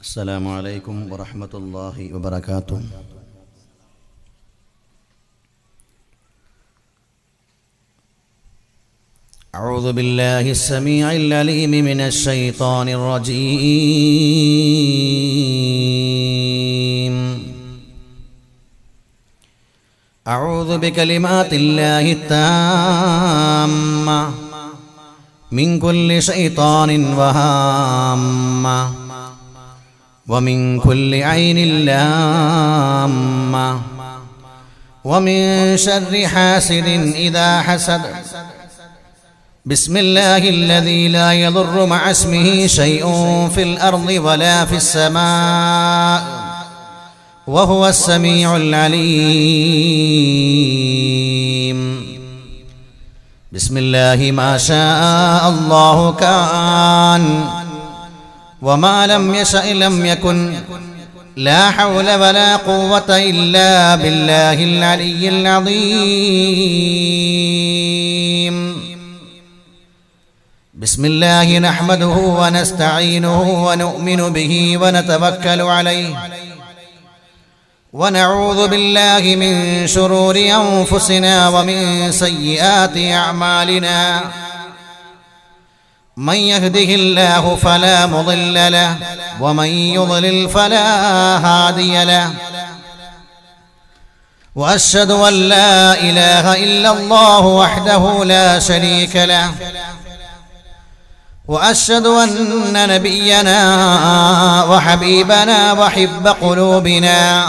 السلام عليكم ورحمة الله وبركاته أعوذ بالله السميع العليم من الشيطان الرجيم أعوذ بكلمات الله التامة من كل شيطان وهامة ومن كل عين لامة ومن شر حاسد إذا حسد بسم الله الذي لا يضر مع اسمه شيء في الأرض ولا في السماء وهو السميع العليم بسم الله ما شاء الله كان وما لم يشأ لم يكن لا حول ولا قوة إلا بالله العلي العظيم بسم الله نحمده ونستعينه ونؤمن به ونتوكل عليه ونعوذ بالله من شرور أنفسنا ومن سيئات أعمالنا من يهده الله فلا مضل له ومن يضلل فلا هادي له واشهد ان لا اله الا الله وحده لا شريك له واشهد ان نبينا وحبيبنا وحب قلوبنا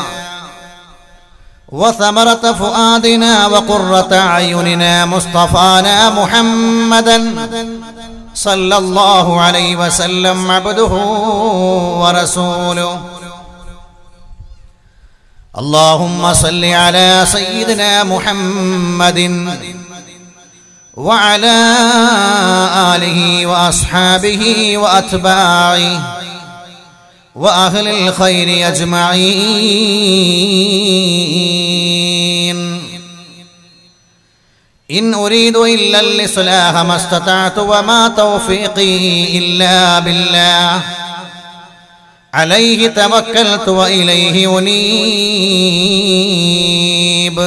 وثمرة فؤادنا وقرة أعيننا مصطفانا محمدا صلى الله عليه وسلم عبده ورسوله اللهم صل على سيدنا محمد وعلى آله وأصحابه وأتباعه وأهل الخير أجمعين إن أريد إلا الإصلاح ما استطعت وما توفيقي إلا بالله عليه توكلت وإليه أنيب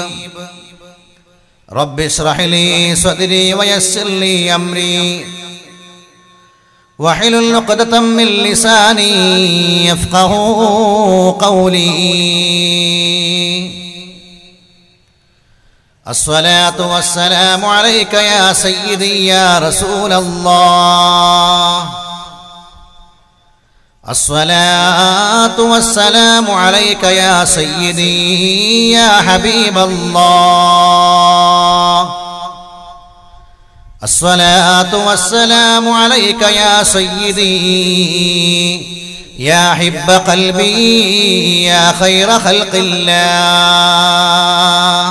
رب اشرح لي صدري ويسر لي أمري وحلل عقدة من لساني يفقه قولي الصلاة والسلام عليك يا سيدي يا رسول الله الصلاة والسلام عليك يا سيدي يا حبيب الله الصلاة والسلام عليك يا سيدي يا حب قلبي يا خير خلق الله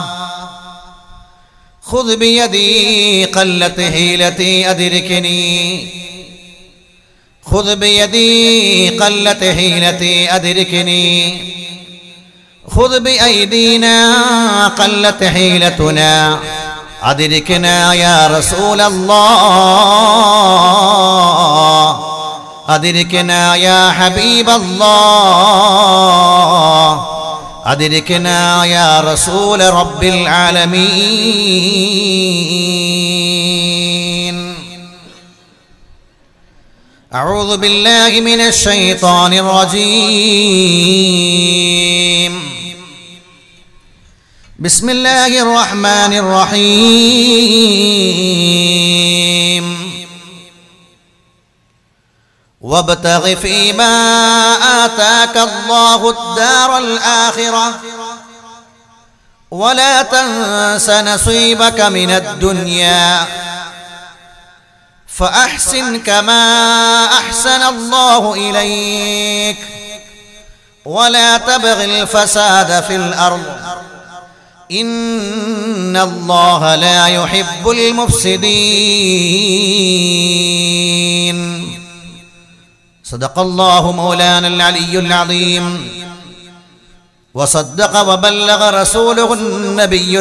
خذ بيدي قلت هيلتي أدركني خذ بيدي قلت هيلتي أدركني خذ بأيدينا قلت حيلتنا أدركنا يا رسول الله أدركنا يا حبيب الله أدركنا يا رسول رب العالمين أعوذ بالله من الشيطان الرجيم بسم الله الرحمن الرحيم وابتغ فيما آتاك الله الدار الآخرة ولا تنس نصيبك من الدنيا فأحسن كما أحسن الله إليك ولا تبغ الفساد في الأرض إن الله لا يحب المفسدين صدق الله مولانا العلي العظيم وصدق وبلغ رسوله النبي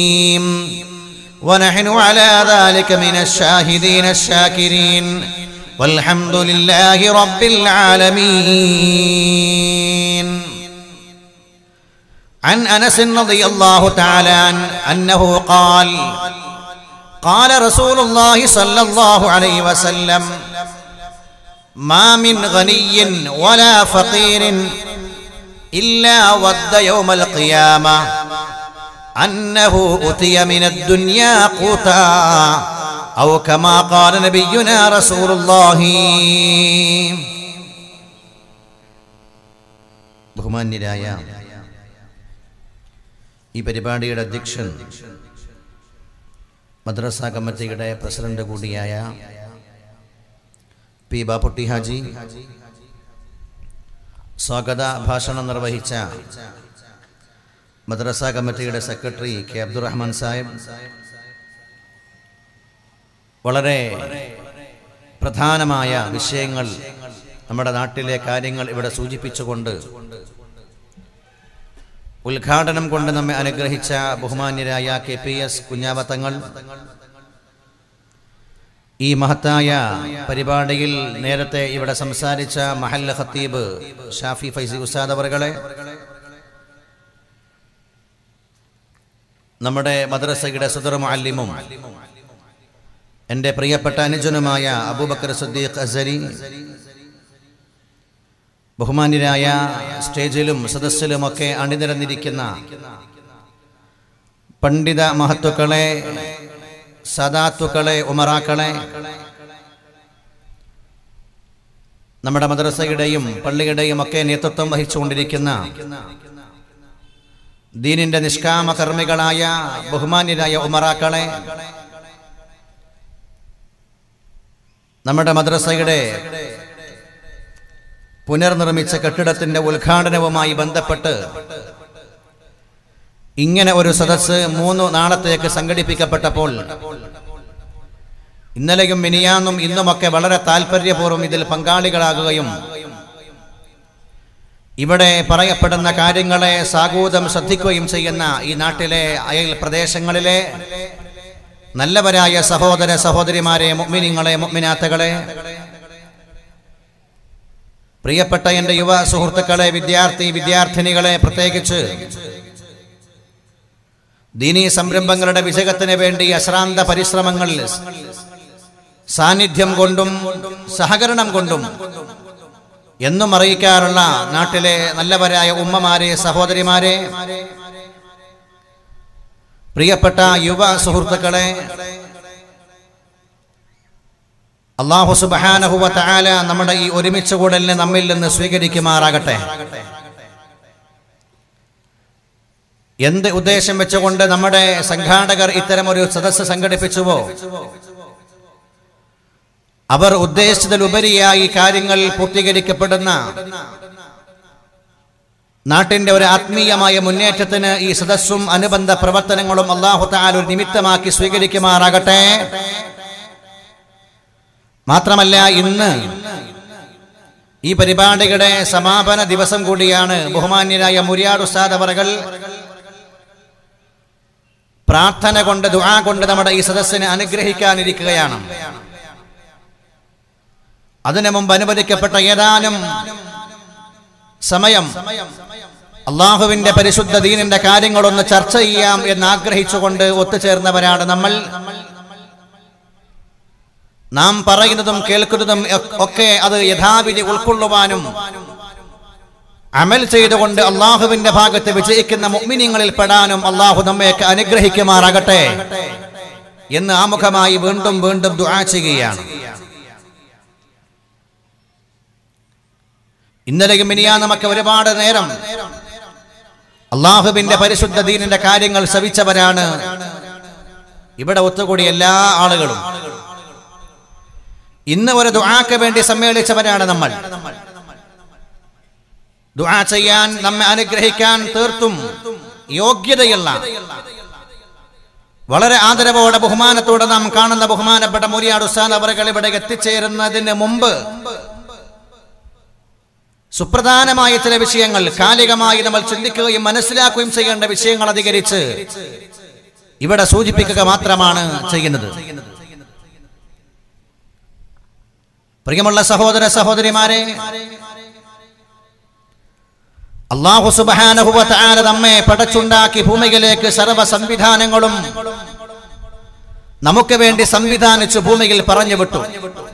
الكريم ونحن على ذلك من الشاهدين الشاكرين والحمد لله رب العالمين عن انس رضي الله تعالى عنه انه قال قال رسول الله صلى الله عليه وسلم ما من غني ولا فقير الا ود يوم القيامه انه اتي من الدنيا قوتا او كما قال نبينا رسول الله ബഹുമാന്യരായ ഈ പരിപാടിയുടെ അധ്യക്ഷൻ മദ്രസ കമ്മിറ്റിയുടെ പ്രസിഡന്റ് കൂടിയായ പി ബാപ്പുട്ടി ഹാജി സ്വാഗത ഭാഷണം നിർവഹിച്ച മദ്രസ കമ്മിറ്റിയുടെ സെക്രട്ടറി കെ അബ്ദുറഹ്മാൻ സാഹിബ് വളരെ പ്രധാനമായ വിഷയങ്ങൾ നമ്മുടെ നാട്ടിലെ കാര്യങ്ങൾ ഇവിടെ സൂചിപ്പിച്ചുകൊണ്ട് ഉദ്ഘാടനം കൊണ്ട് നമ്മെ അനുഗ്രഹിച്ച ബഹുമാന്യരായ കെ പി എസ് കുഞ്ഞാവത്തങ്ങൾ ഈ മഹത്തായ പരിപാടിയിൽ നേരത്തെ ഇവിടെ സംസാരിച്ച മഹല്ല ഖത്തീബ് ഷാഫി ഫൈസി ഉസ്താദ് അവറുകളെ നമ്മുടെ മദ്രസയുടെ സദർ മുഅല്ലിമും എൻ്റെ പ്രിയപ്പെട്ട അനുജനുമായ അബൂബക്കർ സദ്ദീഖ് അസരി ബഹുമാന്യരായ സ്റ്റേജിലും സദസ്സിലുമൊക്കെ അണിനിരന്നിരിക്കുന്ന പണ്ഡിത മഹത്തുക്കളെ സദാത്തുക്കളെ ഉമറാക്കളെ നമ്മുടെ മദ്രസയുടെയും പള്ളിയുടെയും ഒക്കെ നേതൃത്വം വഹിച്ചുകൊണ്ടിരിക്കുന്ന ദീനിന്റെ നിഷ്കാമ കർമ്മികളായ ബഹുമാന്യരായ ഉമറാക്കളെ നമ്മുടെ മദ്രസയുടെ പുനർനിർമ്മിച്ച കെട്ടിടത്തിന്റെ ഉദ്ഘാടനവുമായി ബന്ധപ്പെട്ട് ഇങ്ങനെ ഒരു സദസ്സ് മൂന്ന് നാളത്തേക്ക് സംഘടിപ്പിക്കപ്പെട്ടപ്പോൾ ഇന്നലെയും മിനിയാന്നും ഇന്നുമൊക്കെ വളരെ താല്പര്യപൂർവ്വം ഇതിൽ പങ്കാളികളാകുകയും ഇവിടെ പറയപ്പെടുന്ന കാര്യങ്ങളെ സാഗൂതം ശ്രദ്ധിക്കുകയും ചെയ്യുന്ന ഈ നാട്ടിലെ അയൽ പ്രദേശങ്ങളിലെ നല്ലവരായ സഹോദര സഹോദരിമാരെ മുഗ്മിനിങ്ങളെ മുഗ്മിനാത്തകളെ പ്രിയപ്പെട്ട എൻ്റെ യുവ സുഹൃത്തുക്കളെ വിദ്യാർത്ഥി വിദ്യാർത്ഥിനികളെ പ്രത്യേകിച്ച് ദീനീ സംരംഭങ്ങളുടെ വിജയത്തിന് വേണ്ടി അശ്രാന്ത പരിശ്രമങ്ങൾ സാന്നിധ്യം കൊണ്ടും സഹകരണം കൊണ്ടും എന്നും അറിയിക്കാറുള്ള നാട്ടിലെ നല്ലവരായ ഉമ്മമാരെ സഹോദരിമാരെ പ്രിയപ്പെട്ട യുവ സുഹൃത്തുക്കളെ അള്ളാഹു സുബാനഹുവ താല നമ്മുടെ ഈ ഒരുമിച്ച് കൂടലിനെ നമ്മിൽ നിന്ന് സ്വീകരിക്കുമാറാകട്ടെ എന്ത് ഉദ്ദേശം വെച്ചുകൊണ്ട് നമ്മുടെ സംഘാടകർ ഇത്തരം ഒരു സദസ്സ് സംഘടിപ്പിച്ചുവോ അവർ ഉദ്ദേശിച്ചതിലുപരിയായി കാര്യങ്ങൾ പൂർത്തീകരിക്കപ്പെടുന്ന നാട്ടിന്റെ ഒരു ആത്മീയമായ മുന്നേറ്റത്തിന് ഈ സദസ്സും അനുബന്ധ പ്രവർത്തനങ്ങളും അള്ളാഹു താൽ ഒരു നിമിത്തമാക്കി സ്വീകരിക്കുമാറാകട്ടെ മാത്രമല്ല ഇന്ന് ഈ പരിപാടിയുടെ സമാപന ദിവസം കൂടിയാണ് ബഹുമാന്യരായ മുരിയാട് ഉസ്താദ് അവറുകൾ പ്രാർത്ഥന കൊണ്ട് ദുആ കൊണ്ട് നമ്മുടെ ഈ സദസ്സിനെ അനുഗ്രഹിക്കാനിരിക്കുകയാണ് അതിനു മുമ്പ് അനുവദിക്കപ്പെട്ട ഏതാനും സമയം അള്ളാഹുവിന്റെ പരിശുദ്ധ ദീനിന്റെ കാര്യങ്ങളൊന്ന് ചർച്ച ചെയ്യാം എന്ന് ആഗ്രഹിച്ചുകൊണ്ട് ഒത്തുചേർന്നവരാണ് നമ്മൾ നാം പറയുന്നതും കേൾക്കുന്നതും ഒക്കെ അത് യഥാവിധി ഉൾക്കൊള്ളുവാനും അമൽ ചെയ്തുകൊണ്ട് അള്ളാഹുവിന്റെ ഭാഗത്ത് വിജയിക്കുന്ന മുഗ്മിനിങ്ങളിൽ പെടാനും അള്ളാഹു നമ്മയൊക്കെ അനുഗ്രഹിക്കുമാറാകട്ടെ എന്ന് ആമുഖമായി വീണ്ടും വീണ്ടും ദുആ ചെയ്യുകയാണ് ഇന്നലെയും മിനിയാ നമുക്ക് ഒരുപാട് നേരം അള്ളാഹുവിന്റെ പരിശുദ്ധ ദീനിന്റെ കാര്യങ്ങൾ ശ്രവിച്ചവരാണ് ഇവിടെ ഒത്തുകൂടിയ എല്ലാ ആളുകളും ഇന്ന് ഒരു ദുആക്ക് വേണ്ടി സമ്മേളിച്ചവരാണ് നമ്മൾ ദുആ ചെയ്യാൻ നമ്മെ അനുഗ്രഹിക്കാൻ തീർത്തും യോഗ്യതയുള്ള വളരെ ആദരവോടെ ബഹുമാനത്തോടെ നാം കാണുന്ന ബഹുമാനപ്പെട്ട മുരിയാട് ഉസ്താദ് അവറുകൾ ഇവിടെ എത്തിച്ചേരുന്നതിന് മുമ്പ് സുപ്രധാനമായ ചില വിഷയങ്ങൾ കാലികമായി നമ്മൾ ചിന്തിക്കുകയും മനസ്സിലാക്കുകയും ചെയ്യേണ്ട വിഷയങ്ങൾ അധികരിച്ച് ഇവിടെ സൂചിപ്പിക്കുക മാത്രമാണ് ചെയ്യുന്നത് പ്രിയമുള്ള സഹോദര സഹോദരിമാരെ അള്ളാഹു സുബാനഹുവല നമ്മെ പടച്ചുണ്ടാക്കി ഭൂമിയിലേക്ക് സർവ സംവിധാനങ്ങളും നമുക്ക് വേണ്ടി സംവിധാനിച്ചു ഭൂമിയിൽ പറഞ്ഞു വിട്ടു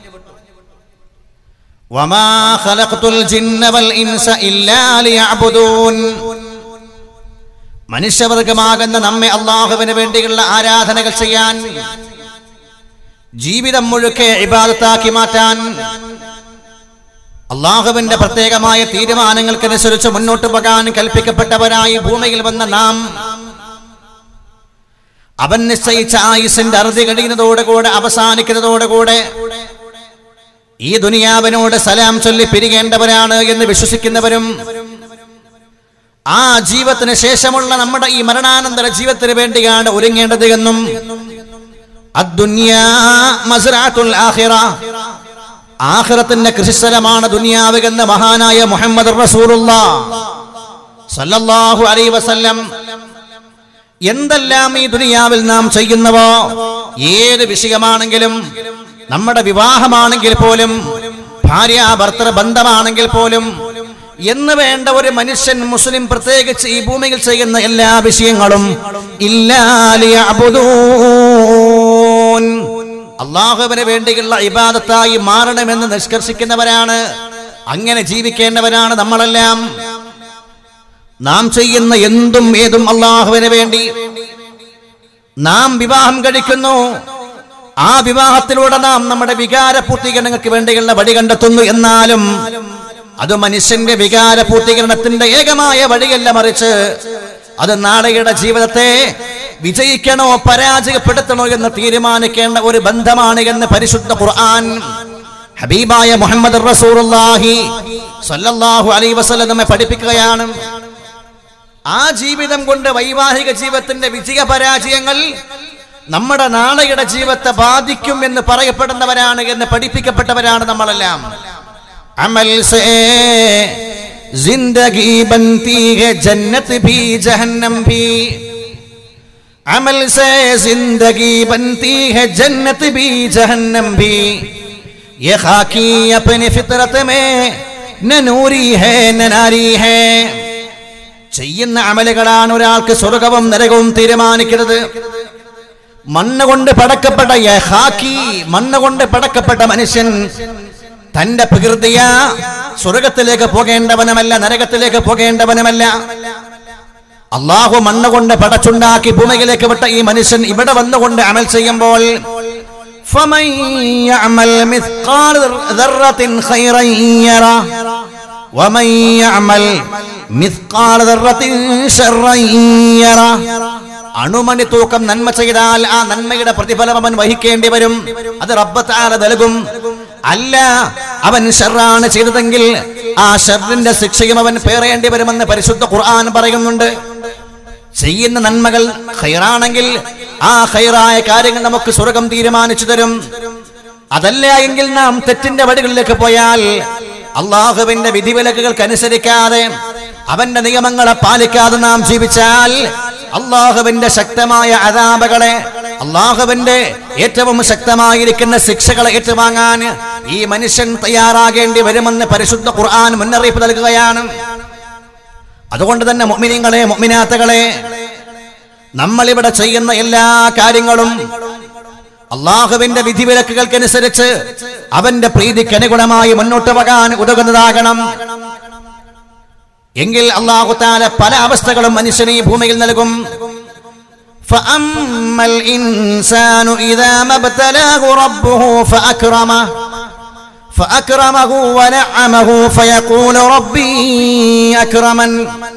وما خلقت الجن والإنس إلا ليعبدون മനുഷ്യവർഗമാകുന്ന നമ്മെ അള്ളാഹുവിന് വേണ്ടിയുള്ള ആരാധനകൾ ചെയ്യാൻ ജീവിതം മുഴുക്കെ ഇബാദത്താക്കി മാറ്റാൻ അള്ളാഹുവിന്റെ പ്രത്യേകമായ തീരുമാനങ്ങൾക്കനുസരിച്ച് മുന്നോട്ട് പോകാൻ കൽപ്പിക്കപ്പെട്ടവരായി ഭൂമിയിൽ വന്ന നാം അവൻ നിശ്ചയിച്ച ആയുസിന്റെ അറുതി കഴിയുന്നതോടുകൂടെ അവസാനിക്കുന്നതോടുകൂടെ ഈ ദുനിയാവിനോട് സലാം ചൊല്ലി പിരികേണ്ടവരാണ് എന്ന് വിശ്വസിക്കുന്നവരും ആ ജീവത്തിന് ശേഷമുള്ള നമ്മുടെ ഈ മരണാനന്തര ജീവിതത്തിന് വേണ്ടിയാണ് ഒരുങ്ങേണ്ടത് എന്നും അദ്ദുന്യാ മസ്റഅത്തുൽ ആഖിറ ആഖിറത്തിന്റെ കൃഷിസ്ഥലമാണ് ദുനിയാവ് എന്ന് മഹാനായ മുഹമ്മദ് റസൂലുള്ള സല്ലല്ലാഹു അലൈഹി വസല്ലം എന്തെല്ലാം ഈ ദുനിയാവിൽ നാം ചെയ്യുന്നവോ ഏത് വിഷയമാണെങ്കിലും നമ്മുടെ വിവാഹമാണെങ്കിൽ പോലും ഭാര്യ ഭർത്തൃ ബന്ധമാണെങ്കിൽ പോലും എന്ന് വേണ്ട ഒരു മനുഷ്യൻ മുസ്ലിം പ്രത്യേകിച്ച് ഈ ഭൂമിയിൽ ചെയ്യുന്ന എല്ലാ വിഷയങ്ങളും ഇല്ലാലിയബുദൂൻ അള്ളാഹുവിന് വേണ്ടിയുള്ള ഇബാദത്തായി മാറണമെന്ന് നിഷ്കർഷിക്കുന്നവരാണ് അങ്ങനെ ജീവിക്കേണ്ടവരാണ് നമ്മളെല്ലാം നാം ചെയ്യുന്ന എന്തും ഏതും അള്ളാഹുവിന് വേണ്ടി നാം വിവാഹം കഴിക്കുന്നു ആ വിവാഹത്തിലൂടെ നാം നമ്മുടെ വികാര പൂർത്തീകരണങ്ങൾക്ക് വേണ്ടിയുള്ള വഴി കണ്ടെത്തുന്നു എന്നാലും അത് മനുഷ്യന്റെ വികാര പൂർത്തീകരണത്തിന്റെ ഏകമായ വഴിയല്ല മറിച്ച് അത് നാളെയുടെ ജീവിതത്തെ വിജയിക്കണോ പരാജയപ്പെടുത്തണോ എന്ന് തീരുമാനിക്കേണ്ട ഒരു ബന്ധമാണ് എന്ന് പരിശുദ്ധ ഖുർആൻ ഹബീബായ മുഹമ്മദ് റസൂലുള്ളാഹി സ്വല്ലല്ലാഹു അലൈഹി വസല്ലം നമ്മെ പഠിപ്പിക്കുകയാണ് ആ ജീവിതം കൊണ്ട് വൈവാഹിക ജീവിതത്തിന്റെ വിജയ പരാജയങ്ങൾ നമ്മുടെ നാളെയുടെ ജീവിതത്തെ ബാധിക്കും എന്ന് പറയപ്പെടുന്നവരാണ് എന്ന് പഠിപ്പിക്കപ്പെട്ടവരാണ് നമ്മളെല്ലാം അമൽ സേ जिंदगी बनती है जन्नत भी जहन्नम भी अमल से जिंदगी बनती है जन्नत भी जहन्नम भी ये खाकी अपनी फितरत में न नूरी है न नारी है ചെയ്യുന്ന അമലുകളാണ് ഒരാൾക്ക് സ്വർഗവും നരകവും തീരുമാനിക്കുന്നത് മണ്ണ് കൊണ്ട് പടക്കപ്പെട്ട യഹാക്കി മണ്ണ് കൊണ്ട് പടക്കപ്പെട്ട മനുഷ്യൻ തന്റെ പ്രകൃതിയ സ്വർഗത്തിലേക്ക് പോകേണ്ടവനുമല്ല നരകത്തിലേക്ക് പോകേണ്ടവനുമല്ല അള്ളാഹു മണ്ണ് കൊണ്ട് പടച്ചുണ്ടാക്കി ഭൂമിയിലേക്ക് വിട്ട ഈ മനുഷ്യൻ ഇവിടെ വന്നുകൊണ്ട് അമൽ ചെയ്യുമ്പോൾ فمن يعمل مثقال ذرة خيرا يره ومن يعمل مثقال ذرة شرا يره അണുമണി തൂക്കം നന്മ ചെയ്താൽ ആ നന്മയുടെ പ്രതിഫലം അവൻ വഹിക്കേണ്ടി വരും അത് റബ്ബത്താല നൽകും അല്ല അവൻ ഷെറാണ് ചെയ്തതെങ്കിൽ ആ ഷെറിന്റെ ശിക്ഷയും അവൻ പേറേണ്ടി വരുമെന്ന് പരിശുദ്ധ ഖുർആൻ പറയുന്നുണ്ട് ചെയ്യുന്ന നന്മകൾ ഹൈറാണെങ്കിൽ ആ ഹൈറായ കാര്യങ്ങൾ നമുക്ക് സ്വർഗം തീരുമാനിച്ചു തരും അതല്ല എങ്കിൽ നാം തെറ്റിന്റെ വഴികളിലേക്ക് പോയാൽ അള്ളാഹുവിന്റെ വിധിവിലക്കുകൾക്ക് അനുസരിക്കാതെ അവന്റെ നിയമങ്ങളെ പാലിക്കാതെ നാം ജീവിച്ചാൽ അള്ളാഹുവിന്റെ ശക്തമായ അതാപകളെ അള്ളാഹുവിന്റെ ഏറ്റവും ശക്തമായിരിക്കുന്ന ശിക്ഷകളെ ഏറ്റുവാങ്ങാൻ ഈ മനുഷ്യൻ തയ്യാറാകേണ്ടി വരുമെന്ന് പരിശുദ്ധ ഖുർആൻ മുന്നറിയിപ്പ് നൽകുകയാണ് അതുകൊണ്ട് തന്നെ മൊമിനിങ്ങളെ മൊമിനാത്തകളെ നമ്മളിവിടെ ചെയ്യുന്ന എല്ലാ കാര്യങ്ങളും അള്ളാഹുവിന്റെ വിധിവിലക്കുകൾക്കനുസരിച്ച് അവന്റെ പ്രീതിക്ക് അനുഗുണമായി മുന്നോട്ട് പോകാൻ ഉതകുന്നതാകണം എങ്കിൽ അള്ളാഹു താല പല അവസ്ഥകളും മനുഷ്യന് ഈ ഭൂമിയിൽ നൽകും فأما الإنسان إذا ما ابتلاه ربه فأكرمه فأكرمه ونعمه فيقول ربي أكرمن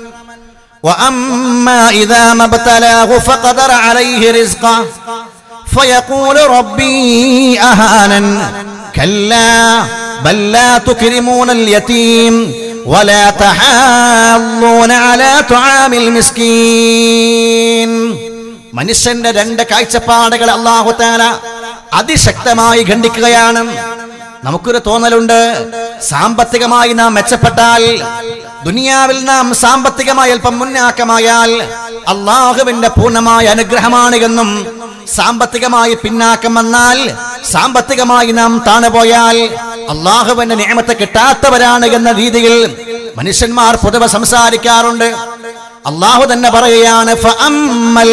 وأما إذا ما ابتلاه فقدر عليه رزقه فيقول ربي أهانا كلا بل لا تكرمون اليتيم ولا تحاضون على طعام المسكين മനുഷ്യന്റെ രണ്ട് കാഴ്ചപ്പാടുകൾ അള്ളാഹു താല അതിശക്തമായി ഖണ്ഡിക്കുകയാണ് നമുക്കൊരു തോന്നലുണ്ട് സാമ്പത്തികമായി നാം മെച്ചപ്പെട്ടാൽ ദുനിയാവിൽ നാം സാമ്പത്തികമായി അല്പം മുന്നാക്കമായാൽ അള്ളാഹുവിന്റെ പൂർണ്ണമായ അനുഗ്രഹമാണ് എന്നും സാമ്പത്തികമായി പിന്നാക്കം വന്നാൽ സാമ്പത്തികമായി നാം താണുപോയാൽ അള്ളാഹുവിന്റെ നിയമത്തെ കിട്ടാത്തവരാണ് എന്ന രീതിയിൽ മനുഷ്യന്മാർ പൊതുവെ സംസാരിക്കാറുണ്ട് അള്ളാഹു തന്നെ പറയുകയാണ് ഫഅമ്മൽ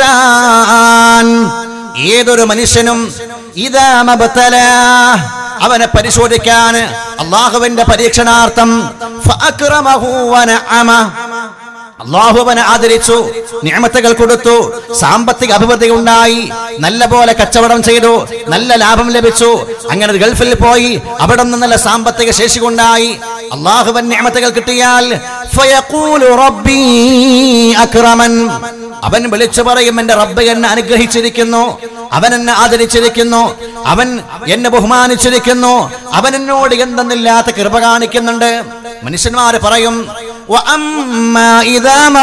ഇൻസാൻ ഏതൊരു മനുഷ്യനും ഇതാ മബ്തലാ അവനെ പരിശോധിക്കാൻ അള്ളാഹുവിന്റെ പരീക്ഷണാർത്ഥം ഫഅക്രമഹു വനഅമ അള്ളാഹുവനെ ആദരിച്ചു നിയമത്തുകൾ കൊടുത്തു സാമ്പത്തിക അഭിവൃദ്ധി ഉണ്ടായി നല്ല പോലെ കച്ചവടം ചെയ്തു നല്ല ലാഭം ലഭിച്ചു അങ്ങനെ ഗൾഫിൽ പോയി അവിടെ നിന്ന് നല്ല സാമ്പത്തിക ശേഷി ഉണ്ടായി അള്ളാഹുവൻ നിയമത്തുകൾ കിട്ടിയാൽ ഫയഖൂലു റബ്ബീ അക്രമൻ അവൻ വിളിച്ചു പറയും എന്റെ റബ്ബ് എന്നെ അനുഗ്രഹിച്ചിരിക്കുന്നു അവൻ എന്നെ ആദരിച്ചിരിക്കുന്നു അവൻ എന്നെ ബഹുമാനിച്ചിരിക്കുന്നു അവൻ എന്നോട് എന്തെന്നില്ലാത്ത കൃപ കാണിക്കുന്നുണ്ട് മനുഷ്യന്മാര് പറയും وأما إذا ما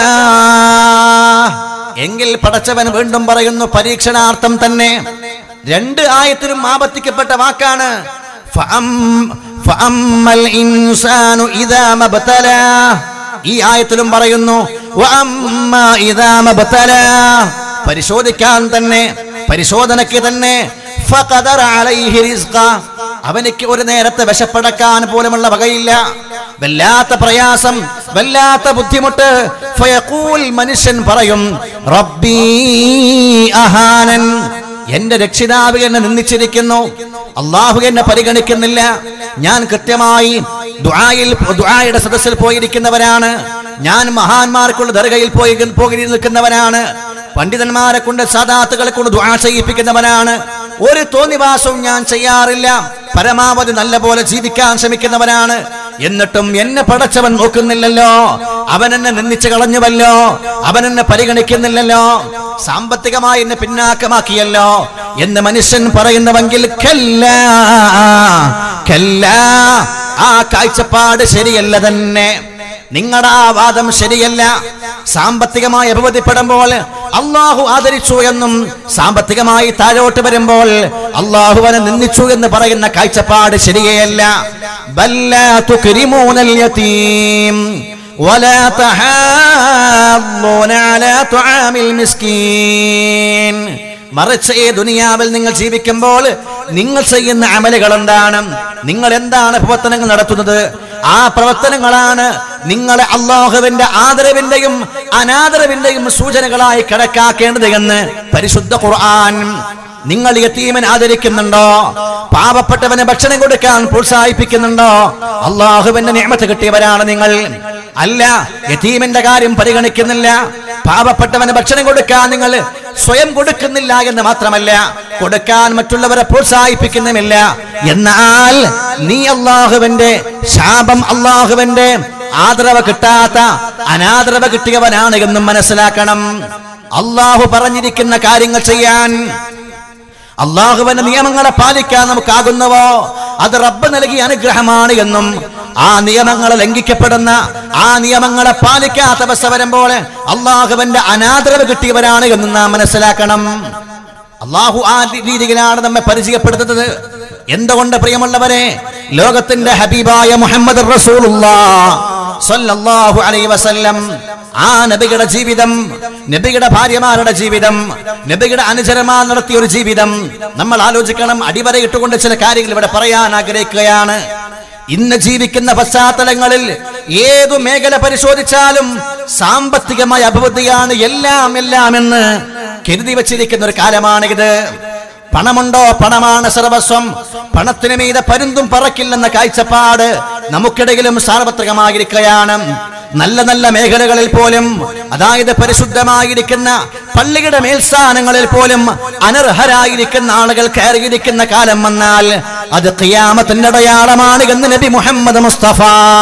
ابتلاه എങ്കിൽ പടച്ചവൻ വീണ്ടും പറയുന്നു പരീക്ഷണാർത്ഥം തന്നെ രണ്ട് ആയത്തിലും ആപത്തിക്കപ്പെട്ട വാക്കാണ് ഫഅം- ഫഅമ്മൽ ഇൻസാനു ഇദാ മബ്തലാ. ഈ ആയത്തിലും പറയുന്നു വഅമ്മാ ഇദാ മബ്തലാ. പരിശോധിക്കാൻ തന്നെ പരിശോധനയ്ക്ക് തന്നെ ഫഖദറ അലൈഹി റിസ്ഖ. അവനിക്ക് ഒരു നേരത്തെ വിശപ്പടക്കാൻ പോലുമുള്ള വകയില്ല വല്ലാത്ത പ്രയാസം വല്ലാത്ത ബുദ്ധിമുട്ട് ഫയഖൂൽ മനുഷ്യൻ പറയും റബ്ബീ അഹാനൻ എന്റെ രക്ഷിതാവ് എന്നെ നിന്ദിച്ചിരിക്കുന്നു അള്ളാഹു എന്നെ പരിഗണിക്കുന്നില്ല ഞാൻ കൃത്യമായി ദുആയിൽ ദുആയുടെ സദസ്സിൽ പോയിരിക്കുന്നവരാണ് ഞാൻ മഹാന്മാർക്കുള്ള ദർഗയിൽ പോയി പോയി നിൽക്കുന്നവനാണ് പണ്ഡിതന്മാരെ കൊണ്ട് സാദാത്തുകളെ കൊണ്ട് ദുആ ചെയ്യിപ്പിക്കുന്നവനാണ് ഒരു തോന്നിവാസവും ഞാൻ ചെയ്യാറില്ല പരമാവധി നല്ല പോലെ ജീവിക്കാൻ ശ്രമിക്കുന്നവനാണ് എന്നിട്ടും എന്നെ പടച്ചവൻ നോക്കുന്നില്ലല്ലോ അവൻ എന്നെ നിന്ദിച്ചു കളഞ്ഞുവല്ലോ അവൻ എന്നെ പരിഗണിക്കുന്നില്ലല്ലോ സാമ്പത്തികമായി എന്നെ പിന്നാക്കമാക്കിയല്ലോ എന്ന് മനുഷ്യൻ പറയുന്നുവെങ്കിൽ കല്ലാ, കല്ലാ, ആ കാഴ്ചപ്പാട് ശരിയല്ല തന്നെ നിങ്ങളുടെ ആ വാദം ശരിയല്ല സാമ്പത്തികമായി അഭിവൃദ്ധിപ്പെടുമ്പോൾ അള്ളാഹു ആദരിച്ചു എന്നും സാമ്പത്തികമായി താഴോട്ട് വരുമ്പോൾ അള്ളാഹുവനെ നിന്ദിച്ചു എന്ന് പറയുന്ന കാഴ്ചപ്പാട് ശരിയല്ല ബല്ല തുക്രിമൂനൽ യതീം ولا تحاضون على طعام المسكين മറിച്ച് ഈ ദുനിയാവിൽ നിങ്ങൾ ജീവിക്കുമ്പോൾ നിങ്ങൾ ചെയ്യുന്ന അമലുകൾ എന്താണ് നിങ്ങൾ എന്താണ് പ്രവർത്തനങ്ങൾ നടത്തുന്നത് ആ പ്രവർത്തനങ്ങളാണ് നിങ്ങളെ അള്ളാഹുവിന്റെ ആദരവിന്റെയും അനാദരവിന്റെയും സൂചനകളായി കണക്കാക്കേണ്ടത് എന്ന് പരിശുദ്ധ ഖുർആൻ നിങ്ങൾ യത്തീമൻ ആദരിക്കുന്നുണ്ടോ പാവപ്പെട്ടവന് ഭക്ഷണം കൊടുക്കാൻ പ്രോത്സാഹിപ്പിക്കുന്നുണ്ടോ അള്ളാഹുവിന്റെ നിയമത്ത് കിട്ടിയവരാണ് നിങ്ങൾ അല്ല യത്തീമിന്റെ കാര്യം പരിഗണിക്കുന്നില്ല പാവപ്പെട്ടവന് ഭക്ഷണം കൊടുക്കാൻ നിങ്ങൾ സ്വയം കൊടുക്കുന്നില്ല എന്ന് മാത്രമല്ല കൊടുക്കാൻ മറ്റുള്ളവരെ പ്രോത്സാഹിപ്പിക്കുന്നുമില്ല എന്നാൽ നീ അള്ളാഹുവിന്റെ ശാപം അള്ളാഹുവിന്റെ ആദരവ് കിട്ടാത്ത അനാദരവ് കിട്ടിയവനാണ് എന്നും മനസ്സിലാക്കണം അള്ളാഹു പറഞ്ഞിരിക്കുന്ന കാര്യങ്ങൾ ചെയ്യാൻ അള്ളാഹുവിന്റെ നിയമങ്ങളെ പാലിക്കാൻ നമുക്കാകുന്നവോ അത് റബ്ബ് നൽകിയ അനുഗ്രഹമാണ് എന്നും ആ നിയമങ്ങൾ ലംഘിക്കപ്പെടുന്ന ആ നിയമങ്ങളെ പാലിക്കാത്ത അവസ്ഥ വരുമ്പോൾ അള്ളാഹുവിന്റെ അനാദരവ് കിട്ടിയവരാണ് എന്നും നാം മനസ്സിലാക്കണം അള്ളാഹു ആ രീതിയിലാണ് നമ്മെ പരിചയപ്പെടുത്തുന്നത് എന്തുകൊണ്ട് പ്രിയമുള്ളവരെ ലോകത്തിന്റെ ഹബീബായ മുഹമ്മദ് സല്ലല്ലാഹു അലൈഹി വസല്ലം ആ നബിയുടെ ജീവിതം നബിയുടെ ഭാര്യമാരുടെ ജീവിതം നബിയുടെ അനുചരന്മാർ നടത്തിയ ഒരു ജീവിതം നമ്മൾ ആലോചിക്കണം അടിവരയിട്ടുകൊണ്ട് ചില കാര്യങ്ങൾ ഇവിടെ പറയാൻ ആഗ്രഹിക്കുകയാണ് ഇന്ന് ജീവിക്കുന്ന പശ്ചാത്തലങ്ങളിൽ ഏതു മേഖല പരിശോധിച്ചാലും സാമ്പത്തികമായ അഭിവൃദ്ധിയാണ് എല്ലാം എല്ലാം എന്ന് കരുതി വച്ചിരിക്കുന്ന ഒരു കാലമാണിത് പണമുണ്ടോ പണമാണ് സർവസ്വം പണത്തിന് മീതെ പരുന്തും പറക്കില്ലെന്ന കാഴ്ചപ്പാട് നമുക്കിടയിലും സാർവത്രികമായിരിക്കുകയാണ് നല്ല നല്ല മേഖലകളിൽ പോലും അതായത് പരിശുദ്ധമായിരിക്കുന്ന പള്ളിയുടെ മേൽസ്ഥാനങ്ങളിൽ പോലും അനർഹരായിരിക്കുന്ന ആളുകൾ കയറിയിരിക്കുന്ന കാലം വന്നാൽ അത് ഖിയാമത്തിന്റെ അടയാളമാണ് എന്ന് നബി മുഹമ്മദ് മുസ്തഫ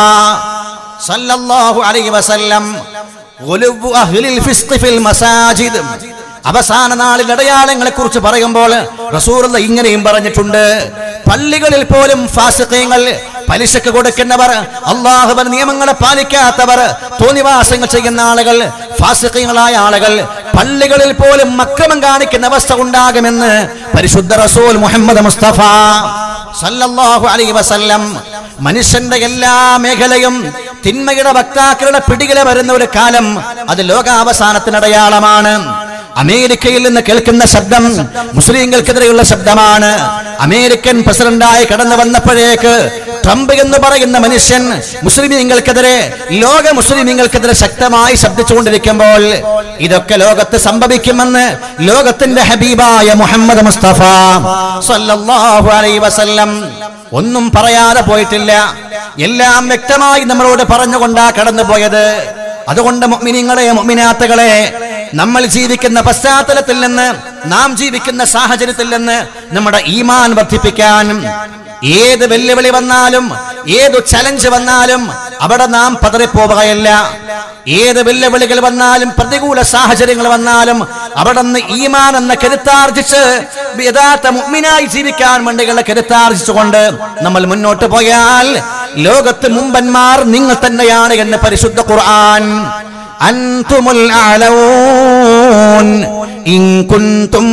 സല്ലല്ലാഹു അലൈഹി വസല്ലം ഗുലുവ്വു അഹ്ലിൽ ഫിസ്ഖി ഫിൽ മസാജിദ് അവസാന നാളിൽ അടയാളങ്ങളെ കുറിച്ച് പറയുമ്പോൾ റസൂറുള്ള ഇങ്ങനെയും പറഞ്ഞിട്ടുണ്ട് പള്ളികളിൽ പോലും ഫാസിഖീങ്ങൾ പലിശക്ക് കൊടുക്കുന്നവർ അള്ളാഹുബൻ നിയമങ്ങളെ പാലിക്കാത്തവർ തോന്നിവാസങ്ങൾ ചെയ്യുന്ന ആളുകൾ ഫാസിഖീങ്ങളായ ആളുകൾ പള്ളികളിൽ പോലും അക്രമം കാണിക്കുന്ന അവസ്ഥ ഉണ്ടാകുമെന്ന് പരിശുദ്ധ റസൂൽ മുഹമ്മദ് മുസ്തഫ സല്ലല്ലാഹു അലൈഹി വസല്ലം മനുഷ്യന്റെ എല്ലാ മേഖലയും തിന്മയുടെ വക്താക്കളുടെ പിടികില വരുന്ന ഒരു കാലം അത് ലോകാവസാനത്തിന് അടയാളമാണ് അമേരിക്കയിൽ നിന്ന് കേൾക്കുന്ന ശബ്ദം മുസ്ലിങ്ങൾക്കെതിരെയുള്ള ശബ്ദമാണ് അമേരിക്കൻ പ്രസിഡന്റായി കടന്നു വന്നപ്പോഴേക്ക് ട്രംപ് എന്ന് പറയുന്ന മനുഷ്യൻ മുസ്ലിമീങ്ങൾക്കെതിരെ ലോക മുസ്ലിമീങ്ങൾക്കെതിരെ ശക്തമായി ശബ്ദിച്ചുകൊണ്ടിരിക്കുമ്പോൾ ഇതൊക്കെ ലോകത്ത് സംഭവിക്കുമെന്ന് ലോകത്തിന്റെ ഹബീബായ മുഹമ്മദ് മുസ്തഫ സല്ലല്ലാഹു അലൈഹി വസല്ലം ഒന്നും പറയാതെ പോയിട്ടില്ല എല്ലാം വ്യക്തമായി നമ്മളോട് പറഞ്ഞുകൊണ്ടാ കടന്നുപോയത് അതുകൊണ്ട് മുഅ്മിനീങ്ങളെ മുഅ്മിനാത്തുകളെ നമ്മൾ ജീവിക്കുന്ന പശ്ചാത്തലത്തിൽ നിന്ന് നാം ജീവിക്കുന്ന സാഹചര്യത്തിൽ നിന്ന് നമ്മുടെ ഈമാൻ വർദ്ധിപ്പിക്കാൻ ഏത് വെല്ലുവിളി വന്നാലും ഏതു ചലഞ്ച് വന്നാലും അവിടെ നാം പതറിപ്പോവുകയല്ല ഏത് വെല്ലുവിളികൾ വന്നാലും പ്രതികൂല സാഹചര്യങ്ങൾ വന്നാലും അവിടെ നിന്ന് ഈമാൻ എന്ന കരുത്താർജിച്ച് യഥാർത്ഥ മുഗ്മിനായി ജീവിക്കാൻ വേണ്ടിയുള്ള കരുത്താർജിച്ചുകൊണ്ട് നമ്മൾ മുന്നോട്ട് പോയാൽ ലോകത്ത് മുമ്പന്മാർ നിങ്ങൾ തന്നെയാണ് എന്ന് പരിശുദ്ധ ഖുർആൻ അൻതുമുൽ അലഊൻ ഇൻ കുൻതും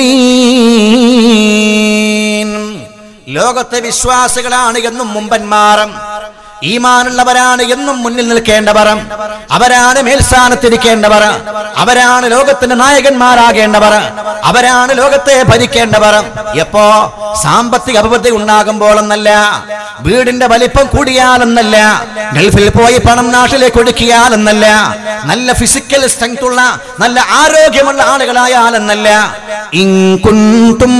മുഅ്മിനീൻ ലോകത്തെ വിശ്വാസികളാണ് എന്നും മുമ്പന്മാർ ഈമാനുള്ളവരാണ് എന്നും മുന്നിൽ നിൽക്കേണ്ടവർ അവരാണ് മേൽസ്ഥാനത്തിരിക്കേണ്ടവർ അവരാണ് ലോകത്തിന്റെ നായകന്മാരാകേണ്ടവർ അവരാണ് ലോകത്തെ ഭരിക്കേണ്ടവർ എപ്പോ സാമ്പത്തിക അഭിവൃദ്ധി ഉണ്ടാകുമ്പോഴെന്നല്ല വീടിന്റെ വലിപ്പം കൂടിയാലെന്നല്ല ഗൾഫിൽ പോയി പണം നാട്ടിലേക്ക് ഒടുക്കിയാലെന്നല്ല നല്ല ഫിസിക്കൽ സ്ട്രെങ്ത് ഉള്ള നല്ല ആരോഗ്യമുള്ള ആളുകളായാലെന്നല്ല ഇൻ കുൻതും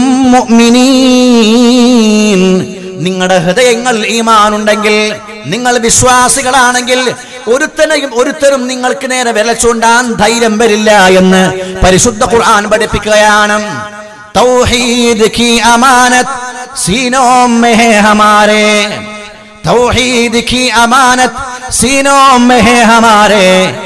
മുഅ്മിനീൻ നിങ്ങളുടെ ഹൃദയങ്ങൾ ഈമാനുണ്ടെങ്കിൽ നിങ്ങൾ വിശ്വാസികളാണെങ്കിൽ ഒരുത്തനെയും ഒരുത്തരും നിങ്ങൾക്ക് നേരെ വില ചൂണ്ടാൻ ധൈര്യം വരില്ല എന്ന് പരിശുദ്ധ ഖുർആൻ പഠിപ്പിക്കുകയാണ് തൗഹീദ് കി അമാനത്ത് സീനോ മേ ഹേ ഹമാരേ तौहीद की अमानत सीनों में है हमारे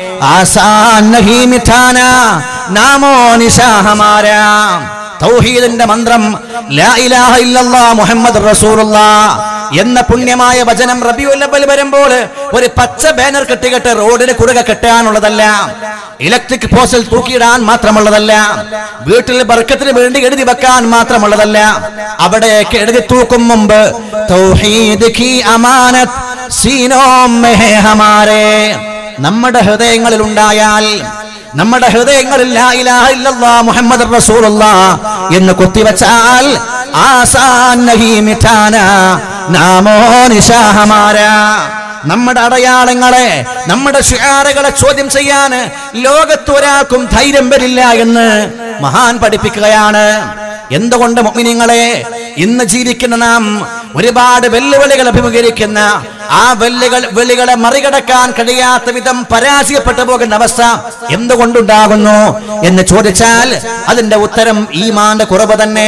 आसान नहीं मिठाना नामो निशा हमारा തൗഹീദിന്റെ മന്ത്രം ലാ ഇലാഹ ഇല്ലല്ലാഹ് മുഹമ്മദ് റസൂലുള്ളാഹ് എന്ന പുണ്യമായ വചനം റബിയുൽ അവ്വൽ വരുമ്പോൾ ഒരു പച്ച ബാനർ കെട്ടികെട്ട് റോഡിന് കുറുകെ കെട്ടാനുള്ളതല്ല ഇലക്ട്രിക് പോസ്റ്റിൽ തൂക്കിയിടാൻ മാത്രമുള്ളതല്ല വീട്ടിൽ ബർക്കത്തിന് വേണ്ടി എഴുതി വെക്കാൻ മാത്രമുള്ളതല്ല അവിടെയൊക്കെ എഴുതി തൂക്കും മുമ്പ് തൗഹീദ് കി അമാനത്ത് സീനോ മെഹേ ഹമാരേ നമ്മുടെ ഹൃദയങ്ങളിൽ ഉണ്ടായാൽ നമ്മുടെ ഹൃദയങ്ങളിൽ ലാ ഇലാഹ ഇല്ലല്ലാഹ് മുഹമ്മദ് റസൂലുള്ളാഹ് എന്ന് കുത്തിവച്ചാൽ ആസാൻ നഹി മിഠാന നാമോ നിശാ ഹമാരാ നമ്മുടെ അടയാളങ്ങളെ നമ്മുടെ ഷിയാറുകളെ ചോദ്യം ചെയ്യാൻ ലോകത്ത് ഒരാൾക്കും ധൈര്യം വരില്ല എന്ന് മഹാൻ പഠിപ്പിക്കുകയാണ് എന്തുകൊണ്ട് മുഅ്മിനീങ്ങളെ ഇന്ന് ജീവിക്കുന്ന നാം ഒരുപാട് വെല്ലുവിളികൾ അഭിമുഖീകരിക്കുന്ന ആ വെല്ലുകൾ വെളികളെ മറികടക്കാൻ കഴിയാത്ത വിധം പരാജയപ്പെട്ടു പോകുന്ന അവസ്ഥ എന്തുകൊണ്ടുണ്ടാകുന്നു എന്ന് ചോദിച്ചാൽ അതിന്റെ ഉത്തരം ഈമാന്റെ കുറവ് തന്നെ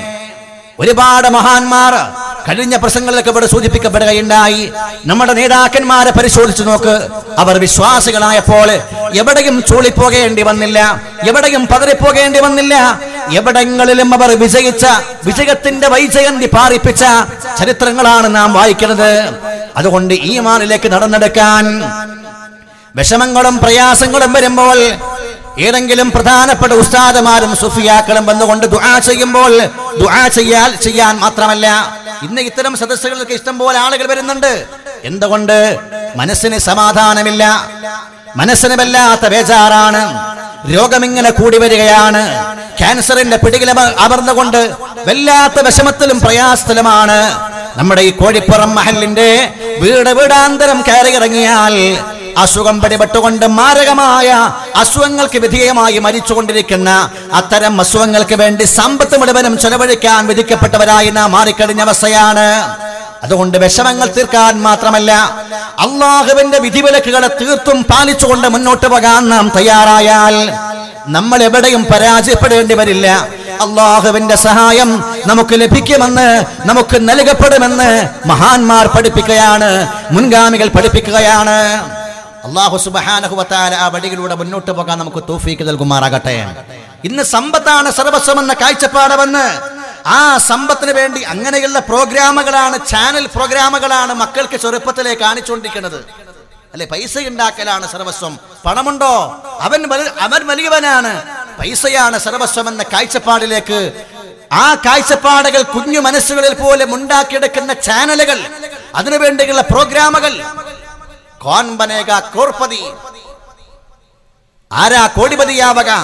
ഒരുപാട് മഹാന്മാർ കഴിഞ്ഞ പ്രസംഗങ്ങളിലൊക്കെ ഇവിടെ സൂചിപ്പിക്കപ്പെടുകയുണ്ടായി നമ്മുടെ നേതാക്കന്മാരെ പരിശോധിച്ചു നോക്ക് അവർ വിശ്വാസികളായപ്പോൾ എവിടെയും ചൂളിപ്പോകേണ്ടി വന്നില്ല എവിടെയും പതറിപ്പോകേണ്ടി വന്നില്ല എവിടങ്ങളിലും അവർ വിജയിച്ച വിജയത്തിന്റെ വൈജയന്തി പാറിപ്പിച്ച ചരിത്രങ്ങളാണ് നാം വായിക്കുന്നത് അതുകൊണ്ട് ഈ മാനിലേക്ക് നടന്നെടുക്കാൻ വിഷമങ്ങളും പ്രയാസങ്ങളും വരുമ്പോൾ ഏതെങ്കിലും പ്രധാനപ്പെട്ട ഉസ്താദമാരും സുഫിയാക്കളും വന്നുകൊണ്ട് ദുആ ചെയ്യുമ്പോൾ ദുആ ചെയ്യാൽ ചെയ്യാൻ മാത്രമല്ല ഇന്ന് ഇത്തരം സദസ്സുകൾക്ക് ഇഷ്ടം പോലെ ആളുകൾ വരുന്നുണ്ട് എന്തുകൊണ്ട് മനസ്സിന് സമാധാനമില്ല മനസ്സിന് വല്ലാത്ത ബേജാറാണ് രോഗമിങ്ങനെ കൂടി വരികയാണ് ക്യാൻസറിന്റെ പിടിയിൽ അമ- അമർന്നുകൊണ്ട് വല്ലാത്ത വിഷമത്തിലും പ്രയാസത്തിലുമാണ് നമ്മുടെ ഈ കോഴിപ്പുറം മഹലിന്റെ വീട് വീടാന്തരം കയറിയിറങ്ങിയാൽ അസുഖം പിടിപെട്ടുകൊണ്ട് മാരകമായ അസുഖങ്ങൾക്ക് വിധേയമായി മരിച്ചുകൊണ്ടിരിക്കുന്ന അത്തരം അസുഖങ്ങൾക്ക് വേണ്ടി സമ്പത്ത് മുഴുവനും ചെലവഴിക്കാൻ വിധിക്കപ്പെട്ടവരായി നാം മാറിക്കഴിഞ്ഞ അവസ്ഥയാണ് അതുകൊണ്ട് വിഷമങ്ങൾ തീർക്കാൻ മാത്രമല്ല അള്ളാഹുവിന്റെ വിധിവിലക്കുകളെ തീർത്തും പാലിച്ചുകൊണ്ട് മുന്നോട്ട് പോകാൻ നാം തയ്യാറായാൽ നമ്മൾ എവിടെയും പരാജയപ്പെടേണ്ടി വരില്ല അള്ളാഹുവിന്റെ സഹായം നമുക്ക് ലഭിക്കുമെന്ന് നമുക്ക് നൽകപ്പെടുമെന്ന് മഹാന്മാർ പഠിപ്പിക്കുകയാണ് മുൻഗാമികൾ പഠിപ്പിക്കുകയാണ് അള്ളാഹു സുബഹാനഹുവത്താല ആ വഴികളിലൂടെ മുന്നോട്ട് പോകാൻ നമുക്ക് തോഫീക്ക് നൽകുമാറാകട്ടെ ഇന്ന് സമ്പത്താണ് സർവസ്വമെന്ന കാഴ്ചപ്പാട് വന്ന് ആ സമ്പത്തിന് വേണ്ടി അങ്ങനെയുള്ള പ്രോഗ്രാമുകളാണ് ചാനൽ പ്രോഗ്രാമുകളാണ് മക്കൾക്ക് ചെറുപ്പത്തിലെ കാണിച്ചുകൊണ്ടിരിക്കുന്നത് അല്ലെ പൈസ ഉണ്ടാക്കലാണ് സർവസ്വം പണമുണ്ടോ അവൻ വലു- അവൻ വലിയവനാണ് പൈസയാണ് സർവസ്വം എന്ന കാഴ്ചപ്പാടിലേക്ക് ആ കാഴ്ചപ്പാടുകൾ കുഞ്ഞു മനസ്സുകളിൽ പോലും ഉണ്ടാക്കിയെടുക്കുന്ന ചാനലുകൾ അതിനുവേണ്ടിയുള്ള പ്രോഗ്രാമുകൾ കോൻ ബനേക കോർപ്പതി ആരാ കോടിപതിയാവുക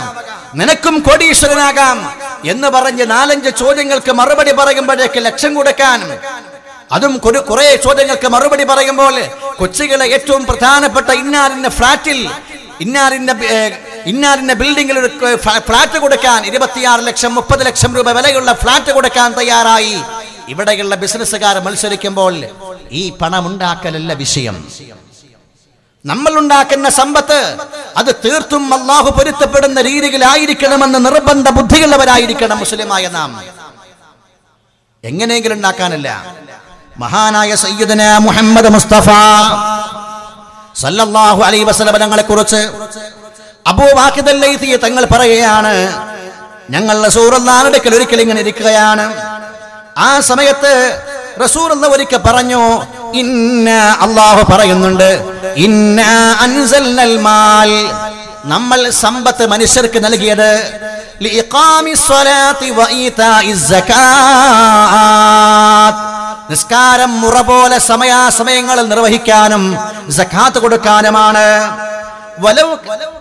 നിനക്കും കോടീശ്വരനാകാം എന്ന് പറഞ്ഞ് നാലഞ്ച് ചോദ്യങ്ങൾക്ക് മറുപടി പറയുമ്പോഴേക്ക് ലക്ഷം കൊടുക്കാൻ അതും ഒരു കുറെ ചോദ്യങ്ങൾക്ക് മറുപടി പറയുമ്പോൾ കൊച്ചികളെ ഏറ്റവും പ്രധാനപ്പെട്ട ഇന്നാറിന്റെ ഫ്ലാറ്റിൽ ഇന്നാറിന്റെ ഏർ, ഇന്നാറിന്റെ ബിൽഡിംഗിൽ ഒരു ഫ്ലാ- ഫ്ലാറ്റ് കൊടുക്കാൻ ഇരുപത്തിയാറ് ലക്ഷം മുപ്പത് ലക്ഷം രൂപ വിലയുള്ള ഫ്ലാറ്റ് കൊടുക്കാൻ തയ്യാറായി ഇവിടെയുള്ള ബിസിനസ്സുകാർ മത്സരിക്കുമ്പോൾ ഈ പണം ഉണ്ടാക്കലല്ല വിഷയം നമ്മൾ ഉണ്ടാക്കുന്ന സമ്പത്ത് അത് തീർത്തും അള്ളാഹു പൊരുത്തപ്പെടുന്ന രീതിയിലായിരിക്കണമെന്ന് നിർബന്ധ ബുദ്ധിയുള്ളവരായിരിക്കണം മുസ്ലിമായ നാം എങ്ങനെയെങ്കിലും ഉണ്ടാക്കാനല്ല മഹാനായ സയ്യിദന മുഹമ്മദ് മുസ്തഫ സല്ലല്ലാഹു അലൈഹി വസല്ലം തങ്ങളെ കുറിച്ച് അബൂ വാഖിദ് അൽ-ലൈഥി തങ്ങൾ പറയുകയാണ് ഞങ്ങൾ റസൂലുള്ളാഹിയുടെ അടുക്കൽ ഒരിക്കൽ ഇങ്ങനെ ഇരിക്കുകയാണ് ആ സമയത്ത് റസൂലുള്ള ഒരിക്കൽ പറഞ്ഞു ഇന്ന അള്ളാഹു പറയുന്നുണ്ട് ഇന്ന അൻസൽനൽ മാൽ നമ്മൾ സമ്പത്ത് മനുഷ്യർക്ക് നൽകിയത് ലിഇഖാമി സ്വലാത്തി വഇതാഇ സകാത്ത് നിസ്കാരം മുറ പോലെ സമയാസമയങ്ങളിൽ നിർവഹിക്കാനും സക്കാത്ത് കൊടുക്കാനുമാണ് വലൗ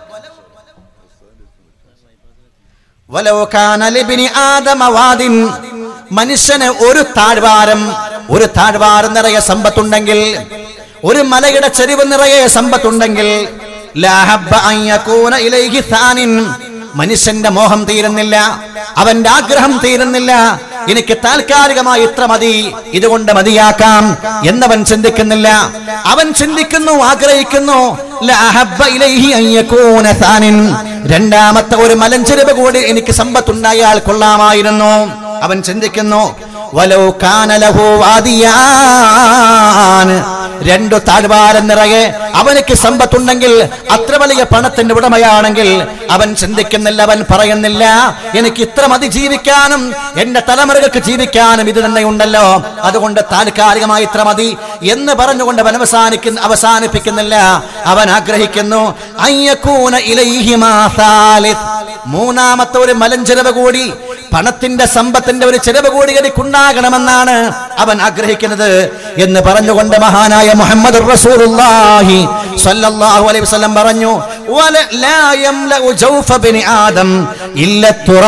വലൗ കാന ലിബ്നി ആദമ വാദിൻ മനുഷ്യന് ഒരു താഴ്വാരം ഒരു താഴ്വാരം നിറയെ സമ്പത്തുണ്ടെങ്കിൽ ഒരു മലയുടെ ചെരിവ് നിറയെ സമ്പത്തുണ്ടെങ്കിൽ ലാഹബ്ബ അൻ യകൂന ഇലൈഹി ഥാനിൻ മനുഷ്യന്റെ മോഹം തീരുന്നില്ല അവന്റെ ആഗ്രഹം തീരുന്നില്ല എനിക്ക് താൽക്കാലികമായി ഇത്ര മതി ഇതുകൊണ്ട് മതിയാക്കാം എന്നവൻ ചിന്തിക്കുന്നില്ല അവൻ ചിന്തിക്കുന്നു ആഗ്രഹിക്കുന്നു ലഅഹബ്ബ ഇലൈഹി അൻ യകൂന ഥാനിൻ. രണ്ടാമത്തെ ഒരു മലഞ്ചെരുവ് കൂടി എനിക്ക് സമ്പത്തുണ്ടായാൽ കൊള്ളാമായിരുന്നു അവൻ ചിന്തിക്കുന്നു വലൗ കാന ലഹു വാദിയാൻ രണ്ടു താഴ്വാരം നിറയെ അവനക്ക് സമ്പത്തുണ്ടെങ്കിൽ അത്ര വലിയ പണത്തിന്റെ ഉടമയാണെങ്കിൽ അവൻ ചിന്തിക്കുന്നില്ല അവൻ പറയുന്നില്ല എനിക്ക് ഇത്ര മതി ജീവിക്കാനും എന്റെ തലമുറകൾക്ക് ജീവിക്കാനും ഇത് തന്നെ ഉണ്ടല്ലോ അതുകൊണ്ട് താൽക്കാലികമായി ഇത്ര മതി എന്ന് പറഞ്ഞുകൊണ്ട് അവൻ അവസാനിക്കുന്ന അവസാനിപ്പിക്കുന്നില്ല അവൻ ആഗ്രഹിക്കുന്നു അയ്യക്കൂന ഇലൈഹിമാ സാലിസ്. മൂന്നാമത്തെ ഒരു മലഞ്ചെലവ് കൂടി പണത്തിന്റെ സമ്പത്തിന്റെ ഒരു ചെലവ് കൂടി എനിക്കുണ്ടാകണമെന്നാണ് അവൻ ആഗ്രഹിക്കുന്നത് എന്ന് പറഞ്ഞുകൊണ്ട് മഹാനായ മുഹമ്മദ് റസൂലുള്ളാഹി സ്വല്ലല്ലാഹു അലൈഹി വസല്ലം പറഞ്ഞു വല ലാ യംലഉ ജൗഫ ബനി ആദം ഇല്ല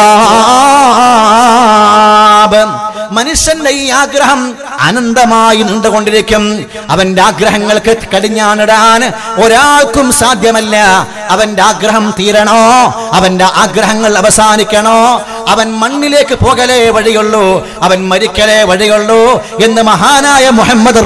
തുറാബ് മനുഷ്യന്റെ ഈ ആഗ്രഹം അനന്തമായി നീണ്ടുകൊണ്ടിരിക്കും അവന്റെ ആഗ്രഹങ്ങൾക്ക് കടിഞ്ഞാണിടാൻ ഒരാൾക്കും സാധ്യമല്ല അവന്റെ ആഗ്രഹം തീരണോ അവന്റെ ആഗ്രഹങ്ങൾ അവസാനിക്കണോ അവൻ മണ്ണിലേക്ക് പോകലേ വഴിയുള്ളൂ അവൻ മരിക്കലേ വഴിയുള്ളൂ എന്ന് മഹാനായ മുഹമ്മദ്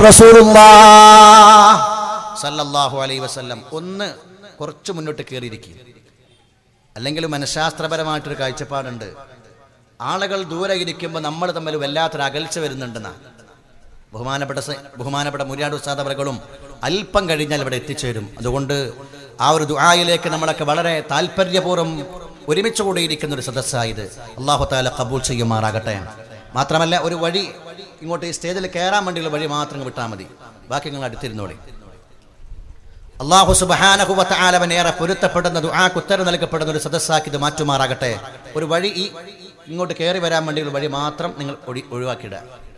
സല്ലല്ലാഹു അലൈഹി വസല്ലം ഒന്ന് കുറച്ച് മുന്നോട്ട് കയറിയിരിക്കും അല്ലെങ്കിൽ മനഃശാസ്ത്രപരമായിട്ടൊരു കാഴ്ചപ്പാടുണ്ട് ആളുകൾ ദൂരെ ഇരിക്കുമ്പോൾ നമ്മൾ തമ്മിൽ വല്ലാത്തൊരു അകൽച്ച വരുന്നുണ്ടെന്നാ ബഹുമാനപ്പെട്ട സ- ബഹുമാനപ്പെട്ട മുരിയാട് ഉസ്താദവറുകളും അല്പം കഴിഞ്ഞാൽ ഇവിടെ എത്തിച്ചേരും അതുകൊണ്ട് ആ ഒരു ദുആയിലേക്ക് നമ്മളൊക്കെ വളരെ താല്പര്യപൂർവ്വം ഒരുമിച്ച് കൂടിയിരിക്കുന്ന ഒരു സദസ്സായത് അള്ളാഹു താല കബൂൽ ചെയ്യുമാറാകട്ടെ മാത്രമല്ല ഒരു വഴി ഇങ്ങോട്ട് ഈ സ്റ്റേജിൽ കയറാൻ വേണ്ടിയുള്ള വഴി മാത്രം വിട്ടാൽ മതി ബാക്കി നിങ്ങൾ അടുത്തിരുന്നോളി അള്ളാഹു സുബഹാനഹുവത്താലവൻ ഏറെ പൊരുത്തപ്പെടുന്ന ദുആക്ക് ഉത്തരം നൽകപ്പെടുന്ന ഒരു സദസ്സാക്കി ഇത് മാറ്റുമാറാകട്ടെ ഒരു വഴി ഈ ഇങ്ങോട്ട് കയറി വരാൻ വേണ്ടിയുള്ള വഴി മാത്രം നിങ്ങൾ ഒഴി- ഒഴിവാക്കിയിടുക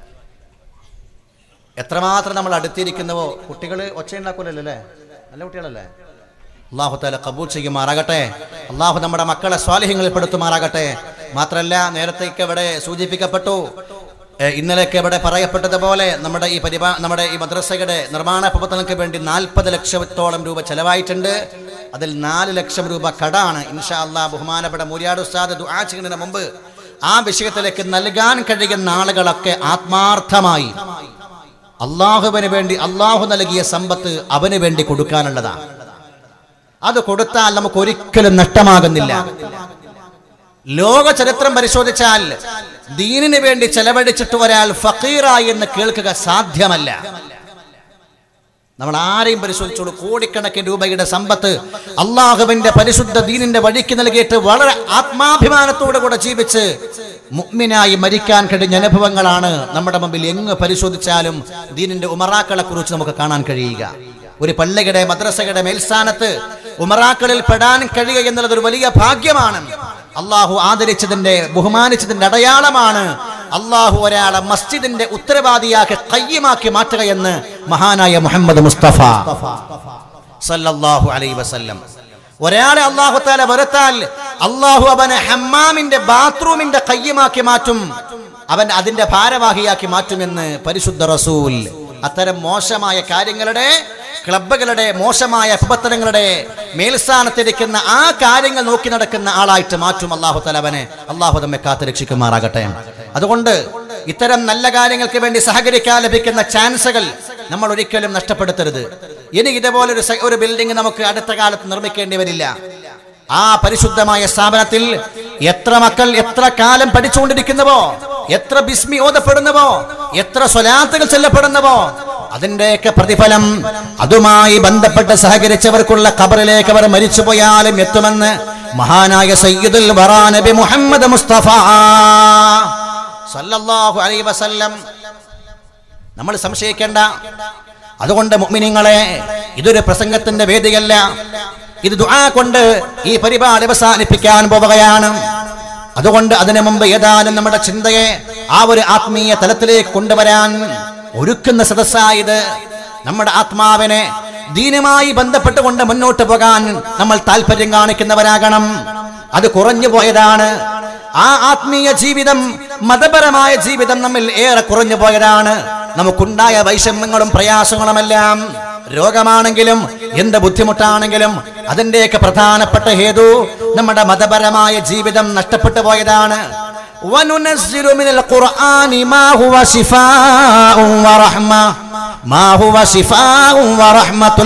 എത്രമാത്രം നമ്മൾ അടുത്തിരിക്കുന്നുവോ കുട്ടികൾ ഒച്ചയുണ്ടാക്കൂലല്ലോ അല്ലേ നല്ല കുട്ടികളല്ലേ അള്ളാഹു താല കബൂൽ ചെയ്യുമാറാകട്ടെ അള്ളാഹു നമ്മുടെ മക്കളെ സ്വാലിഹ്യങ്ങളിൽ പെടുത്തുമാറാകട്ടെ മാത്രമല്ല നേരത്തേക്ക് ഇവിടെ സൂചിപ്പിക്കപ്പെട്ടു ഏ, ഇന്നലെയൊക്കെ ഇവിടെ പറയപ്പെട്ടതുപോലെ നമ്മുടെ ഈ പരിപാ നമ്മുടെ ഈ മദ്രസയുടെ നിർമ്മാണ പ്രവർത്തനങ്ങൾക്ക് വേണ്ടി നാൽപ്പത് ലക്ഷത്തോളം രൂപ ചെലവായിട്ടുണ്ട് അതിൽ നാല് ലക്ഷം രൂപ കടാണ് ഇൻഷാ അള്ളാഹ് ബഹുമാനപ്പെട്ട മൂര്യാട് ഉസ്താദ് ദുആ ചെയ്യുന്നതിന് മുമ്പ് ആ വിഷയത്തിലേക്ക് നൽകാൻ കഴിയുന്ന ആളുകളൊക്കെ ആത്മാർത്ഥമായി അള്ളാഹുവിന് വേണ്ടി അള്ളാഹു നൽകിയ സമ്പത്ത് അവന് വേണ്ടി കൊടുക്കാനുള്ളതാണ് അത് കൊടുത്താൽ നമുക്ക് ഒരിക്കലും നഷ്ടമാകുന്നില്ല ലോക ചരിത്രം പരിശോധിച്ചാൽ ദീനിന് വേണ്ടി ചെലവഴിച്ചിട്ട് ഒരാൾ ഫക്കീറായി എന്ന് കേൾക്കുക സാധ്യമല്ല നമ്മൾ ആരെയും പരിശോധിച്ചോളൂ കോടിക്കണക്കിന് രൂപയുടെ സമ്പത്ത് അള്ളാഹുവിന്റെ പരിശുദ്ധ ദീനിന്റെ വഴിക്ക് നൽകിയിട്ട് വളരെ ആത്മാഭിമാനത്തോടെ കൂടെ ജീവിച്ച് മുഗ്മിനായി മരിക്കാൻ കഴിഞ്ഞ അനുഭവങ്ങളാണ് നമ്മുടെ മുമ്പിൽ എങ്ങ് പരിശോധിച്ചാലും ദീനിന്റെ ഉമറാക്കളെ കുറിച്ച് നമുക്ക് കാണാൻ കഴിയുക ഒരു പള്ളിയുടെ മദ്രസയുടെ മേൽസ്ഥാനത്ത് ഉമറാക്കളിൽ പെടാൻ കഴിയുക എന്നുള്ളത് ഒരു വലിയ ഭാഗ്യമാണ് അള്ളാഹു ആദരിച്ചതിന്റെ ബഹുമാനിച്ചതിന്റെ അടയാളമാണ് അള്ളാഹു ഒരാളെ മസ്ജിദിന്റെ ഉത്തരവാദിയാക്കി കയ്യമാക്കി മാറ്റുകയെന്ന് മഹാനായ മുഹമ്മദ് മുസ്തഫ സല്ലല്ലാഹു അലൈഹി വസല്ലം ഒരാളെ അള്ളാഹു താല വെറുത്താൽ അള്ളാഹു അവനെ ഹമ്മാമിന്റെ ബാത്റൂമിന്റെ കയ്യമാക്കി മാറ്റും അവൻ അതിന്റെ ഭാരവാഹിയാക്കി മാറ്റുമെന്ന് പരിശുദ്ധ റസൂൽ അത്തരം മോശമായ കാര്യങ്ങളുടെ ക്ലബ്ബുകളുടെ മോശമായ അപത്തരങ്ങളുടെ മേൽസ്ഥാനത്തിരിക്കുന്ന ആ കാര്യങ്ങൾ നോക്കി നടക്കുന്ന ആളായിട്ട് മാറ്റും അള്ളാഹു തലവനെ അള്ളാഹു നമ്മെ കാത്തു രക്ഷിക്കുമാറാകട്ടെ അതുകൊണ്ട് ഇത്തരം നല്ല കാര്യങ്ങൾക്ക് വേണ്ടി സഹകരിക്കാൻ ലഭിക്കുന്ന ചാൻസുകൾ നമ്മൾ ഒരിക്കലും നഷ്ടപ്പെടുത്തരുത് ഇനി ഇതുപോലെ ഒരു സ- ഒരു ബിൽഡിംഗ് നമുക്ക് അടുത്ത കാലത്ത് നിർമ്മിക്കേണ്ടി വരില്ല ആ പരിശുദ്ധമായ സ്ഥാപനത്തിൽ എത്ര മക്കൾ എത്ര കാലം പഠിച്ചുകൊണ്ടിരിക്കുന്നുവോ എത്ര ബിസ്മി ഓതപ്പെടുന്നുവോ എത്ര സ്വലാത്തുകൾ ചെല്ലപ്പെടുന്നുവോ അതിന്റെയൊക്കെ പ്രതിഫലം അതുമായി ബന്ധപ്പെട്ട് സഹകരിച്ചവർക്കുള്ള ഖബറിലേക്ക് അവർ മരിച്ചുപോയാലും എത്തുമെന്ന് മഹാനായ സയ്യിദുൽ വറാ നബി മുഹമ്മദ് മുസ്തഫ സല്ലല്ലാഹു അലൈഹി വസല്ലം നമ്മൾ സംശയിക്കേണ്ട അതുകൊണ്ട് മുഅ്മിനീങ്ങളെ ഇതൊരു പ്രസംഗത്തിന്റെ വേദിയല്ല ഇത് ദുആ കൊണ്ട് ഈ പരിപാടി അവസാനിപ്പിക്കാൻ പോവുകയാണ് അതുകൊണ്ട് അതിനു മുമ്പ് ഏതാനും നമ്മുടെ ചിന്തയെ ആ ഒരു ആത്മീയ തലത്തിലേക്ക് കൊണ്ടുവരാൻ ഒരുക്കുന്ന സദസ്സായത് നമ്മുടെ ആത്മാവിനെ ദീനുമായി ബന്ധപ്പെട്ടുകൊണ്ട് മുന്നോട്ട് പോകാൻ നമ്മൾ താല്പര്യം കാണിക്കുന്നവരാകണം അത് കുറഞ്ഞു പോയതാണ് ആ ആത്മീയ ജീവിതം മതപരമായ ജീവിതം നമ്മിൽ ഏറെ കുറഞ്ഞു പോയതാണ് നമുക്കുണ്ടായ വൈഷമ്യങ്ങളും പ്രയാസങ്ങളുമെല്ലാം രോഗമാണെങ്കിലും എന്ത് ബുദ്ധിമുട്ടാണെങ്കിലും അതിന്റെയൊക്കെ പ്രധാനപ്പെട്ട ഹേതു നമ്മുടെ മതപരമായ ജീവിതം നഷ്ടപ്പെട്ടു പോയതാണ് وننزل من القرآن ما هو شفاء ورحمة ما هو شفاء ورحمة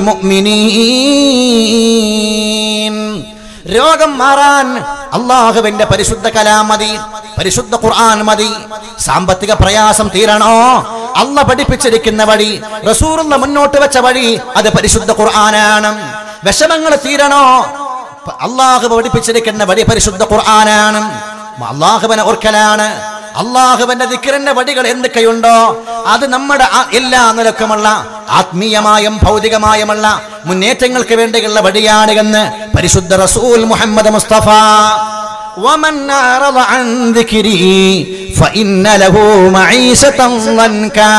للمؤمنين രോഗം മാറാൻ അള്ളാഹുവിന്റെ പരിശുദ്ധ കലാം മതി പരിശുദ്ധ ഖുർആൻ മതി സാമ്പത്തിക പ്രയാസം തീരണോ അല്ല പഠിപ്പിച്ചിരിക്കുന്ന വഴി റസൂറുള്ള മുന്നോട്ട് വെച്ച വഴി അത് പരിശുദ്ധ ഖുർആനാണ് വിഷമങ്ങൾ തീരണോ പ- അള്ളാഹു പഠിപ്പിച്ചിരിക്കുന്ന വഴി പരിശുദ്ധ ഖുർആനാണ് അള്ളാഹുവിനെ ഓർക്കലാണ് അള്ളാഹുവിന്റെ ദിക്കറിന്റെ വടികൾ എന്തൊക്കെയുണ്ടോ അത് നമ്മുടെ ആ- എല്ലാ നിലക്കുമുള്ള ആത്മീയമായും ഭൗതികമായുമുള്ള മുന്നേറ്റങ്ങൾക്ക് വേണ്ടിയുള്ള വഴിയാണ് എന്ന് പരിശുദ്ധ റസൂൽ മുഹമ്മദ് മുസ്തഫ ومن أعرض عن ذكري فإن له معيشة ضنكا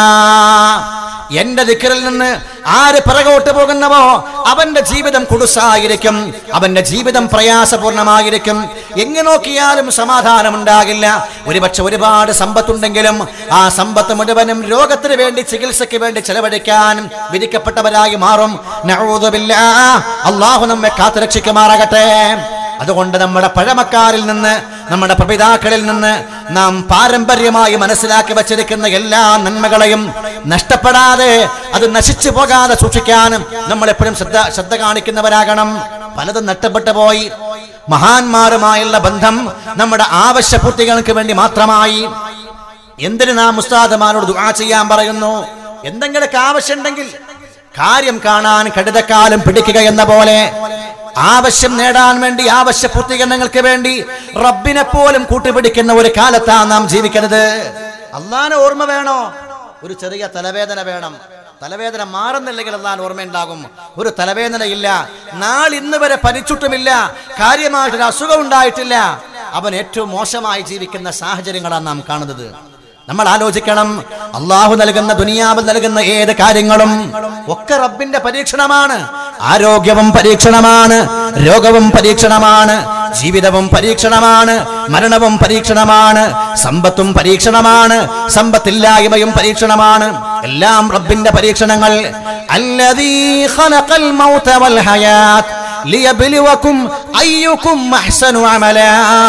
എന്റെ ദിക്കറിൽ നിന്ന് ആര് പിറകോട്ട് പോകുന്നവോ അവന്റെ ജീവിതം കുടുസായിരിക്കും അവന്റെ ജീവിതം പ്രയാസപൂർണമായിരിക്കും എങ്ങു നോക്കിയാലും സമാധാനമുണ്ടാകില്ല ഒരുപക്ഷെ ഒരുപാട് സമ്പത്തുണ്ടെങ്കിലും ആ സമ്പത്ത് മുഴുവനും രോഗത്തിന് വേണ്ടി ചികിത്സയ്ക്ക് വേണ്ടി ചെലവഴിക്കാൻ വിധിക്കപ്പെട്ടവരായി മാറും നഊദുബില്ലാ. അള്ളാഹു നമ്മെ കാത്തുരക്ഷിക്കുമാറാകട്ടെ അതുകൊണ്ട് നമ്മുടെ പഴമക്കാരിൽ നിന്ന് നമ്മുടെ പ്രപിതാക്കളിൽ നിന്ന് നാം പാരമ്പര്യമായി മനസ്സിലാക്കി വച്ചിരിക്കുന്ന എല്ലാ നന്മകളെയും നഷ്ടപ്പെടാതെ അത് നശിച്ചു പോകാതെ സൂക്ഷിക്കാനും നമ്മൾ എപ്പോഴും ശ്രദ്ധ ശ്രദ്ധ കാണിക്കുന്നവരാകണം പലതും നഷ്ടപ്പെട്ടു പോയി മഹാന്മാരുമായുള്ള ബന്ധം നമ്മുടെ ആവശ്യപൂർത്തികൾക്ക് വേണ്ടി മാത്രമായി എന്തിന് നാം ഉസ്താദമാരോട് ദുആ ചെയ്യാൻ പറയുന്നു എന്തെങ്കിലുമൊക്കെ ആവശ്യമുണ്ടെങ്കിൽ കാര്യം കാണാൻ കടുതക്കാലം പിടിക്കുക എന്ന പോലെ ആവശ്യം നേടാൻ വേണ്ടി ആവശ്യ പൂർത്തീകരണങ്ങൾക്ക് വേണ്ടി റബ്ബിനെ പോലും കൂട്ടുപിടിക്കുന്ന ഒരു കാലത്താണ് നാം ജീവിക്കുന്നത് അള്ളാനെ ഓർമ്മ വേണോ ഒരു ചെറിയ തലവേദന വേണം തലവേദന മാറുന്നില്ലെങ്കിൽ അള്ളാൻ ഓർമ്മയുണ്ടാകും ഒരു തലവേദനയില്ല നാളിന്ന് വരെ പനിച്ചുട്ടുമില്ല കാര്യമായിട്ടൊരു അസുഖം ഉണ്ടായിട്ടില്ല അവൻ ഏറ്റവും മോശമായി ജീവിക്കുന്ന സാഹചര്യങ്ങളാണ് നാം കാണുന്നത് നമ്മൾ ആലോചിക്കണം അള്ളാഹു നൽകുന്ന ദുനിയാവിൽ നൽകുന്ന ഏത് കാര്യങ്ങളും ഒക്കെ റബ്ബിന്റെ പരീക്ഷണമാണ് ആരോഗ്യവും പരീക്ഷണമാണ് രോഗവും പരീക്ഷണമാണ് ജീവിതവും പരീക്ഷണമാണ് മരണവും പരീക്ഷണമാണ് സമ്പത്തും പരീക്ഷണമാണ് സമ്പത്തില്ലായ്മയും പരീക്ഷണമാണ് എല്ലാം റബ്ബിന്റെ പരീക്ഷണങ്ങൾ അല്ലദീ ഖലഖൽ മൗത വൽ ഹയാത്ത് ലിയബ്ലുവക്കും അയ്യുക്കും അഹ്സനു അമലാ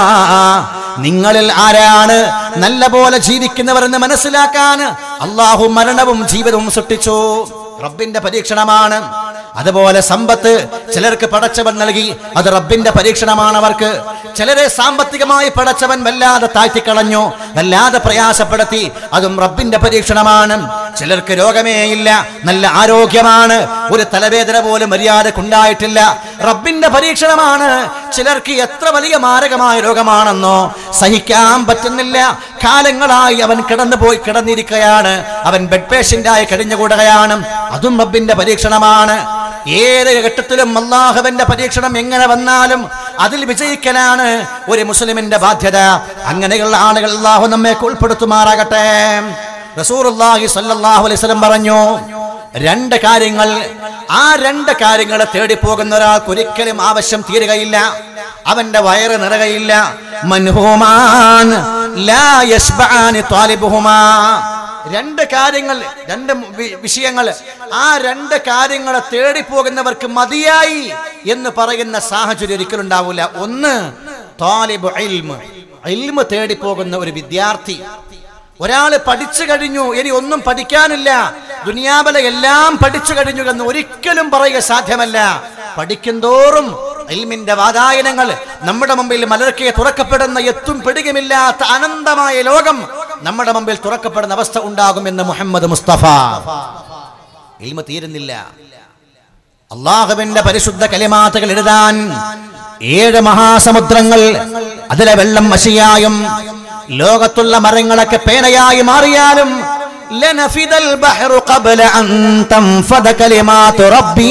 നിങ്ങളിൽ ആരാണ് നല്ല പോലെ ജീവിക്കുന്നവരെന്ന് മനസ്സിലാക്കാൻ അള്ളാഹു മരണവും ജീവിതവും സൃഷ്ടിച്ചു റബ്ബിന്റെ പരീക്ഷണമാണ് അതുപോലെ സമ്പത്ത് ചിലർക്ക് പടച്ചവൻ നൽകി അത് റബ്ബിന്റെ പരീക്ഷണമാണ് അവർക്ക് ചിലരെ സാമ്പത്തികമായി പടച്ചവൻ വല്ലാതെ താഴ്ത്തിക്കളഞ്ഞു വല്ലാതെ പ്രയാസപ്പെടുത്തി അതും റബ്ബിന്റെ പരീക്ഷണമാണ് ചിലർക്ക് രോഗമേ ഇല്ല നല്ല ആരോഗ്യമാണ് ഒരു തലവേദന പോലും മര്യാദക്കുണ്ടായിട്ടില്ല റബ്ബിന്റെ പരീക്ഷണമാണ് ചിലർക്ക് എത്ര വലിയ മാരകമായ രോഗമാണെന്നോ സഹിക്കാൻ പറ്റുന്നില്ല കാലങ്ങളായി അവൻ കിടന്നു പോയി കിടന്നിരിക്കുകയാണ് അവൻ ബെഡ് പേഷ്യന്റായി കഴിഞ്ഞുകൂടുകയാണ് അതും റബ്ബിന്റെ പരീക്ഷണമാണ് ഏത് ഘട്ടത്തിലും അള്ളാഹുവിന്റെ പരീക്ഷണം എങ്ങനെ വന്നാലും അതിൽ വിജയിക്കലാണ് ഒരു മുസ്ലിമിന്റെ ബാധ്യത അങ്ങനെയുള്ള ആളുകൾ അള്ളാഹു നമ്മെ ഉൾപ്പെടുത്തുമാറാകട്ടെ റസൂറുല്ലാഹി സല്ലല്ലാഹു അലൈഹി വസല്ലം പറഞ്ഞു രണ്ട് കാര്യങ്ങൾ ആ രണ്ട് കാര്യങ്ങളെ തേടി പോകുന്ന ഒരാൾക്ക് ഒരിക്കലും ആവശ്യം തീരുകയില്ല അവന്റെ വയറ് നിറകയില്ല മൻഹൂമാൻ ലാ യശ്ബഅനി ത്വാലിബുഹുമാ രണ്ട് കാര്യങ്ങൾ രണ്ട് വി- വിഷയങ്ങൾ ആ രണ്ട് കാര്യങ്ങളെ തേടി പോകുന്നവർക്ക് മതിയായി എന്ന് പറയുന്ന സാഹചര്യം ഒരിക്കലും ഉണ്ടാവില്ല ഒന്ന് താലിബ് ഇൽമ് ഇൽമ് തേടി പോകുന്ന ഒരു വിദ്യാർത്ഥി ഒരാള് പഠിച്ചു കഴിഞ്ഞു ഇനി ഒന്നും പഠിക്കാനില്ല ദുനിയാവിലെ എല്ലാം പഠിച്ചു കഴിഞ്ഞു എന്ന് ഒരിക്കലും പറയുക സാധ്യമല്ല പഠിക്കുന്തോറും ഇൽമിന്റെ വാതായനങ്ങൾ നമ്മുടെ മുമ്പിൽ മലർക്കെ തുറക്കപ്പെടുന്ന എത്തും പിടികുമില്ലാത്ത അനന്തമായ ലോകം നമ്മുടെ മുമ്പിൽ തുറക്കപ്പെടുന്ന അവസ്ഥ ഉണ്ടാകുമെന്ന് മുഹമ്മദ് മുസ്തഫ ഇൽമ തീരുന്നില്ല അള്ളാഹുവിന്റെ പരിശുദ്ധ കലിമാത്തുകൾ എഴുതാൻ ഏഴ് മഹാസമുദ്രങ്ങൾ അതിലെ വെള്ളം മഷിയായും ലോകത്തുള്ള മരങ്ങളൊക്കെ പേനയായി മാറിയാലും ലനഫിദൽ ബഹ്റു ഖബ്ല അൻ തൻഫദ കലിമാതു റബ്ബി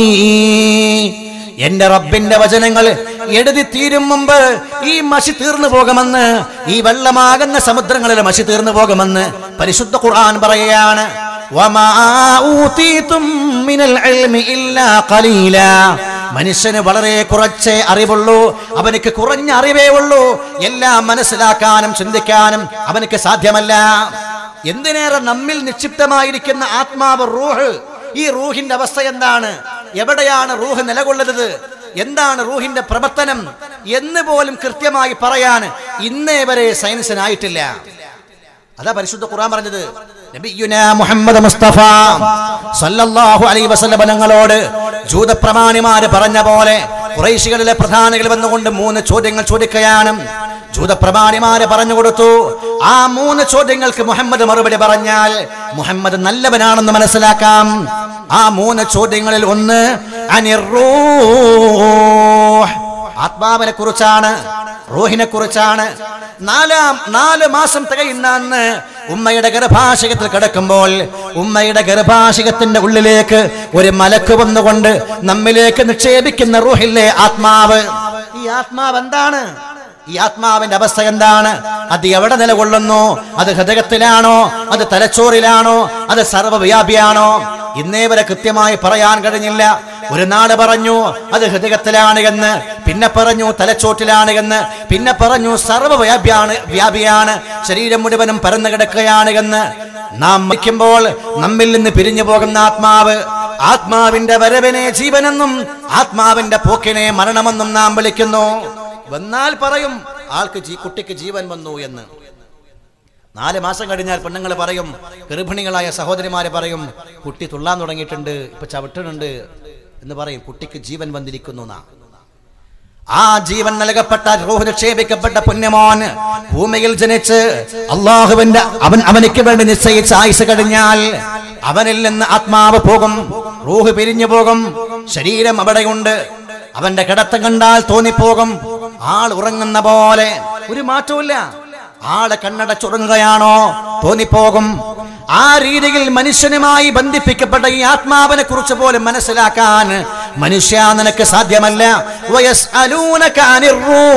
എന്റെ റബ്ബിന്റെ വചനങ്ങൾ എഴുതി തീരും മുമ്പ് ഈ മഷി തീർന്നു പോകുമെന്ന് ഈ വെള്ളമാകുന്ന സമുദ്രങ്ങളിലെ മഷി തീർന്നു പോകുമെന്ന് പരിശുദ്ധ ഖുർആൻ പറയുകയാണ് വമാ ഊതീതും മിനൽ ഇൽമി ഇല്ലാ ഖലീലാ മനുഷ്യന് വളരെ കുറച്ചേ അറിവുള്ളൂ അവനക്ക് കുറഞ്ഞ അറിവേ ഉള്ളൂ എല്ലാം മനസ്സിലാക്കാനും ചിന്തിക്കാനും അവനക്ക് സാധ്യമല്ല എന്തിനേറെ നമ്മിൽ നിക്ഷിപ്തമായിരിക്കുന്ന ആത്മാവ് റൂഹ് ഈ റൂഹിന്റെ അവസ്ഥ എന്താണ് എവിടെയാണ് റൂഹ് നിലകൊള്ളുന്നത് എന്താണ് റൂഹിന്റെ പ്രവർത്തനം എന്ന് പോലും കൃത്യമായി പറയാൻ ഇന്നേ വരെ സയൻസിനായിട്ടില്ല അതാ പരിശുദ്ധ ഖുർആൻ പറഞ്ഞത് നബിയുനാ മുഹമ്മദ് മുസ്തഫ സല്ലല്ലാഹു അലൈഹി വസല്ലം ഞങ്ങളോട് ജൂതപ്രമാണിമാര് പറഞ്ഞ പോലെ കുറേശികളിലെ പ്രധാനികൾ വന്നുകൊണ്ട് മൂന്ന് ചോദ്യങ്ങൾ ചോദിക്കുകയാണ് ജൂതപ്രമാണിമാര് പറഞ്ഞു കൊടുത്തു ആ മൂന്ന് ചോദ്യങ്ങൾക്ക് മുഹമ്മദ് മറുപടി പറഞ്ഞാൽ മുഹമ്മദ് നല്ലവനാണെന്ന് മനസ്സിലാക്കാം ആ മൂന്ന് ചോദ്യങ്ങളിൽ ഒന്ന് അനിറൂഹ് ആത്മാവിനെ കുറിച്ചാണ് റൂഹിനെ കുറിച്ചാണ് നാലാം നാല് മാസം തികയുന്ന അന്ന് ഉമ്മയുടെ ഗർഭാശയത്തിൽ കിടക്കുമ്പോൾ ഉമ്മയുടെ ഗർഭാശയത്തിന്റെ ഉള്ളിലേക്ക് ഒരു മലക്ക് വന്നുകൊണ്ട് നമ്മിലേക്ക് നിക്ഷേപിക്കുന്ന റൂഹില്ലേ ആത്മാവ് ഈ ആത്മാവ് എന്താണ് ഈ ആത്മാവിന്റെ അവസ്ഥ എന്താണ് അത് എവിടെ നിലകൊള്ളുന്നു അത് ഹൃദയത്തിലാണോ അത് തലച്ചോറിലാണോ അത് സർവ്വവ്യാപിയാണോ ഇന്നേ വരെ കൃത്യമായി പറയാൻ കഴിഞ്ഞില്ല ഒരു നാട് പറഞ്ഞു അത് ഹൃദയത്തിലാണ് എന്ന് പിന്നെ പറഞ്ഞു തലച്ചോട്ടിലാണ് എന്ന് പിന്നെ പറഞ്ഞു സർവ്വവ്യാപിയാണ് വ്യാപിയാണ് ശരീരം മുഴുവനും പരന്നു കിടക്കുകയാണ് എന്ന് നാം മരിക്കുമ്പോൾ നമ്മിൽ നിന്ന് പിരിഞ്ഞു പോകുന്ന ആത്മാവ് ആത്മാവിന്റെ വരവിനെ ജീവനെന്നും ആത്മാവിന്റെ പോക്കിനെ മരണമെന്നും നാം വിളിക്കുന്നു വന്നാൽ പറയും ആൾക്ക് ജീ- കുട്ടിക്ക് ജീവൻ വന്നു എന്ന് നാല് മാസം കഴിഞ്ഞാൽ പെണ്ണുങ്ങൾ പറയും ഗർഭിണികളായ സഹോദരിമാര് പറയും കുട്ടി തുള്ളാൻ തുടങ്ങിയിട്ടുണ്ട് ഇപ്പൊ ചവിട്ടുന്നുണ്ട് എന്ന് പറയും കുട്ടിക്ക് ജീവൻ വന്നിരിക്കുന്നു എന്നാ ആ ജീവൻ നൽകപ്പെട്ട റൂഹ് നിക്ഷേപിക്കപ്പെട്ട പുണ്യമോൻ ഭൂമിയിൽ ജനിച്ച് അള്ളാഹുവിന്റെ അവൻ അവനിക്ക് വേണ്ടി നിശ്ചയിച്ച ആയുസ് കഴിഞ്ഞാൽ അവനിൽ നിന്ന് ആത്മാവ് പോകും റൂഹ് പിരിഞ്ഞു പോകും ശരീരം അവിടെയുണ്ട് അവന്റെ കിടത്തം കണ്ടാൽ തോന്നിപ്പോകും ആൾ ഉറങ്ങുന്ന പോലെ ഒരു മാറ്റവുമില്ല ആള് കണ്ണടച്ചുറങ്ങുകയാണോ തോന്നിപ്പോകും ആ രീതിയിൽ മനുഷ്യനുമായി ബന്ധിപ്പിക്കപ്പെട്ട ഈ ആത്മാവിനെ കുറിച്ച് പോലും മനസ്സിലാക്കാൻ മനുഷ്യ നിനക്ക് സാധ്യമല്ല വയസ്അലൂനക അനിർ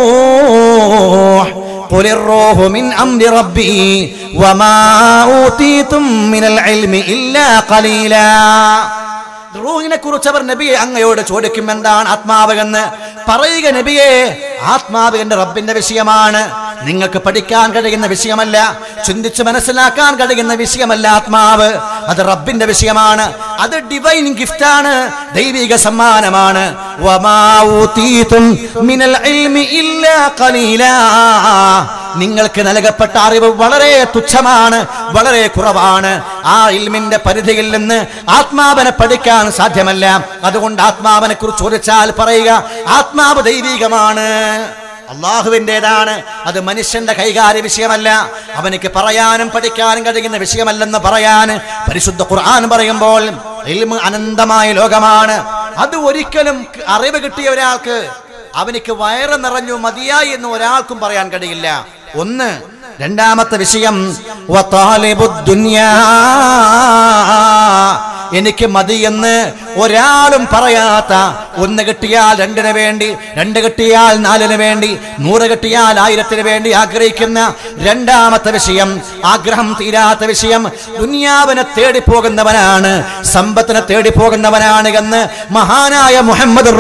റൂഹ് قل الروح من أمر ربي وما أوتيتم من العلم إلا قليلا റൂഹിനെ കുറിച്ച് അവർ നബിയെ അങ്ങയോട് ചോദിക്കും എന്താണ് ആത്മാവ് എന്ന് പറയുക നബിയെ ആത്മാവ് എന്റെ റബ്ബിന്റെ വിഷയമാണ് നിങ്ങൾക്ക് പഠിക്കാൻ കഴിയുന്ന വിഷയമല്ല ചിന്തിച്ച് മനസ്സിലാക്കാൻ കഴിയുന്ന വിഷയമല്ല ആത്മാവ് അത് റബ്ബിന്റെ വിഷയമാണ് അത് ഡിവൈൻ ഗിഫ്റ്റ് ആണ് ദൈവിക സമ്മാനമാണ് വമാ ഊതീതും മിനൽ ഇൽമി ഇല്ലാ ഖലീലാ നിങ്ങൾക്ക് നൽകപ്പെട്ട അറിവ് വളരെ തുച്ഛമാണ് വളരെ കുറവാണ് ആ ഇൽമിന്റെ പരിധിയിൽ നിന്ന് ആത്മാവിനെ പഠിക്കാൻ സാധ്യമല്ല അതുകൊണ്ട് ആത്മാവിനെ കുറിച്ച് ചോദിച്ചാൽ പറയുക ആത്മാവ് ദൈവികമാണ് അള്ളാഹുവിൻ്റെതാണ് അത് മനുഷ്യന്റെ കൈകാര്യ വിഷയമല്ല അവനിക്ക് പറയാനും പഠിക്കാനും കഴിയുന്ന വിഷയമല്ലെന്ന് പറയാൻ പരിശുദ്ധ ഖുർആൻ പറയുമ്പോൾ ഇൽമ് അനന്തമായ ലോകമാണ് അത് ഒരിക്കലും അറിവ് കിട്ടിയ ഒരാൾക്ക് അവനിക്ക് വയറ് നിറഞ്ഞു മതിയായി എന്ന് ഒരാൾക്കും പറയാൻ കഴിയില്ല ഒന്ന് രണ്ടാമത്തെ വിഷയം വത്താലിബുദ് ദുനിയാ. എനിക്ക് മതി എന്ന് ഒരാളും പറയാത്ത ഒന്ന് കിട്ടിയാൽ രണ്ടിന് വേണ്ടി രണ്ട് കിട്ടിയാൽ നാലിന് വേണ്ടി നൂറ് കിട്ടിയാൽ ആയിരത്തിന് വേണ്ടി ആഗ്രഹിക്കുന്ന രണ്ടാമത്തെ വിഷയം ആഗ്രഹം തീരാത്ത വിഷയം ദുനിയാവിനെ തേടിപ്പോകുന്നവനാണ് സമ്പത്തിനെ തേടിപ്പോകുന്നവനാണ് എന്ന് മഹാനായ മുഹമ്മദ്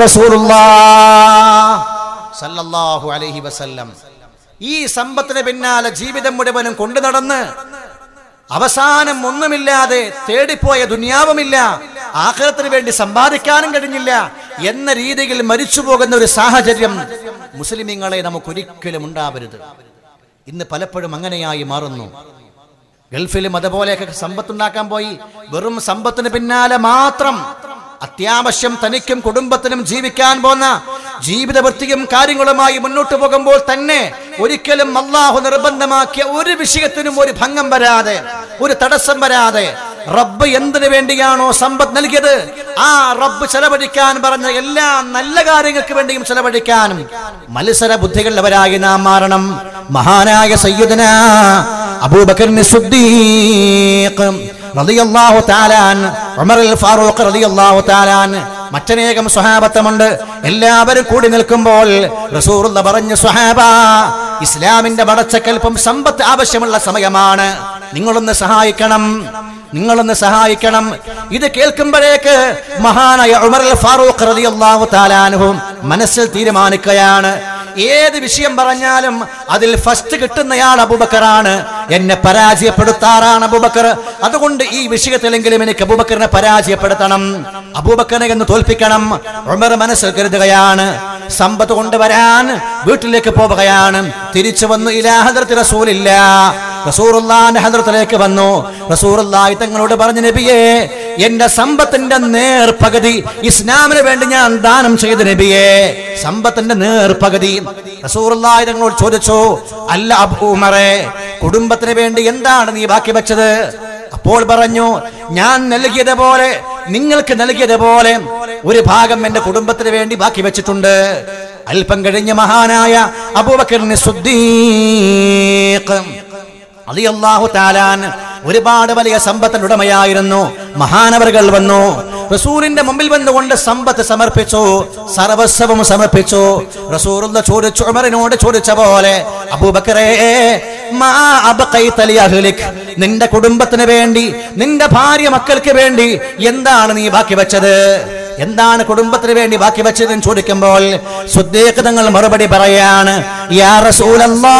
സല്ലല്ലാഹു അലൈഹി വസല്ലം ഈ സമ്പത്തിന് പിന്നാലെ ജീവിതം മുഴുവനും കൊണ്ടു നടന്ന് അവസാനം ഒന്നുമില്ലാതെ തേടിപ്പോയ ദുനിയാവുമില്ല ആഖിറത്തിന് വേണ്ടി സമ്പാദിക്കാനും കഴിഞ്ഞില്ല എന്ന രീതിയിൽ മരിച്ചു പോകുന്ന ഒരു സാഹചര്യം മുസ്ലിമീങ്ങളെ നമുക്കൊരിക്കലും ഉണ്ടാവരുത് ഇന്ന് പലപ്പോഴും അങ്ങനെയായി മാറുന്നു ഗൾഫിലും അതുപോലെയൊക്കെ സമ്പത്തുണ്ടാക്കാൻ പോയി വെറും സമ്പത്തിന് പിന്നാലെ മാത്രം അത്യാവശ്യം തനിക്കും കുടുംബത്തിനും ജീവിക്കാൻ പോന്ന ജീവിതവൃത്തിയും കാര്യങ്ങളുമായി മുന്നോട്ട് പോകുമ്പോൾ തന്നെ ഒരിക്കലും അള്ളാഹു നിർബന്ധമാക്കിയ ഒരു വിഷയത്തിനും ഒരു ഭംഗം വരാതെ ഒരു തടസ്സം വരാതെ റബ്ബ് എന്തിനു വേണ്ടിയാണോ സമ്പത്ത് നൽകിയത് ആ റബ്ബ് ചെലവഴിക്കാൻ പറഞ്ഞ എല്ലാ നല്ല കാര്യങ്ങൾക്ക് വേണ്ടിയും ചെലവഴിക്കാനും മത്സര ബുദ്ധികളുള്ളവരായി നാം മാറണം മഹാനായ സയ്യുദന അബൂബക്കറിന് സുദ്ദീഖ് റളിയല്ലാഹു തആലാൻ ഉമർ അൽ ഫാറൂഖ് റളിയല്ലാഹു തആലാൻ മറ്റനേകം സ്വഹാബത്തമുണ്ട് എല്ലാവരും കൂടി നിൽക്കുമ്പോൾ റസൂറുള്ള പറഞ്ഞു സ്വഹാബ ഇസ്ലാമിന്റെ വടച്ചക്കൽപ്പം സമ്പത്ത് ആവശ്യമുള്ള സമയമാണ് നിങ്ങളൊന്ന് സഹായിക്കണം നിങ്ങളൊന്ന് സഹായിക്കണം ഇത് കേൾക്കുമ്പോഴേക്ക് മഹാനായ ഉമർ അൽ ഫാറൂഖ് റളിയല്ലാഹു തആലാൻഹു മനസ്സിൽ തീരുമാനിക്കുകയാണ് ഏത് വിഷയം പറഞ്ഞാലും അതിൽ ഫസ്റ്റ് കിട്ടുന്നയാൾ അബൂബക്കറാണ് എന്നെ പരാജയപ്പെടുത്താറാണ് അബൂബക്കർ അതുകൊണ്ട് ഈ വിഷയത്തിലെങ്കിലും എനിക്ക് അബൂബക്കറിനെ പരാജയപ്പെടുത്തണം അബൂബക്കറിനെ എന്ന് തോൽപ്പിക്കണം ഉമർ മനസ്സിൽ കരുതുകയാണ് സമ്പത്ത് കൊണ്ടുവരാൻ വീട്ടിലേക്ക് പോവുകയാണ് തിരിച്ചു വന്നു ഇലാഹദർത്തി റസൂലില്ല റസൂറുല്ലാന്റെ ഹദ്രത്തിലേക്ക് വന്നു റസൂറുല്ലായി തങ്ങളോട് പറഞ്ഞു നബിയേ എന്റെ സമ്പത്തിന്റെ നേർ പകുതി ഇസ്ലാമിന് വേണ്ടി ഞാൻ ദാനം ചെയ്ത നബിയേ സമ്പത്തിന്റെ നേർ പകുതി റസൂറുല്ലായി തങ്ങളോട് ചോദിച്ചു അല്ല അബൂമറെ കുടുംബത്തിന് വേണ്ടി എന്താണ് നീ ബാക്കി വെച്ചത് അപ്പോൾ പറഞ്ഞു ഞാൻ നൽകിയത് പോലെ നിങ്ങൾക്ക് നൽകിയത് പോലെ ഒരു ഭാഗം എന്റെ കുടുംബത്തിന് വേണ്ടി ബാക്കി വെച്ചിട്ടുണ്ട് അല്പം കഴിഞ്ഞ മഹാനായ അബൂബക്കറിന് സുദ്ദീഖ് അലിയല്ലാഹു താലാൻ ഒരുപാട് വലിയ സമ്പത്തിന്റെ ഉടമയായിരുന്നു മഹാനവറുകൾ വന്നു റസൂലിന്റെ മുമ്പിൽ വന്നുകൊണ്ട് സമ്പത്ത് സമർപ്പിച്ചു സർവസ്വവും സമർപ്പിച്ചു റസൂറുള്ള ചോദിച്ചു ഉമറിനോട് ചോദിച്ച പോലെ അബൂബക്കറേ മാ അബ്ഖൈത ലി അഹ്ലിക് നിന്റെ കുടുംബത്തിന് വേണ്ടി നിന്റെ ഭാര്യ മക്കൾക്ക് വേണ്ടി എന്താണ് നീ ബാക്കി വെച്ചത് എന്താണ് കുടുംബത്തിന് വേണ്ടി ബാക്കി വെച്ചതെന്ന് ചോദിക്കുമ്പോൾ സുദ്ദീഖ് തങ്ങൾ മറുപടി പറയാണ് യാ റസൂലല്ലാ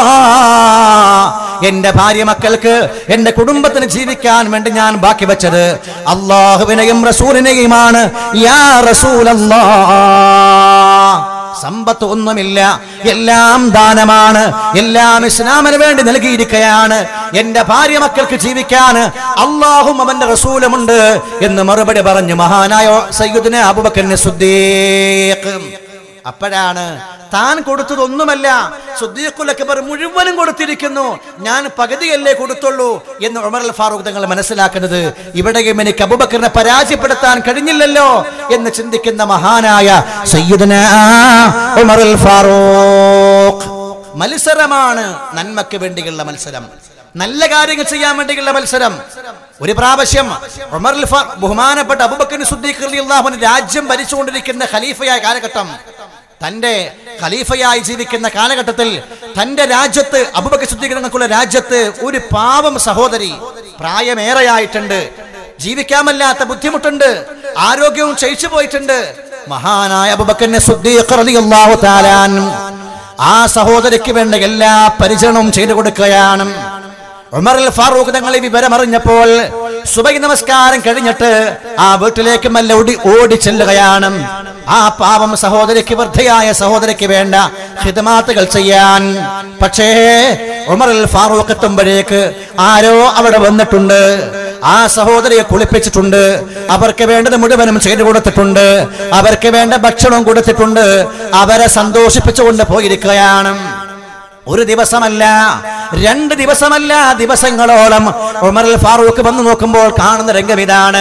എന്റെ ഭാര്യ മക്കൾക്ക് എന്റെ കുടുംബത്തിന് ജീവിക്കാൻ വേണ്ടി ഞാൻ ബാക്കി വെച്ചത് അള്ളാഹുവിനെയും റസൂലിനെയുമാണ് യാ റസൂലല്ലാ സമ്പത്ത് ഒന്നുമില്ല എല്ലാം ദാനമാണ് എല്ലാം ഇസ്ലാമിന് വേണ്ടി നൽകിയിരിക്കുകയാണ് എന്റെ ഭാര്യ മക്കൾക്ക് ജീവിക്കാൻ അള്ളാഹും അവന്റെ റസൂലുമുണ്ട് എന്ന് മറുപടി പറഞ്ഞു മഹാനായ സയ്യുദിനെ അബുബക്കറിന് സുദ്ദീഖ് അപ്പോഴാണ് താൻ കൊടുത്തതൊന്നുമല്ല സുദ്ദീഖുൽ അക്ബർ മുഴുവനും കൊടുത്തിരിക്കുന്നു ഞാൻ പകുതിയല്ലേ കൊടുത്തുള്ളൂ എന്ന് ഉമർ അൽ ഫാറൂഖ് തങ്ങൾ മനസ്സിലാക്കുന്നത് ഇവിടെയും എനിക്ക് അബുബക്കറിനെ പരാജയപ്പെടുത്താൻ കഴിഞ്ഞില്ലല്ലോ എന്ന് ചിന്തിക്കുന്ന മഹാനായ സയ്യിദന ഉമർ അൽ ഫാറൂഖ് മത്സരമാണ് നന്മക്ക് വേണ്ടിയുള്ള മത്സരം നല്ല കാര്യങ്ങൾ ചെയ്യാൻ വേണ്ടിയുള്ള മത്സരം ഒരു പ്രാവശ്യം ഉമർ അൽ ഫാ- ബഹുമാനപ്പെട്ട അബുബക്കർ സുദ്ദീഖ് റളിയല്ലാഹു അൻഹു രാജ്യം ഭരിച്ചുകൊണ്ടിരിക്കുന്ന ഖലീഫയായ കാലഘട്ടം തന്റെ ഖലീഫയായി ജീവിക്കുന്ന കാലഘട്ടത്തിൽ തന്റെ രാജ്യത്ത് അബുബക്കർ സുദ്ദീഖിനുള്ള രാജ്യത്ത് ഒരു പാവം സഹോദരി പ്രായമേറെയായിട്ടുണ്ട് ജീവിക്കാമല്ലാത്ത ബുദ്ധിമുട്ടുണ്ട് ആരോഗ്യവും ക്ഷയിച്ചു പോയിട്ടുണ്ട് മഹാനായ അബുബക്കറിനെ സുദ്ദീഖ് റളിയല്ലാഹു തആല അൻഹു ആ സഹോദരിക്ക് വേണ്ട എല്ലാ പരിചരണവും ചെയ്തു കൊടുക്കുകയാണ് ഉമർ അൽ ഫാറൂഖ് തങ്ങൾ ഈ വിവരം അറിഞ്ഞപ്പോൾ സുബൈ നമസ്കാരം കഴിഞ്ഞിട്ട് ആ വീട്ടിലേക്ക് മെല്ലെ ഓടി ഓടി ചെല്ലുകയാണ് ആ പാവം സഹോദരിക്ക് വൃദ്ധയായ സഹോദരിക്ക് വേണ്ട ഹിതമാത്തുകൾ ചെയ്യാൻ പക്ഷേ ഉമർ അൽ ഫാറൂഖ് എത്തുമ്പോഴേക്ക് ആരോ അവിടെ വന്നിട്ടുണ്ട് ആ സഹോദരിയെ കുളിപ്പിച്ചിട്ടുണ്ട് അവർക്ക് വേണ്ടത് മുഴുവനും ചെയ്തു കൊടുത്തിട്ടുണ്ട് അവർക്ക് വേണ്ട ഭക്ഷണവും കൊടുത്തിട്ടുണ്ട് അവരെ സന്തോഷിപ്പിച്ചുകൊണ്ട് പോയിരിക്കുകയാണ് ഒരു ദിവസമല്ല രണ്ട് ദിവസമല്ല ദിവസങ്ങളോളം ഉമർ അൽ ഫാറൂഖ് വന്നു നോക്കുമ്പോൾ കാണുന്ന രംഗം ഇതാണ്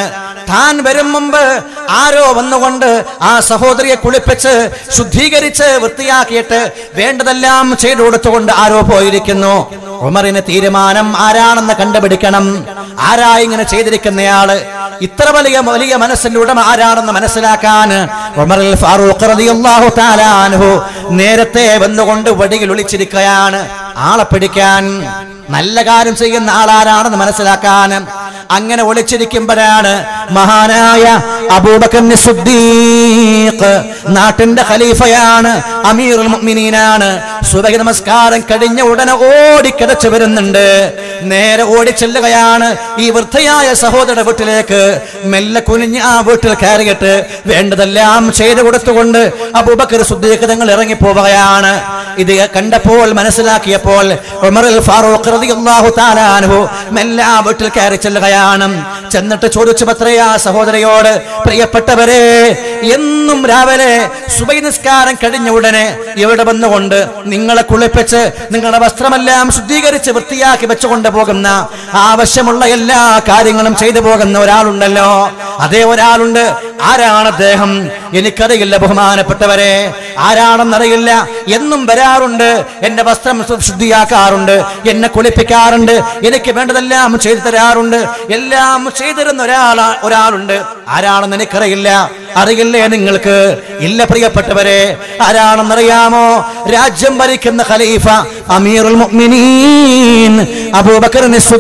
താൻ വരും മുമ്പ് ആരോ വന്നുകൊണ്ട് ആ സഹോദരിയെ കുളിപ്പിച്ച് ശുദ്ധീകരിച്ച് വൃത്തിയാക്കിയിട്ട് വേണ്ടതെല്ലാം ചെയ്തു കൊടുത്തുകൊണ്ട് ആരോ പോയിരിക്കുന്നു ഉമറിന് തീരുമാനം ആരാണെന്ന് കണ്ടുപിടിക്കണം ആരാ ഇങ്ങനെ ചെയ്തിരിക്കുന്നയാള് ഇത്ര വലിയ വലിയ മനസ്സിന്റെ ഉടമ ആരാണെന്ന് മനസ്സിലാക്കാൻ ഉമറിൽ ഫാറൂഖ് റളിയല്ലാഹു തആല അൻഹു നേരത്തെ വന്നുകൊണ്ട് വടിയിൽ ഒളിച്ചിരിക്കുകയാണ് ആളെ പിടിക്കാൻ നല്ല കാര്യം ചെയ്യുന്ന ആളാരാണെന്ന് മനസ്സിലാക്കാൻ അങ്ങനെ ഒളിച്ചിരിക്കുമ്പോഴാണ് മഹാനായ അബൂബക്കർ സിദ്ദീഖ് നാട്ടിന്റെ ഖലീഫയാണ് അമീറുൽ മുഅ്മിനീനാണ് സുബഹി നമസ്കാരം കഴിഞ്ഞ ഉടനെ ഓടിക്കിടച്ചു വരുന്നുണ്ട് നേരെ ഓടി ചെല്ലുകയാണ് ഈ വൃദ്ധയായ സഹോദര വീട്ടിലേക്ക് മെല്ലെ കുനിഞ്ഞ് ആ വീട്ടിൽ കയറിയിട്ട് വേണ്ടതെല്ലാം ചെയ്തു കൊടുത്തുകൊണ്ട് അബൂബക്കർ സുദ്ദീഖ് തങ്ങൾ ഇറങ്ങി പോവുകയാണ് ഇത് കണ്ടപ്പോൾ മനസ്സിലാക്കിയപ്പോൾ ഉമറുൽ ഫാറൂഖ് റളിയല്ലാഹു തആല അൻഹു മെല്ലെ ആ വീട്ടിൽ കയറി ചെല്ലുകയാണ് ചെന്നിട്ട് ചോദിച്ചു പത്രയാ സഹോദരയോട് പ്രിയപ്പെട്ടവരെ എന്നും രാവിലെ സുബൈ നിസ്കാരം കഴിഞ്ഞ ഉടനെ ഇവിടെ വന്നുകൊണ്ട് നിങ്ങളെ കുളിപ്പിച്ച് നിങ്ങളുടെ വസ്ത്രമെല്ലാം ശുദ്ധീകരിച്ച് വൃത്തിയാക്കി വെച്ചുകൊണ്ട് പോകുന്ന ആവശ്യമുള്ള എല്ലാ കാര്യങ്ങളും ചെയ്തു പോകുന്ന ഒരാളുണ്ടല്ലോ അതേ ഒരാളുണ്ട് ആരാണ് അദ്ദേഹം എനിക്കറിയില്ല ബഹുമാനപ്പെട്ടവരെ ആരാണെന്നറിയില്ല എന്നും വരാറുണ്ട് എന്റെ വസ്ത്രം ശു- ശുദ്ധിയാക്കാറുണ്ട് എന്നെ കുളിപ്പിക്കാറുണ്ട് എനിക്ക് വേണ്ടതെല്ലാം ചെയ്തു തരാറുണ്ട് എല്ലാം ചെയ്തിരുന്ന ഒരാളാ ഒരാളുണ്ട് ആരാണെന്ന് എനിക്കറിയില്ല അറിയില്ലേ നിങ്ങൾക്ക് ഇല്ല പ്രിയപ്പെട്ടവരെ ആരാണെന്നറിയാമോ രാജ്യം ഭരിക്കുന്ന ഖലീഫ അമീറുൽ മുഅ്മിനീൻ അബൂബക്കർ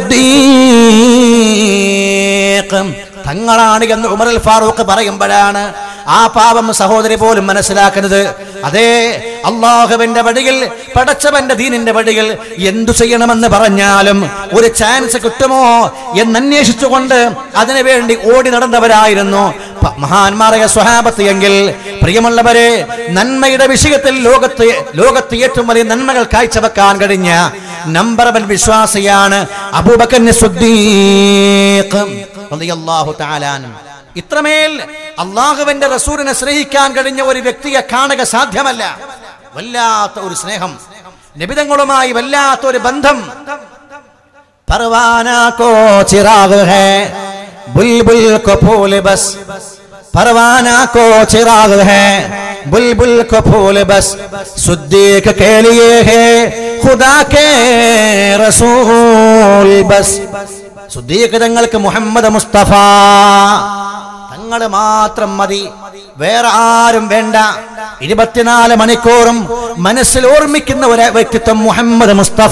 സിദ്ദീഖ് തങ്ങളാണ് എന്ന് ഉമറുൽ ഫാറൂഖ് പറയുമ്പോഴാണ് ആ പാപം സഹോദരി പോലും മനസ്സിലാക്കുന്നത് അതേ അള്ളാഹുവിന്റെ വഴിയിൽ പടച്ചവന്റെ ദീനിന്റെ വഴിയിൽ എന്തു ചെയ്യണമെന്ന് പറഞ്ഞാലും ഒരു ചാൻസ് കിട്ടുമോ എന്നന്വേഷിച്ചുകൊണ്ട് അതിനുവേണ്ടി ഓടി നടന്നവരായിരുന്നു പ- മഹാന്മാരായ സ്വഹാബത്ത് എങ്കിൽ പ്രിയമുള്ളവരെ നന്മയുടെ വിഷയത്തിൽ ലോകത്ത് ലോകത്ത് ഏറ്റവും വലിയ നന്മകൾ കാഴ്ചവെക്കാൻ കഴിഞ്ഞ നമ്പർ വൻ വിശ്വാസിയാണ് അബൂബക്കർ സിദ്ദീഖ് റളിയല്ലാഹു തആല അൻഹു. ഇത്രമേൽ അള്ളാഹുവിന്റെ റസൂലിനെ സ്നേഹിക്കാൻ കഴിഞ്ഞ ഒരു വ്യക്തിയെ കാണുക സാധ്യമല്ല വല്ലാത്ത ഒരു സ്നേഹം നിബിതങ്ങളുമായി വല്ലാത്ത ഒരു ബന്ധം परवाना को चिराग है बुलबुल को फूल बस परवाना को चिराग है बुलबुल को फूल बस सुद्दीक के लिए है खुदा के रसूल बस സുദ്ദീഖ് തങ്ങൾക്ക് മുഹമ്മദ് മുസ്തഫ തങ്ങൾ മാത്രം മതി വേറെ ആരും വേണ്ട ഇരുപത്തിനാല് മണിക്കൂറും മനസ്സിൽ ഓർമ്മിക്കുന്ന ഒരു വ്യക്തിത്വം മുഹമ്മദ് മുസ്തഫ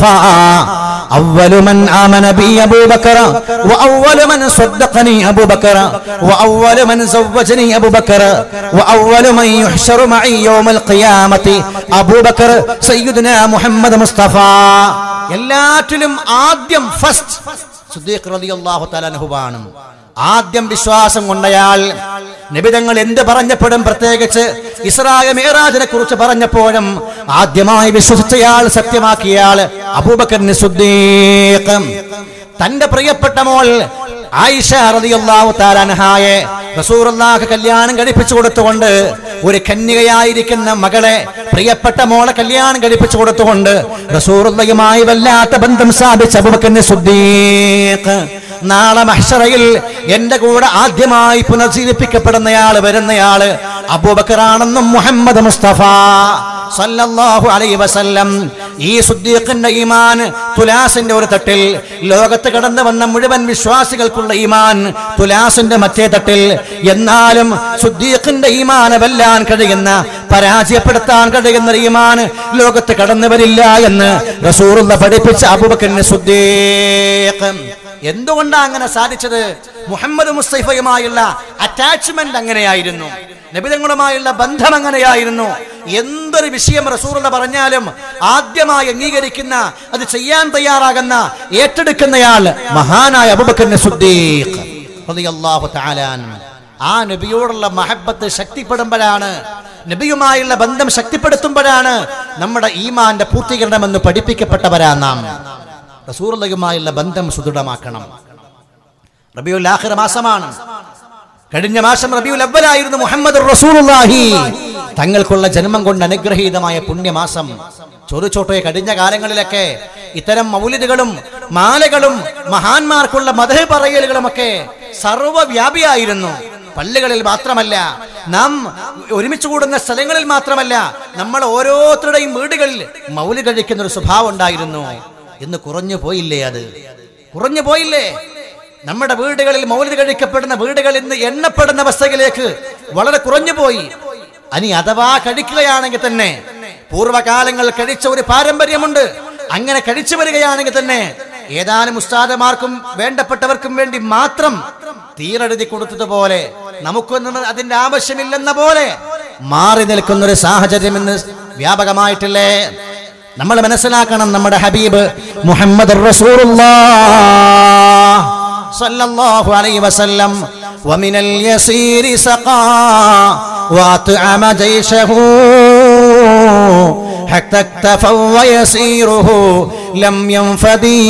أول من آمن بي أبو بكر وأول من صدقني أبو بكر وأول من زوجني أبو بكر وأول من يحشر معي يوم القيامة أبو بكر سيدنا محمد مصطفى എല്ലാറ്റിലും ആദ്യം ഫസ്റ്റ് സുദ്ദീഖ് റളിയല്ലാഹു തആല അൻഹുവാണ് ആദ്യം വിശ്വാസം കൊണ്ടയാൾ നിബിതങ്ങൾ എന്ത് പറഞ്ഞപ്പോഴും പ്രത്യേകിച്ച് ഇസ്രായ മേറാജിനെ കുറിച്ച് പറഞ്ഞപ്പോഴും ആദ്യമായി വിശ്വസിച്ചയാൾ സത്യമാക്കിയയാൾ അബൂബക്കറിന് സുദ്ദീഖ് തന്റെ പ്രിയപ്പെട്ട മോൾ ആയിഷ റളിയല്ലാഹു തആല അൻഹായെ റസൂലുള്ളാഹി കല്യാണം കഴിപ്പിച്ചു കൊടുത്തുകൊണ്ട് ഒരു കന്യകയായിരിക്കുന്ന മകളെ പ്രിയപ്പെട്ട മോളെ കല്യാണം കഴിപ്പിച്ചു കൊടുത്തുകൊണ്ട് റസൂറുള്ളയുമായി വല്ലാത്ത ബന്ധം സ്ഥാപിച്ച അബൂബക്കറിന് സുദ്ദീഖ് നാളെ മഹ്ഷറയിൽ എന്റെ കൂടെ ആദ്യമായി പുനർജീവിപ്പിക്കപ്പെടുന്നയാള് വരുന്നയാള് അബൂബക്കറാണെന്നും മുഹമ്മദ് മുസ്തഫ സല്ലല്ലാഹു അലൈഹി വസല്ലം ഈ സുദ്ദീഖിന്റെ ഈമാൻ തുലാസിന്റെ ഒരു തട്ടിൽ ലോകത്ത് കടന്നു വന്ന മുഴുവൻ വിശ്വാസികൾക്കുള്ള ഈമാൻ തുലാസിന്റെ മറ്റേ തട്ടിൽ എന്നാലും സുദ്ദീഖിന്റെ ഈമാനെ വെല്ലാൻ കഴിയുന്ന പരാജയപ്പെടുത്താൻ കഴിയുന്ന ഒരു ഈമാൻ ലോകത്ത് കടന്നു വരില്ല എന്ന് റസൂറുള്ള പഠിപ്പിച്ച അബൂബക്കറിന് സുദ്ദീഖ് എന്തുകൊണ്ടാ അങ്ങനെ സാധിച്ചത് മുഹമ്മദ് മുസ്തഫയുമായുള്ള അറ്റാച്ച്മെന്റ് അങ്ങനെയായിരുന്നു നബിതങ്ങളുമായുള്ള ബന്ധം അങ്ങനെയായിരുന്നു എന്തൊരു വിഷയം റസൂറുള്ള പറഞ്ഞാലും ആദ്യമായി അംഗീകരിക്കുന്ന അത് ചെയ്യാൻ തയ്യാറാകുന്ന ഏറ്റെടുക്കുന്നയാൾ മഹാനായ അബൂബക്കറിന് സുദ്ദീഖ് റളിയല്ലാഹു തആല അൻഹു. ആ നബിയോടുള്ള മഹബത്ത് ശക്തിപ്പെടുമ്പോഴാണ് നബിയുമായുള്ള ബന്ധം ശക്തിപ്പെടുത്തുമ്പോഴാണ് നമ്മുടെ ഈമാന്റെ പൂർത്തീകരണമെന്ന് പഠിപ്പിക്കപ്പെട്ടവരാ നാം റസൂറുള്ളയുമായുള്ള ബന്ധം സുദൃഢമാക്കണം റബിയുൽ ആഖിർ മാസമാണ് കഴിഞ്ഞ മാസം റബിയുൽ അവലായിരുന്നു മുഹമ്മദ് റസൂലുള്ളാഹി തങ്ങൾക്കുള്ള ജന്മം കൊണ്ട് അനുഗ്രഹീതമായ പുണ്യമാസം ചോദിച്ചോട്ടെ കഴിഞ്ഞ കാലങ്ങളിലൊക്കെ ഇത്തരം മൗലിദുകളും മാലകളും മഹാന്മാർക്കുള്ള മതഹ പറയലുകളുമൊക്കെ സർവവ്യാപിയായിരുന്നു പള്ളികളിൽ മാത്രമല്ല നാം ഒരുമിച്ച് കൂടുന്ന സ്ഥലങ്ങളിൽ മാത്രമല്ല നമ്മൾ ഓരോരുത്തരുടെയും വീടുകളിൽ മൗലി കഴിക്കുന്ന ഒരു സ്വഭാവം ഉണ്ടായിരുന്നു ഇന്ന് കുറഞ്ഞു പോയില്ലേ അത് കുറഞ്ഞു പോയില്ലേ നമ്മുടെ വീടുകളിൽ മൗലിക കഴിക്കപ്പെടുന്ന വീടുകൾ ഇന്ന് എണ്ണപ്പെടുന്ന അവസ്ഥയിലേക്ക് വളരെ കുറഞ്ഞു പോയി അനി അഥവാ കഴിക്കുകയാണെങ്കിൽ തന്നെ പൂർവ്വകാലങ്ങൾ കഴിച്ച ഒരു പാരമ്പര്യമുണ്ട് അങ്ങനെ കഴിച്ചു വരികയാണെങ്കിൽ തന്നെ ഏതാനും ഉസ്താദമാർക്കും വേണ്ടപ്പെട്ടവർക്കും വേണ്ടി മാത്രം തീരെഴുതി കൊടുത്തതുപോലെ നമുക്കൊന്നും അതിന്റെ ആവശ്യമില്ലെന്ന പോലെ മാറി നിൽക്കുന്ന ഒരു സാഹചര്യം ഇന്ന് വ്യാപകമായിട്ടില്ലേ നമ്മൾ മനസ്സിലാക്കണം നമ്മുടെ ഹബീബ് മുഹമ്മദ് സല്ലല്ലാഹു അലൈഹി വസല്ലം ومن اليسير سقى وأطعم جيشه حتى اكتفوا ويسيره لم ينفدي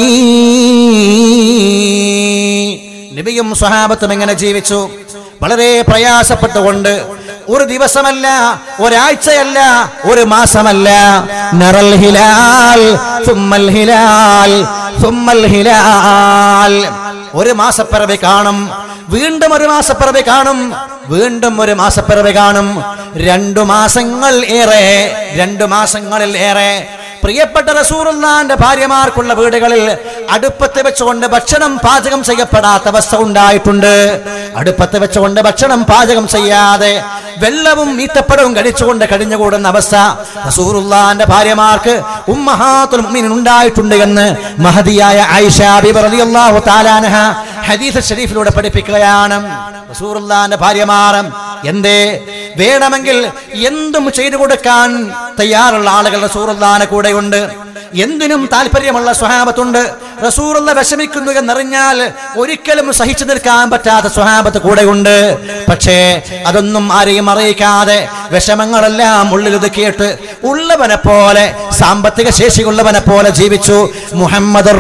നബിയും സ്വഹാബത്തും എങ്ങനെ ജീവിച്ചു വളരെ പ്രയാസപ്പെട്ടുകൊണ്ട് ഒരു ദിവസമല്ല ഒരാഴ്ചയല്ല ഒരു മാസമല്ല നറൽ ഹിലാൽ സുമ്മൽ ഹിലാൽ സുമ്മൽ ഹിലാൽ ഒരു മാസപ്പിറവി കാണും വീണ്ടും ഒരു മാസപ്പിറവി കാണും വീണ്ടും ഒരു മാസപ്പിറവി കാണും രണ്ടു മാസങ്ങൾ ഏറെ രണ്ടു മാസങ്ങളിൽ ഏറെ പ്രിയപ്പെട്ട റസൂറുല്ലാന്റെ ഭാര്യമാർക്കുള്ള വീടുകളിൽ അടുപ്പത്ത് വെച്ചുകൊണ്ട് ഭക്ഷണം പാചകം ചെയ്യപ്പെടാത്ത അവസ്ഥ ഉണ്ടായിട്ടുണ്ട് അടുപ്പത്ത് വെച്ചുകൊണ്ട് ഭക്ഷണം പാചകം ചെയ്യാതെ വെള്ളവും ഈത്തപ്പഴവും കഴിച്ചുകൊണ്ട് കഴിഞ്ഞുകൂടുന്ന അവസ്ഥ റസൂറുല്ലാന്റെ ഭാര്യമാർക്ക് ഉമ്മഹാത്തുൽ മുഅ്മിനീൻ ഉണ്ടായിട്ടുണ്ട് എന്ന് മഹദിയായ ആയിഷ ബിബി റളിയല്ലാഹു തആലാനഹ ഹദീസ് ഷരീഫിലൂടെ പഠിപ്പിക്കുകയാണ് റസൂറുല്ലാന്റെ ഭാര്യമാർ എന്തേ വേണമെങ്കിൽ എന്തും ചെയ്തു കൊടുക്കാൻ തയ്യാറുള്ള ആളുകൾ റസൂറുല്ലാന്റെ കൂടെയുണ്ട് എന്തിനും താല്പര്യമുള്ള സ്വഹാബത്തുണ്ട് റസൂറുള്ള വിഷമിക്കുന്നു എന്നറിഞ്ഞാൽ ഒരിക്കലും സഹിച്ചു നിൽക്കാൻ പറ്റാത്ത സ്വഹാബത്ത് കൂടെയുണ്ട് പക്ഷേ അതൊന്നും ആരെയും അറിയിക്കാതെ വിഷമങ്ങളെല്ലാം ഉള്ളിലൊതുക്കിയിട്ട് ഉള്ളവനെ പോലെ സാമ്പത്തിക ശേഷിയുള്ളവനെ പോലെ ജീവിച്ചു മുഹമ്മദ്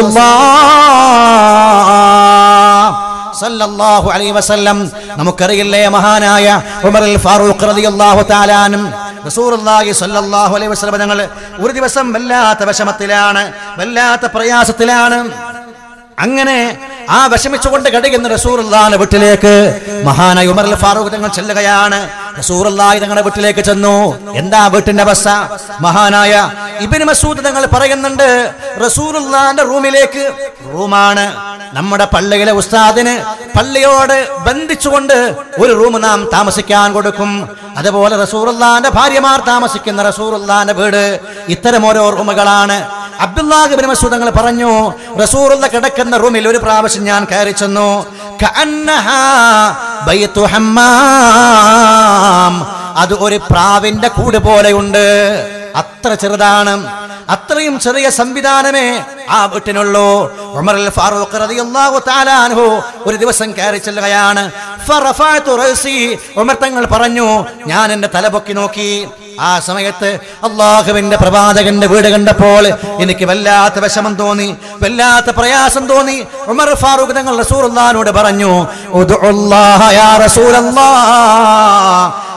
സല്ലല്ലാഹു അലൈഹി വസല്ലം നമുക്കറിയില്ലേ മഹാനായ ഉമർ അൽ ഫാറൂഖ് റളിയല്ലാഹു തആലാനും റസൂലുള്ളാഹി സ്വല്ലല്ലാഹു അലൈഹി വസല്ലം ഞങ്ങൾ ഒരു ദിവസം വല്ലാത്ത വിഷമത്തിലാണ് വല്ലാത്ത പ്രയാസത്തിലാണ് അങ്ങനെ ആ വിഷമിച്ചുകൊണ്ട് കഴിയുന്ന റസൂറുല്ലാന്റെ വീട്ടിലേക്ക് മഹാനായ ഉമർ അൽ ഫാറൂഖ് തങ്ങൾ ചെല്ലുകയാണ് റസൂറുല്ലാഹി തങ്ങളുടെ വീട്ടിലേക്ക് ചെന്നു എന്താ വീട്ടിന്റെ അവസ്ഥ മഹാനായ ഇബിന് മസൂദ് തങ്ങൾ പറയുന്നുണ്ട് റസൂറുല്ലാന്റെ റൂമിലേക്ക് റൂമാണ് നമ്മുടെ പള്ളിയിലെ ഉസ്താദിന് പള്ളിയോട് ബന്ധിച്ചുകൊണ്ട് ഒരു റൂം നാം താമസിക്കാൻ കൊടുക്കും അതുപോലെ റസൂറുല്ലാന്റെ ഭാര്യമാർ താമസിക്കുന്ന റസൂറുല്ലാന്റെ വീട് ഇത്തരം ഓരോ റൂമുകളാണ് അബ്ദുല്ലാഹിബിൻ മസൂദ് തങ്ങൾ പറഞ്ഞു റസൂറുള്ള കിടക്കുന്ന റൂമിൽ ഒരു പ്രാവശ്യം ഞാൻ കയറി ചെന്നു കഅന്നഹാ ബൈത്തു ഹമ്മാം അത് ഒരു പ്രാവിന്റെ കൂട് പോലെയുണ്ട് അത്ര ചെറുതാണ് അത്രയും ചെറിയ സംവിധാനമേ ആ വീട്ടിനുള്ളൂ ഉമർ അൽ ഫാറൂഖ് റളിയല്ലാഹു തആല അൻഹു ഒരു ദിവസം കയറി ചെല്ലുകയാണ് ഫറഫഅതു റഅസി ഉമർ തങ്ങൾ പറഞ്ഞു ഞാൻ എന്റെ തല പൊക്കി നോക്കി ആ സമയത്ത് അള്ളാഹുവിന്റെ പ്രവാചകന്റെ വീട് കണ്ടപ്പോൾ എനിക്ക് വല്ലാത്ത വിഷമം തോന്നി വല്ലാത്ത പ്രയാസം തോന്നി ഉമർ ഫാറൂഖ് തങ്ങൾ റസൂലുള്ളാഹിനോട് പറഞ്ഞു ഉദ്ഉല്ലാഹ യാ റസൂലല്ലാഹ്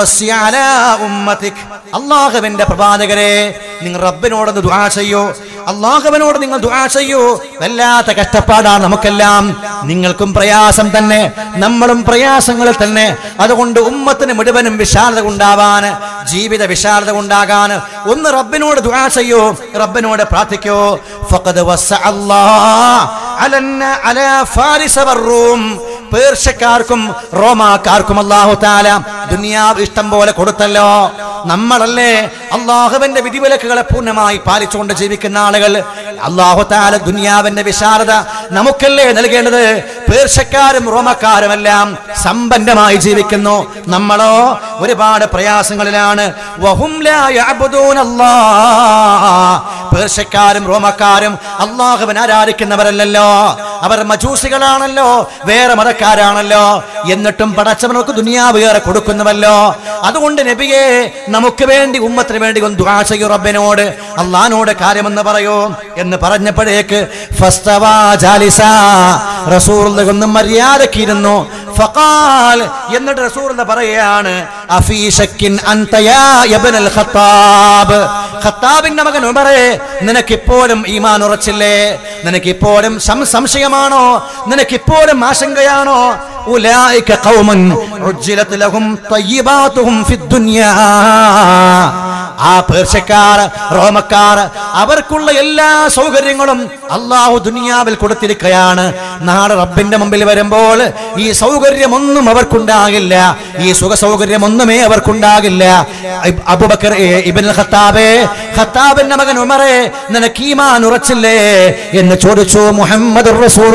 അള്ളാഹുവിന്റെ പ്രവാചകരെ നിങ്ങൾ റബ്ബിനോടൊന്ന് ദുആ ചെയ്യൂ അള്ളാഹുവിനോട് നിങ്ങൾ ദുആ ചെയ്യൂ വല്ലാത്ത കഷ്ടപ്പാടാണ് നമുക്കെല്ലാം നിങ്ങൾക്കും പ്രയാസം തന്നെ നമ്മളും പ്രയാസങ്ങളിൽ തന്നെ അതുകൊണ്ട് ഉമ്മത്തിന് മുഴുവനും വിശാലത ഉണ്ടാവാൻ ജീവിത വിശാലത ഉണ്ടാകാൻ ഒന്ന് റബ്ബിനോട് ദുആ ചെയ്യൂ റബ്ബിനോട് പ്രാർത്ഥിക്കൂ ഫഖദ് വസ്സ അല്ലാഹ് അലന്ന അലാ ഫാരിസ വറൂം പേർഷ്യക്കാർക്കും റോമാക്കാർക്കും അള്ളാഹു താല ദുനിയാവ് ഇഷ്ടം പോലെ കൊടുത്തല്ലോ നമ്മളല്ലേ അള്ളാഹുവിന്റെ വിധിവിലക്കുകളെ പൂർണ്ണമായി പാലിച്ചുകൊണ്ട് ജീവിക്കുന്ന ആളുകൾ അള്ളാഹു താല ദുനിയാവിന്റെ വിശാലത നമുക്കല്ലേ നൽകേണ്ടത് പേർഷ്യക്കാരും റോമക്കാരും എല്ലാം സമ്പന്നമായി ജീവിക്കുന്നു നമ്മളോ ഒരുപാട് പ്രയാസങ്ങളിലാണ് വഹും ലാ യഅ്ബുദൂനല്ലാഹ്. പേർഷ്യക്കാരും റോമക്കാരും അള്ളാഹുവിനെ ആരാധിക്കുന്നവരല്ലല്ലോ അവർ മജൂസികളാണല്ലോ വേറെ മതക്കാരാണല്ലോ എന്നിട്ടും പടച്ചവനൊക്കെ ദുനിയാവ് ഏറെ കൊടുക്കുന്നുവല്ലോ അതുകൊണ്ട് നബിയെ നമുക്ക് വേണ്ടി ഉമ്മത്തിന് അതിനു വേണ്ടി ഒന്ന് ദുആ ചെയ്യൂ റബ്ബിനോട് അള്ളഹാനോട് കാര്യമെന്ന് പറയൂ എന്ന് പറഞ്ഞപ്പോഴേക്ക് ഫസ്തവാ ജാലിസ റസൂൽ ഒന്ന് മര്യാദക്കിരുന്നു ഫഖാൽ എന്നിട്ട് റസൂൽ പറയുകയാണ് അഫീ ശക്കിൻ അൻത യാ ഇബ്നുൽ ഖത്താബ് ഖത്താബിന്റെ മകൻ ഉമറേ നിനക്കിപ്പോഴും ഈമാൻ ഉറച്ചില്ലേ നിനക്കിപ്പോഴും സം- സംശയമാണോ നിനക്കിപ്പോഴും ആശങ്കയാണോ ഉലായിക ഖൗമൻ ഉജ്ജിലത് ലഹും തയ്യിബാതുഹും ഫിദ്ദുനിയാ ആ പേർഷ്യക്കാർ റോമക്കാർ അവർക്കുള്ള എല്ലാ സൗകര്യങ്ങളും അള്ളാഹു ദുനിയാവിൽ കൊടുത്തിരിക്കുകയാണ് നാളെ റബ്ബിന്റെ മുമ്പിൽ വരുമ്പോൾ ഈ സൗകര്യമൊന്നും അവർക്കുണ്ടാകില്ല ഈ സുഖ സൗകര്യമൊന്നുമേ അവർക്കുണ്ടാകില്ല ഇബ്- അബൂബക്കർ ഏ, ഇബ്നുൽ ഖത്താബേ ഖത്താബിന്റെ മകൻ ഉമറേ നിനക്ക് ഈമാൻ ഉറച്ചില്ലേ എന്ന് ചോദിച്ചു മുഹമ്മദ്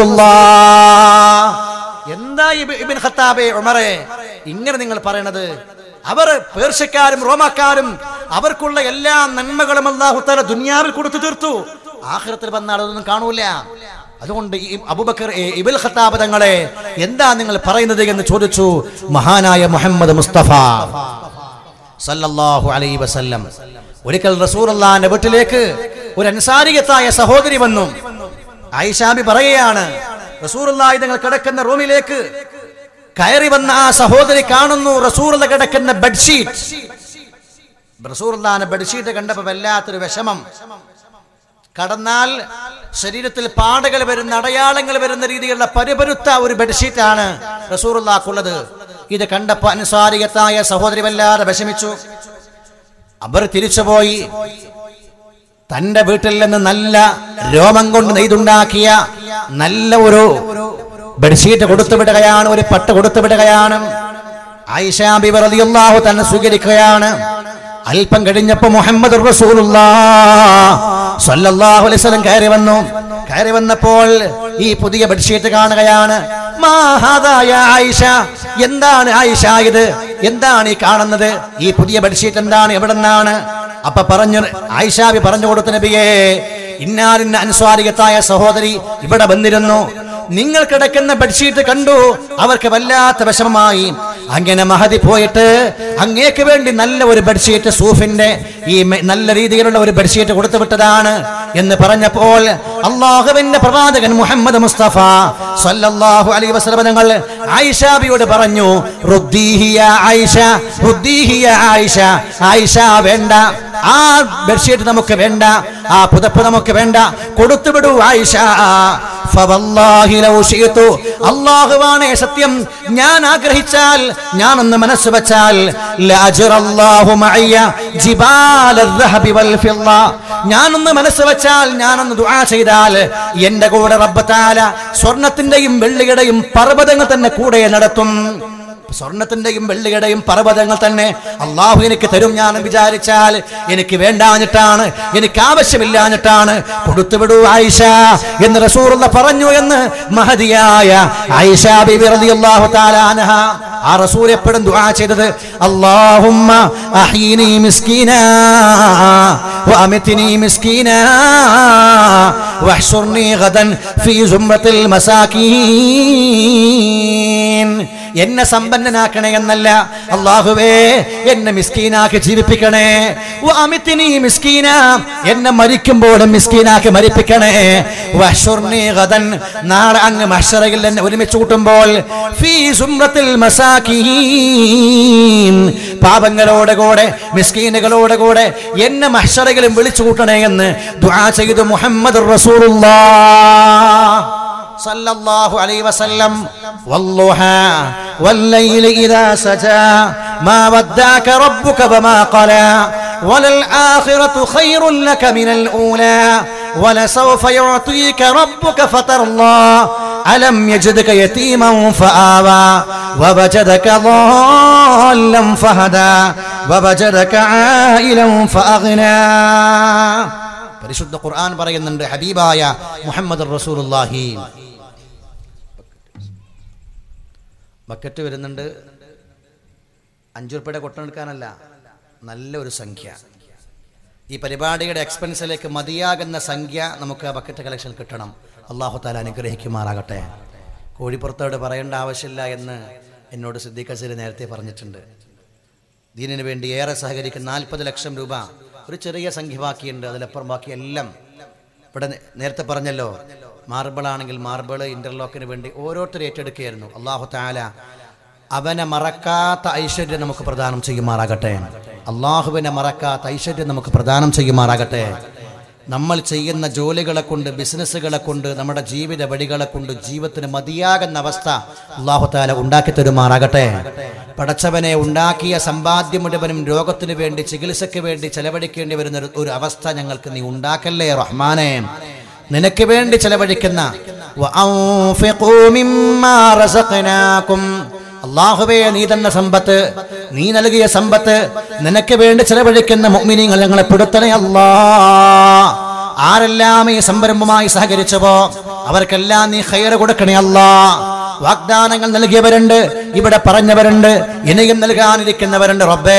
എന്താ ഇബ്- ഇബ്ൻ ഖത്താബേ ഉമറേ ഇങ്ങനെ നിങ്ങൾ പറയണത് അവർ പേർഷ്യക്കാരും റോമാക്കാരും അവർക്കുള്ള എല്ലാ നന്മകളും അള്ളാഹുത്താല ദുനിയാവിൽ കൊടുത്തു തീർത്തു ആഖിറത്തിൽ വന്നാൽ അതൊന്നും കാണൂല അതുകൊണ്ട് ഈ അബൂബക്കർ ഏ, ഇബിൽ ഖത്താബ് തങ്ങളെ എന്താ നിങ്ങൾ പറയുന്നത് എന്ന് ചോദിച്ചു മഹാനായ മുഹമ്മദ് മുസ്തഫ സല്ലല്ലാഹു അലൈഹി വസല്ലം ഒരിക്കൽ റസൂലുള്ളാഹിന്റെ വീട്ടിലേക്ക് ഒരു അൻസാരിയത്തായ സഹോദരി വന്നു ആയിഷാബി പറയുകയാണ് റസൂലുള്ളാഹി തങ്ങൾ കിടക്കുന്ന റൂമിലേക്ക് കയറി വന്ന ആ സഹോദരി കാണുന്നു റസൂറുള്ള കിടക്കുന്ന ബെഡ്ഷീറ്റ് റസൂറുള്ളാന്റെ ബെഡ്ഷീറ്റ് കണ്ടപ്പോൾ വല്ലാത്തൊരു വിഷമം കടന്നാൽ ശരീരത്തിൽ പാടുകൾ വരുന്ന അടയാളങ്ങൾ വരുന്ന രീതിയിലുള്ള പരിപരുത്ത ഒരു ബെഡ്ഷീറ്റാണ് റസൂറുള്ളാക്കുള്ളത് ഇത് കണ്ടപ്പോൾ അനുസാരികത്തായ സഹോദരി വല്ലാതെ വിഷമിച്ചു അവർ തിരിച്ചുപോയി തന്റെ വീട്ടിൽ നിന്ന് നല്ല രോമം കൊണ്ട് നെയ്തുണ്ടാക്കിയ നല്ല ഒരു ബെഡ്ഷീറ്റ് കൊടുത്തു വിടുകയാണ് ഒരു പട്ട് കൊടുത്തു വിടുകയാണ് ആയിഷ ബിബി റളിയല്ലാഹു തന്നെ സ്വീകരിക്കുകയാണ് അല്പം കഴിഞ്ഞപ്പോ മുഹമ്മദ് സല്ലല്ലാഹു അലൈഹി വസല്ലം കയറി വന്നു കയറി വന്നപ്പോൾ ഈ പുതിയ ബെഡ്ഷീറ്റ് കാണുകയാണ് മാ ഹാദാ യാ ആയിഷ എന്താണ് ആയിഷ ഇത് എന്താണ് ഈ കാണുന്നത് ഈ പുതിയ ബെഡ്ഷീറ്റ് എന്താണ് എവിടെ നിന്നാണ് അപ്പൊ പറഞ്ഞു ആയിഷാബി പറഞ്ഞു കൊടുത്ത നബിയേ ഇന്നാലിന്ന അനുസ്വാരികത്തായ സഹോദരി ഇവിടെ വന്നിരുന്നു നിങ്ങൾ കിടക്കുന്ന ബെഡ്ഷീറ്റ് കണ്ടു അവർക്ക് വല്ലാത്ത വിഷമമായി അങ്ങനെ മഹതി പോയിട്ട് അങ്ങേക്ക് വേണ്ടി നല്ല ഒരു ബെഡ്ഷീറ്റ് സൂഫിന്റെ ഈ മെ- നല്ല രീതിയിലുള്ള ഒരു ബെഡ്ഷീറ്റ് കൊടുത്തു വിട്ടതാണ് എന്ന് പറഞ്ഞപ്പോൾ അള്ളാഹുവിന്റെ പ്രവാചകൻ മുഹമ്മദ് മുസ്തഫ സല്ലല്ലാഹു അലൈഹി വസല്ലം തങ്ങൾ ആയിഷാബിയോട് പറഞ്ഞു റുദ്ദീഹിയ ആയിഷ റുദ്ദീഹിയ ആയിഷ ആയിഷ വേണ്ട ആ ബെഡ്ഷീറ്റ് നമുക്ക് വേണ്ട ആ പുതപ്പ് നമുക്ക് വേണ്ട കൊടുത്തുവിടൂ ആയിഷ ഫവല്ലാഹി ലൗ ശിഅ്തു അല്ലാഹുവാണേ സത്യം ഞാൻ ആഗ്രഹിച്ചാൽ ഞാൻ ഒന്ന് മനസ്സ് വെച്ചാൽ ലഅജ്റല്ലാഹു മഅയ്യ ജിബാല الذهب والفضة ഞാനൊന്ന് മനസ്സ് വെച്ചാൽ ഞാനൊന്ന് ദുആ ചെയ്താൽ എന്റെ കൂടെ റബ്ബ് തആല സ്വർണത്തിന്റെയും വെള്ളിയുടെയും പർവ്വതങ്ങൾ തന്നെ കൂടെ നടത്തും സ്വർണത്തിന്റെയും വെള്ളിയുടെയും പർവ്വതങ്ങൾ തന്നെ അള്ളാഹു എനിക്ക് തരും ഞാൻ വിചാരിച്ചാൽ എനിക്ക് വേണ്ടാഞ്ഞിട്ടാണ് എനിക്ക് ആവശ്യമില്ലാഞ്ഞിട്ടാണ് കൊടുത്തുവിടൂ ആയിഷ എന്ന് റസൂറുള്ള പറഞ്ഞു എന്ന് മഹതിയായ ആയിഷ ബിബി റളിയല്ലാഹു തആല അൻഹ ആ റസൂൽ എപ്പോഴും ദുആ ചെയ്തത് അല്ലാഹുമ്മ അഹീനി മിസ്കീനാ وأمتني مسكينا واحشرني غدا في زمرة المساكين എന്നെ സമ്പന്നനാക്കണേ എന്നല്ല അള്ളാഹുവേ എന്നെ മിസ്കീനാക്കി ജീവിപ്പിക്കണേ അമിത്തിനി മിസ്കീന എന്നെ മരിക്കുമ്പോഴും മിസ്കീനാക്കി മരിപ്പിക്കണേ വഹ്ശുർനി ഗദൻ നാളെ അങ്ങ് മഹ്ശറയിൽ എന്നെ ഒരുമിച്ച് കൂട്ടുമ്പോൾ ഫീ സുംറത്തിൽ മസാക്കീൻ പാപങ്ങളോടെ കൂടെ മിസ്കീനുകളോടെ കൂടെ എന്നെ മഹ്ശറയിലും വിളിച്ചു കൂട്ടണേ എന്ന് ദുആ ചെയ്തു മുഹമ്മദ് റസൂലുള്ളാഹ് صلى الله عليه وسلم والضحى والليل إذا سجى ما ودعك ربك وما قلى وللآخرة خير لك من الأولى ولسوف يعطيك ربك فترضى ألم يجدك يتيما فآوى ووجدك ضالا فهدى ووجدك عائلا فأغنى പരിശുദ്ധ ഖുർആൻ പറയുന്നുണ്ട് ഹബീബായ മുഹമ്മദ് റസൂലുള്ളാഹി ബക്കറ്റ് വരുന്നുണ്ട് അഞ്ചു റുപ്പയുടെ കൊട്ടെടുക്കാനല്ല നല്ലൊരു സംഖ്യ ഈ പരിപാടിയുടെ എക്സ്പെൻസിലേക്ക് മതിയാകുന്ന സംഖ്യ നമുക്ക് ആ ബക്കറ്റ് കളക്ഷൻ കിട്ടണം അള്ളാഹു താല അനുഗ്രഹിക്കുമാറാകട്ടെ കോഴിപ്പുറത്തോട് പറയേണ്ട ആവശ്യമില്ല എന്ന് എന്നോട് സിദ്ദീഖ് അസീർ നേരത്തെ പറഞ്ഞിട്ടുണ്ട് ദീനിന് വേണ്ടി ഏറെ സഹകരിക്കുന്ന നാൽപ്പത് ലക്ഷം രൂപ ഒരു ചെറിയ സംഖ്യ ബാക്കിയുണ്ട് അതിലപ്പുറം ബാക്കി എല്ലാം ഇവിടെ നേ- നേരത്തെ പറഞ്ഞല്ലോ മാർബിൾ ആണെങ്കിൽ മാർബിൾ ഇന്റർലോക്കിന് വേണ്ടി ഓരോരുത്തർ ഏറ്റെടുക്കുകയായിരുന്നു അള്ളാഹു താല അവനെ മറക്കാത്ത ഐശ്വര്യം നമുക്ക് പ്രദാനം ചെയ്യുമാറാകട്ടെ അള്ളാഹുവിനെ മറക്കാത്ത ഐശ്വര്യം നമുക്ക് പ്രദാനം ചെയ്യുമാറാകട്ടെ നമ്മൾ ചെയ്യുന്ന ജോലികളെ കൊണ്ട് ബിസിനസ്സുകളെ കൊണ്ട് നമ്മുടെ ജീവിത വഴികളെ കൊണ്ട് ജീവിതത്തിന് മതിയാകുന്ന അവസ്ഥ അള്ളാഹു താല ഉണ്ടാക്കി തരുമാറാകട്ടെ പടച്ചവനെ ഉണ്ടാക്കിയ സമ്പാദ്യം മുഴുവനും രോഗത്തിന് വേണ്ടി ചികിത്സയ്ക്ക് വേണ്ടി ചെലവഴിക്കേണ്ടി വരുന്ന ഒരു- ഒരു അവസ്ഥ ഞങ്ങൾക്ക് നീ ഉണ്ടാക്കല്ലേ റഹ്മാനെ നിനക്ക് വേണ്ടി ചെലവഴിക്കുന്ന വഅൻഫിഖൂ മിമ്മാ റസഖ്നാകും. അള്ളാഹുവേ നീ തന്ന സമ്പത്ത് നീ നൽകിയ സമ്പത്ത് നിനക്ക് വേണ്ടി ചെലവഴിക്കുന്ന മുഅ്മിനീങ്ങൾ ഞങ്ങളെ പെടുത്തണേ അല്ലാ ആരെല്ലാം ഈ സംരംഭവുമായി സഹകരിച്ചവോ അവർക്കെല്ലാം നീ ഹൈറ് കൊടുക്കണേ അല്ലാ വാഗ്ദാനങ്ങൾ നൽകിയവരുണ്ട് ഇവിടെ പറഞ്ഞവരുണ്ട് ഇനിയും നൽകാനിരിക്കുന്നവരുണ്ട് റബ്ബേ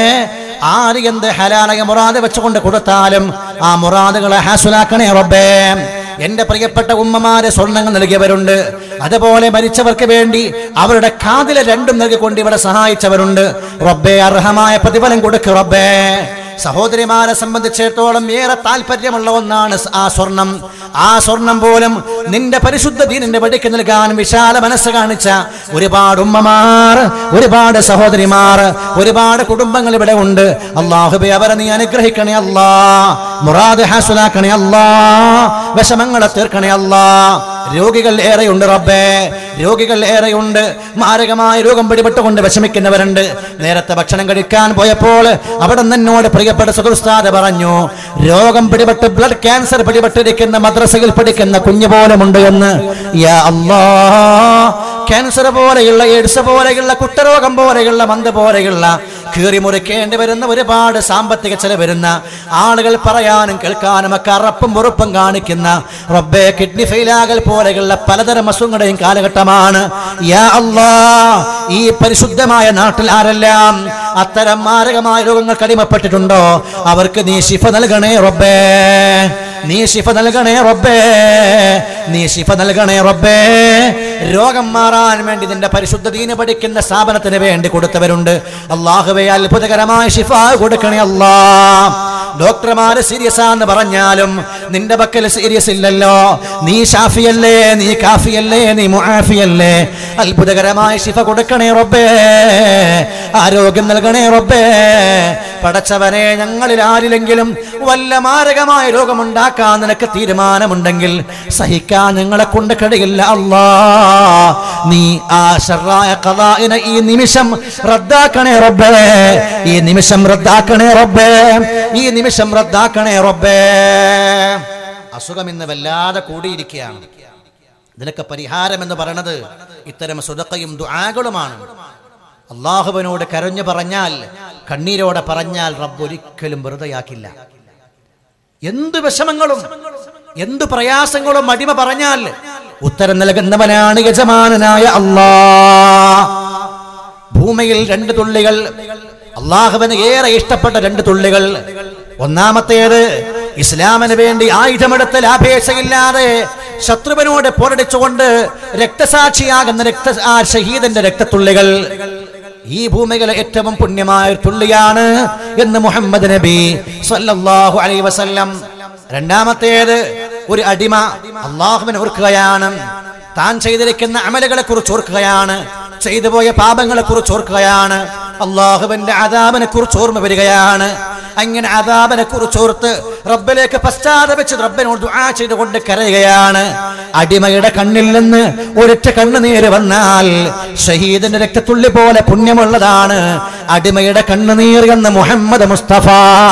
ആര് എന്ത് ഹലാലയ മുറാദ് വെച്ചുകൊണ്ട് കൊടുത്താലും ആ മുറാദുകളെ ഹാസുലാക്കണേ റബ്ബേ എന്റെ പ്രിയപ്പെട്ട ഉമ്മമാരെ സ്വർണങ്ങൾ നൽകിയവരുണ്ട് അതുപോലെ മരിച്ചവർക്ക് വേണ്ടി അവരുടെ കാതിലെ രണ്ടും നൽകിക്കൊണ്ട് ഇവിടെ സഹായിച്ചവരുണ്ട് റബ്ബേ അർഹമായ പ്രതിഫലം കൊടുക്ക് റബ്ബേ സഹോദരിമാരെ സംബന്ധിച്ചിടത്തോളം ഏറെ താല്പര്യമുള്ള ഒന്നാണ് ആ സ്വർണം ആ സ്വർണം പോലും നിന്റെ പരിശുദ്ധ ദീനിന്റെ വടിക്ക് നൽകാൻ വിശാല മനസ്സ് കാണിച്ച ഒരുപാട് ഉമ്മമാർ ഒരുപാട് സഹോദരിമാർ ഒരുപാട് കുടുംബങ്ങൾ ഇവിടെ ഉണ്ട് അള്ളാഹുബെ അവരെ നീ അനുഗ്രഹിക്കണേ അല്ലാ മുറാദ് ഹാസുലാക്കണേ അല്ലാ വിഷമങ്ങളെ തീർക്കണേ അല്ലാ രോഗികൾ ഏറെയുണ്ട് റബ്ബേ രോഗികൾ ഏറെയുണ്ട് മാരകമായ രോഗം പിടിപെട്ടുകൊണ്ട് വിഷമിക്കുന്നവരുണ്ട് നേരത്തെ ഭക്ഷണം കഴിക്കാൻ പോയപ്പോൾ അവിടെ നിന്ന് എന്നോട് പ്രിയപ്പെട്ട സുഹൃസ്താദ പറഞ്ഞു രോഗം പിടിപെട്ട് ബ്ലഡ് ക്യാൻസർ പിടിപെട്ടിരിക്കുന്ന മദ്രസയിൽ പഠിക്കുന്ന കുഞ്ഞു പോലുമുണ്ട് എന്ന് യാ അല്ലാ ക്യാൻസർ പോലെയുള്ള എയ്ഡ്സ് പോലെയുള്ള കുട്ടരോഗം പോലെയുള്ള മന്ത് പോലെയുള്ള കീറി മുറിക്കേണ്ടി വരുന്ന ഒരുപാട് സാമ്പത്തിക ചെലവ് വരുന്ന ആളുകൾ പറയാനും കേൾക്കാനും ഒക്കെ അറപ്പും വെറുപ്പും കാണിക്കുന്ന റബ്ബെ കിഡ്നി ഫെയിലാകൽ പോലെയുള്ള പലതരം അസുഖങ്ങളുടെയും കാലഘട്ടമാണ് യാ അല്ലാ ഈ പരിശുദ്ധമായ നാട്ടിൽ ആരെല്ലാം അത്തരം മാരകമായ രോഗങ്ങൾക്ക് അടിമപ്പെട്ടിട്ടുണ്ടോ അവർക്ക് നീ ശിഫ നൽകണേ റബ്ബേ നീ ശിഫ നൽകണേ റബ്ബേ നീ ശിഫ നൽകണേ റബ്ബേ രോഗം മാറാൻ വേണ്ടി നിന്റെ പരിശുദ്ധ ദീന പഠിക്കുന്ന സ്ഥാപനത്തിന് വേണ്ടി കൊടുത്തവരുണ്ട് അള്ളാഹുവെ അത്ഭുതകരമായ ശിഫ കൊടുക്കണേ അല്ലാ ഡോക്ടർമാര് സീരിയസ് ആന്ന് പറഞ്ഞാലും നിന്റെ പക്കൽ സീരിയസ് ഇല്ലല്ലോ നീ ഷാഫിയല്ലേ നീ കാഫിയല്ലേ നീ മുആഫിയല്ലേ അത്ഭുതകരമായ ശിഫ കൊടുക്കണേ റബ്ബേ ആരോഗ്യം നൽകണേ റബ്ബേ പടച്ചവനെ ഞങ്ങളിൽ ആരിലെങ്കിലും വല്ല മാരകമായ രോഗമുണ്ടാക്കാൻ നിനക്ക് തീരുമാനമുണ്ടെങ്കിൽ സഹിക്കാൻ ഞങ്ങളെ കൊണ്ട് കഴിയില്ല അല്ലാ നീ ആ ഷർറായ ഖദാഇനെ ഈ നിമിഷം റദ്ദാക്കണേ റബ്ബേ ഈ നിമിഷം റദ്ദാക്കണേ റബ്ബേ ഈ നിമിഷം റദ്ദാക്കണേ റബ്ബേ അസുഖം ഇന്ന് വല്ലാതെ കൂടിയിരിക്കുകയാണ് ഇതിനൊക്കെ പരിഹാരം എന്ന് പറയണത് ഇത്തരം സുതക്കയും ദുആകളുമാണ് അള്ളാഹുവിനോട് കരഞ്ഞു പറഞ്ഞാൽ കണ്ണീരോടെ പറഞ്ഞാൽ റബ്ബ് ഒരിക്കലും വെറുതെയാക്കില്ല എന്തു വിഷമങ്ങളും എന്തു പ്രയാസങ്ങളും അടിമ പറഞ്ഞാൽ ഉത്തരം നൽകുന്നവനാണ് യജമാനനായ അള്ളാ ഭൂമിയിൽ രണ്ട് തുള്ളികൾ അള്ളാഹുവിന് ഏറെ ഇഷ്ടപ്പെട്ട രണ്ട് തുള്ളികൾ ഒന്നാമത്തേത് ഇസ്ലാമിന് വേണ്ടി ആയുധമെടുത്ത് ലാഭേച്ഛയില്ലാതെ ശത്രുവിനോട് പോരടിച്ചുകൊണ്ട് രക്തസാക്ഷിയാകുന്ന രക്ത ആ ഷഹീദന്റെ രക്തത്തുള്ളികൾ ഈ ഭൂമിയിലെ ഏറ്റവും പുണ്യമായ ഒരു തുള്ളിയാണ് എന്ന് മുഹമ്മദ് നബി സല്ലല്ലാഹു അലൈഹി വസല്ലം രണ്ടാമത്തേത് ഒരു അടിമ അള്ളാഹുവിനെ ഓർക്കുകയാണ് താൻ ചെയ്തിരിക്കുന്ന അമലുകളെ കുറിച്ച് ഓർക്കുകയാണ് ചെയ്തു പോയ പാപങ്ങളെ കുറിച്ച് ഓർക്കുകയാണ് അള്ളാഹുവിന്റെ അതാബിനെ കുറിച്ച് ഓർമ്മ വരികയാണ് അങ്ങനെ അതാബിനെ കുറിച്ച് ഓർത്ത് റബ്ബിലേക്ക് പശ്ചാത്തപിച്ച് റബ്ബിനോട് ദുആ ചെയ്തുകൊണ്ട് കരയുകയാണ് അടിമയുടെ കണ്ണിൽ നിന്ന് ഒരൊറ്റ കണ്ണുനീര് വന്നാൽ ഷഹീദിന്റെ രക്തത്തുള്ളി പോലെ പുണ്യമുള്ളതാണ് അടിമയുടെ കണ്ണുനീർ എന്ന് മുഹമ്മദ് മുസ്തഫ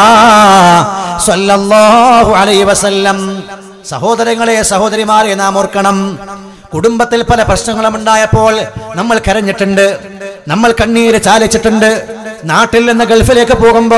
സല്ലല്ലാഹു അലൈഹി വസല്ലം സഹോദരങ്ങളെ സഹോദരിമാരെ നാം ഓർക്കണം കുടുംബത്തിൽ പല പ്രശ്നങ്ങളും ഉണ്ടായപ്പോൾ നമ്മൾ കരഞ്ഞിട്ടുണ്ട് നമ്മൾ കണ്ണീര് ചാലിച്ചിട്ടുണ്ട് നാട്ടിൽ നിന്ന് ഗൾഫിലേക്ക് പോകുമ്പോ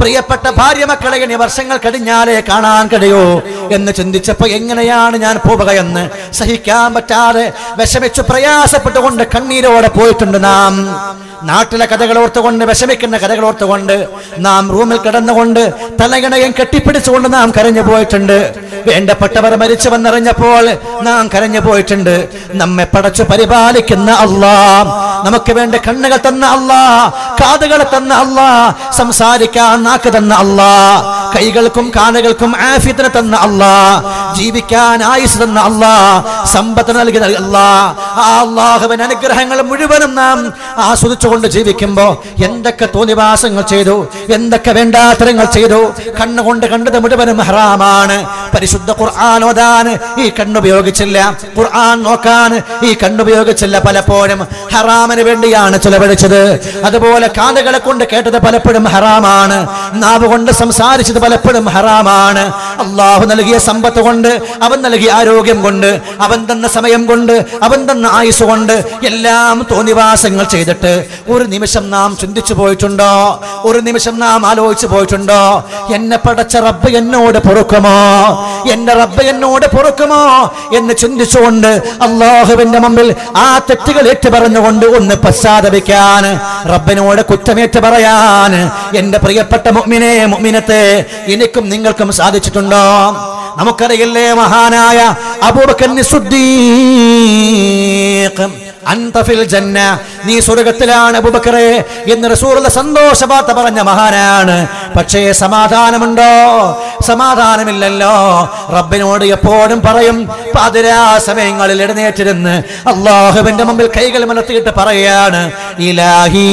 പ്രിയപ്പെട്ട ഭാര്യ മക്കളെ ഇനി വർഷങ്ങൾ കഴിഞ്ഞാലേ കാണാൻ കഴിയൂ എന്ന് ചിന്തിച്ചപ്പോ എങ്ങനെയാണ് ഞാൻ പോവുകയെന്ന് സഹിക്കാൻ പറ്റാതെ വിഷമിച്ചു പ്രയാസപ്പെട്ടുകൊണ്ട് കണ്ണീരോടെ പോയിട്ടുണ്ട് നാം നാട്ടിലെ കഥകൾ ഓർത്തുകൊണ്ട് വിഷമിക്കുന്ന കഥകൾ ഓർത്തുകൊണ്ട് നാം റൂമിൽ കിടന്നുകൊണ്ട് തലകിണയും കെട്ടിപ്പിടിച്ചുകൊണ്ട് നാം കരഞ്ഞു പോയിട്ടുണ്ട് വേണ്ടപ്പെട്ടവർ മരിച്ചുവെന്നറിഞ്ഞപ്പോൾ നാം കരഞ്ഞു പോയിട്ടുണ്ട് നമ്മെ പടച്ചു പരിപാലിക്കുന്ന അള്ളാ നമുക്ക് വേണ്ട കണ്ണുകൾ തന്ന അള്ളാ കാതുകളെ തന്ന അള്ളാ സംസാരിക്കാൻ നാക്ക് തന്ന അള്ളാ കൈകൾക്കും കാലുകൾക്കും ആഫിയത്തിന് തന്ന അള്ളാ ജീവിക്കാൻ ആയുസ് തന്ന അള്ളാ സമ്പത്ത് നൽകി അള്ളാ ആ അള്ളാഹുവിന്റെ അനുഗ്രഹങ്ങൾ മുഴുവനും നാം ആസ്വദിച്ചുകൊണ്ട് ജീവിക്കുമ്പോ എന്തൊക്കെ തോന്നിവാസങ്ങൾ ചെയ്തു എന്തൊക്കെ വേണ്ടാത്തരങ്ങൾ ചെയ്തു കണ്ണുകൊണ്ട് കണ്ടത് മുഴുവനും ഹറാമാണ് പരിശുദ്ധ ഖുർആൻ ഓതാൻ ഈ കണ്ണുപയോഗിച്ചില്ല ഖുർആൻ നോക്കാൻ ഈ കണ്ണുപയോഗിച്ചില്ല പലപ്പോഴും ഹറാമിന് വേണ്ടിയാണ് ചിലവഴിച്ചത് അതുപോലെ കാതുകളെ കൊണ്ട് കേട്ടത് പലപ്പോഴും ഹറാമാണ് നാവ് കൊണ്ട് സംസാരിച്ചത് പലപ്പോഴും ഹറാമാണ് അള്ളാഹു നൽകിയ സമ്പത്ത് കൊണ്ട് അവൻ നൽകിയ ആരോഗ്യം കൊണ്ട് അവൻ തന്ന സമയം കൊണ്ട് അവൻ തന്ന ആയുസ് കൊണ്ട് എല്ലാം തോന്നിവാസങ്ങൾ ചെയ്തിട്ട് ഒരു നിമിഷം നാം ചിന്തിച്ചു പോയിട്ടുണ്ടോ ഒരു നിമിഷം നാം ആലോചിച്ചു പോയിട്ടുണ്ടോ എന്നെ പടച്ച റബ്ബ് എന്നോട് പൊറുക്കുമോ എന്റെ റബ്ബ് എന്നോട് പൊറുക്കുമോ എന്ന് ചിന്തിച്ചുകൊണ്ട് അള്ളാഹുവിന്റെ മുമ്പിൽ ആ തെറ്റുകൾ ഏറ്റു പറഞ്ഞുകൊണ്ട് ഒന്ന് പശ്ചാത്തപിക്കാൻ റബ്ബിനോട് കുറ്റമേറ്റ് പറയാൻ എന്റെ പ്രിയപ്പെട്ട മുഅ്മിനെ മുഅ്മിനത്തെ എനിക്കും നിങ്ങൾക്കും സാധിച്ചിട്ടുണ്ടോ നമുക്കറിയില്ലേ മഹാനായ അബൂബക്കർ സിദ്ദീഖ് അൻത ഫിൽ ജന്ന നീ സ്വർഗത്തിലാണ് അബൂബക്കറെ എന്ന് റസൂലുള്ള സന്തോഷ വാർത്ത പറഞ്ഞ മഹാനാണ് പക്ഷേ സമാധാനമുണ്ടോ സമാധാനമില്ലല്ലോ റബ്ബിനോട് എപ്പോഴും പറയും പാതിരാ സമയങ്ങളിൽ എഴുന്നേറ്റിരുന്ന് അള്ളാഹുവിന്റെ മുമ്പിൽ കൈകൾ മലർത്തിയിട്ട് പറയാണ് ഇലാഹി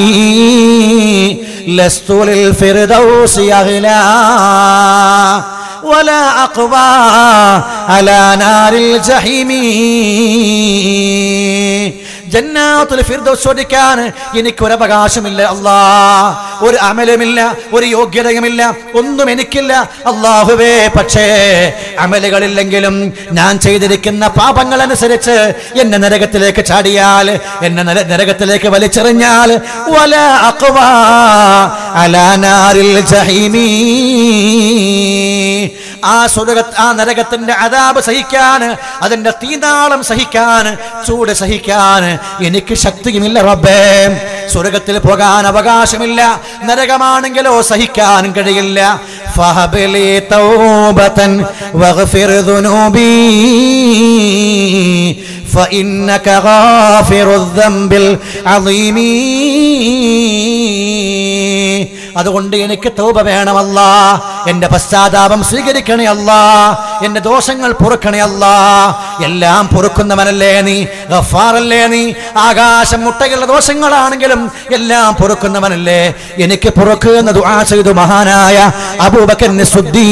ലസ്തുലിൽ ഫിർദൗസി അഹ്ലാ ولا أقوى على نار الجحيم ജന്നാത്തുൽ ഫിർദൗസ് ചോദിക്കാൻ എനിക്കൊരു അവകാശമില്ല അല്ലാ ഒരു അമലുമില്ല ഒരു യോഗ്യതയുമില്ല ഒന്നും എനിക്കില്ല അള്ളാഹുവേ പക്ഷേ അമലുകളില്ലെങ്കിലും ഞാൻ ചെയ്തിരിക്കുന്ന പാപങ്ങൾ അനുസരിച്ച് എന്നെ നരകത്തിലേക്ക് ചാടിയാൽ എന്നെ നര- നരകത്തിലേക്ക് വലിച്ചെറിഞ്ഞാൽ വല അഖ്വാ അലാ നാരിൽ ജഹീമീ ആ സ്വർഗ ആ നരകത്തിന്റെ അതാപ് സഹിക്കാൻ അതിന്റെ തീനാളം സഹിക്കാൻ ചൂട് സഹിക്കാൻ എനിക്ക് ശക്തിയുമില്ല റബ്ബേ സ്വർഗത്തിൽ പോകാൻ അവകാശമില്ല നരകമാണെങ്കിലോ സഹിക്കാൻ കഴിയില്ല ഫഹബിലി തൗബതൻ വഗ്ഫിർ ദുനൂബി فإنك غافر الذنب العظيم അതുകൊണ്ട് എനിക്ക് തൗബ വേണമല്ല എന്റെ പശ്ചാത്താപം സ്വീകരിക്കണേ അല്ല എന്റെ ദോഷങ്ങൾ പൊറുക്കണേ അല്ല എല്ലാം പൊറുക്കുന്നവനല്ലേ നീ ഗഫാറല്ലേ നീ ആകാശം മുട്ടയുള്ള ദോഷങ്ങളാണെങ്കിലും എല്ലാം പൊറുക്കുന്നവനല്ലേ എനിക്ക് പൊറുക്കുക എന്ന് ദുആ ചെയ്തു മഹാനായ അബൂബക്കറിന്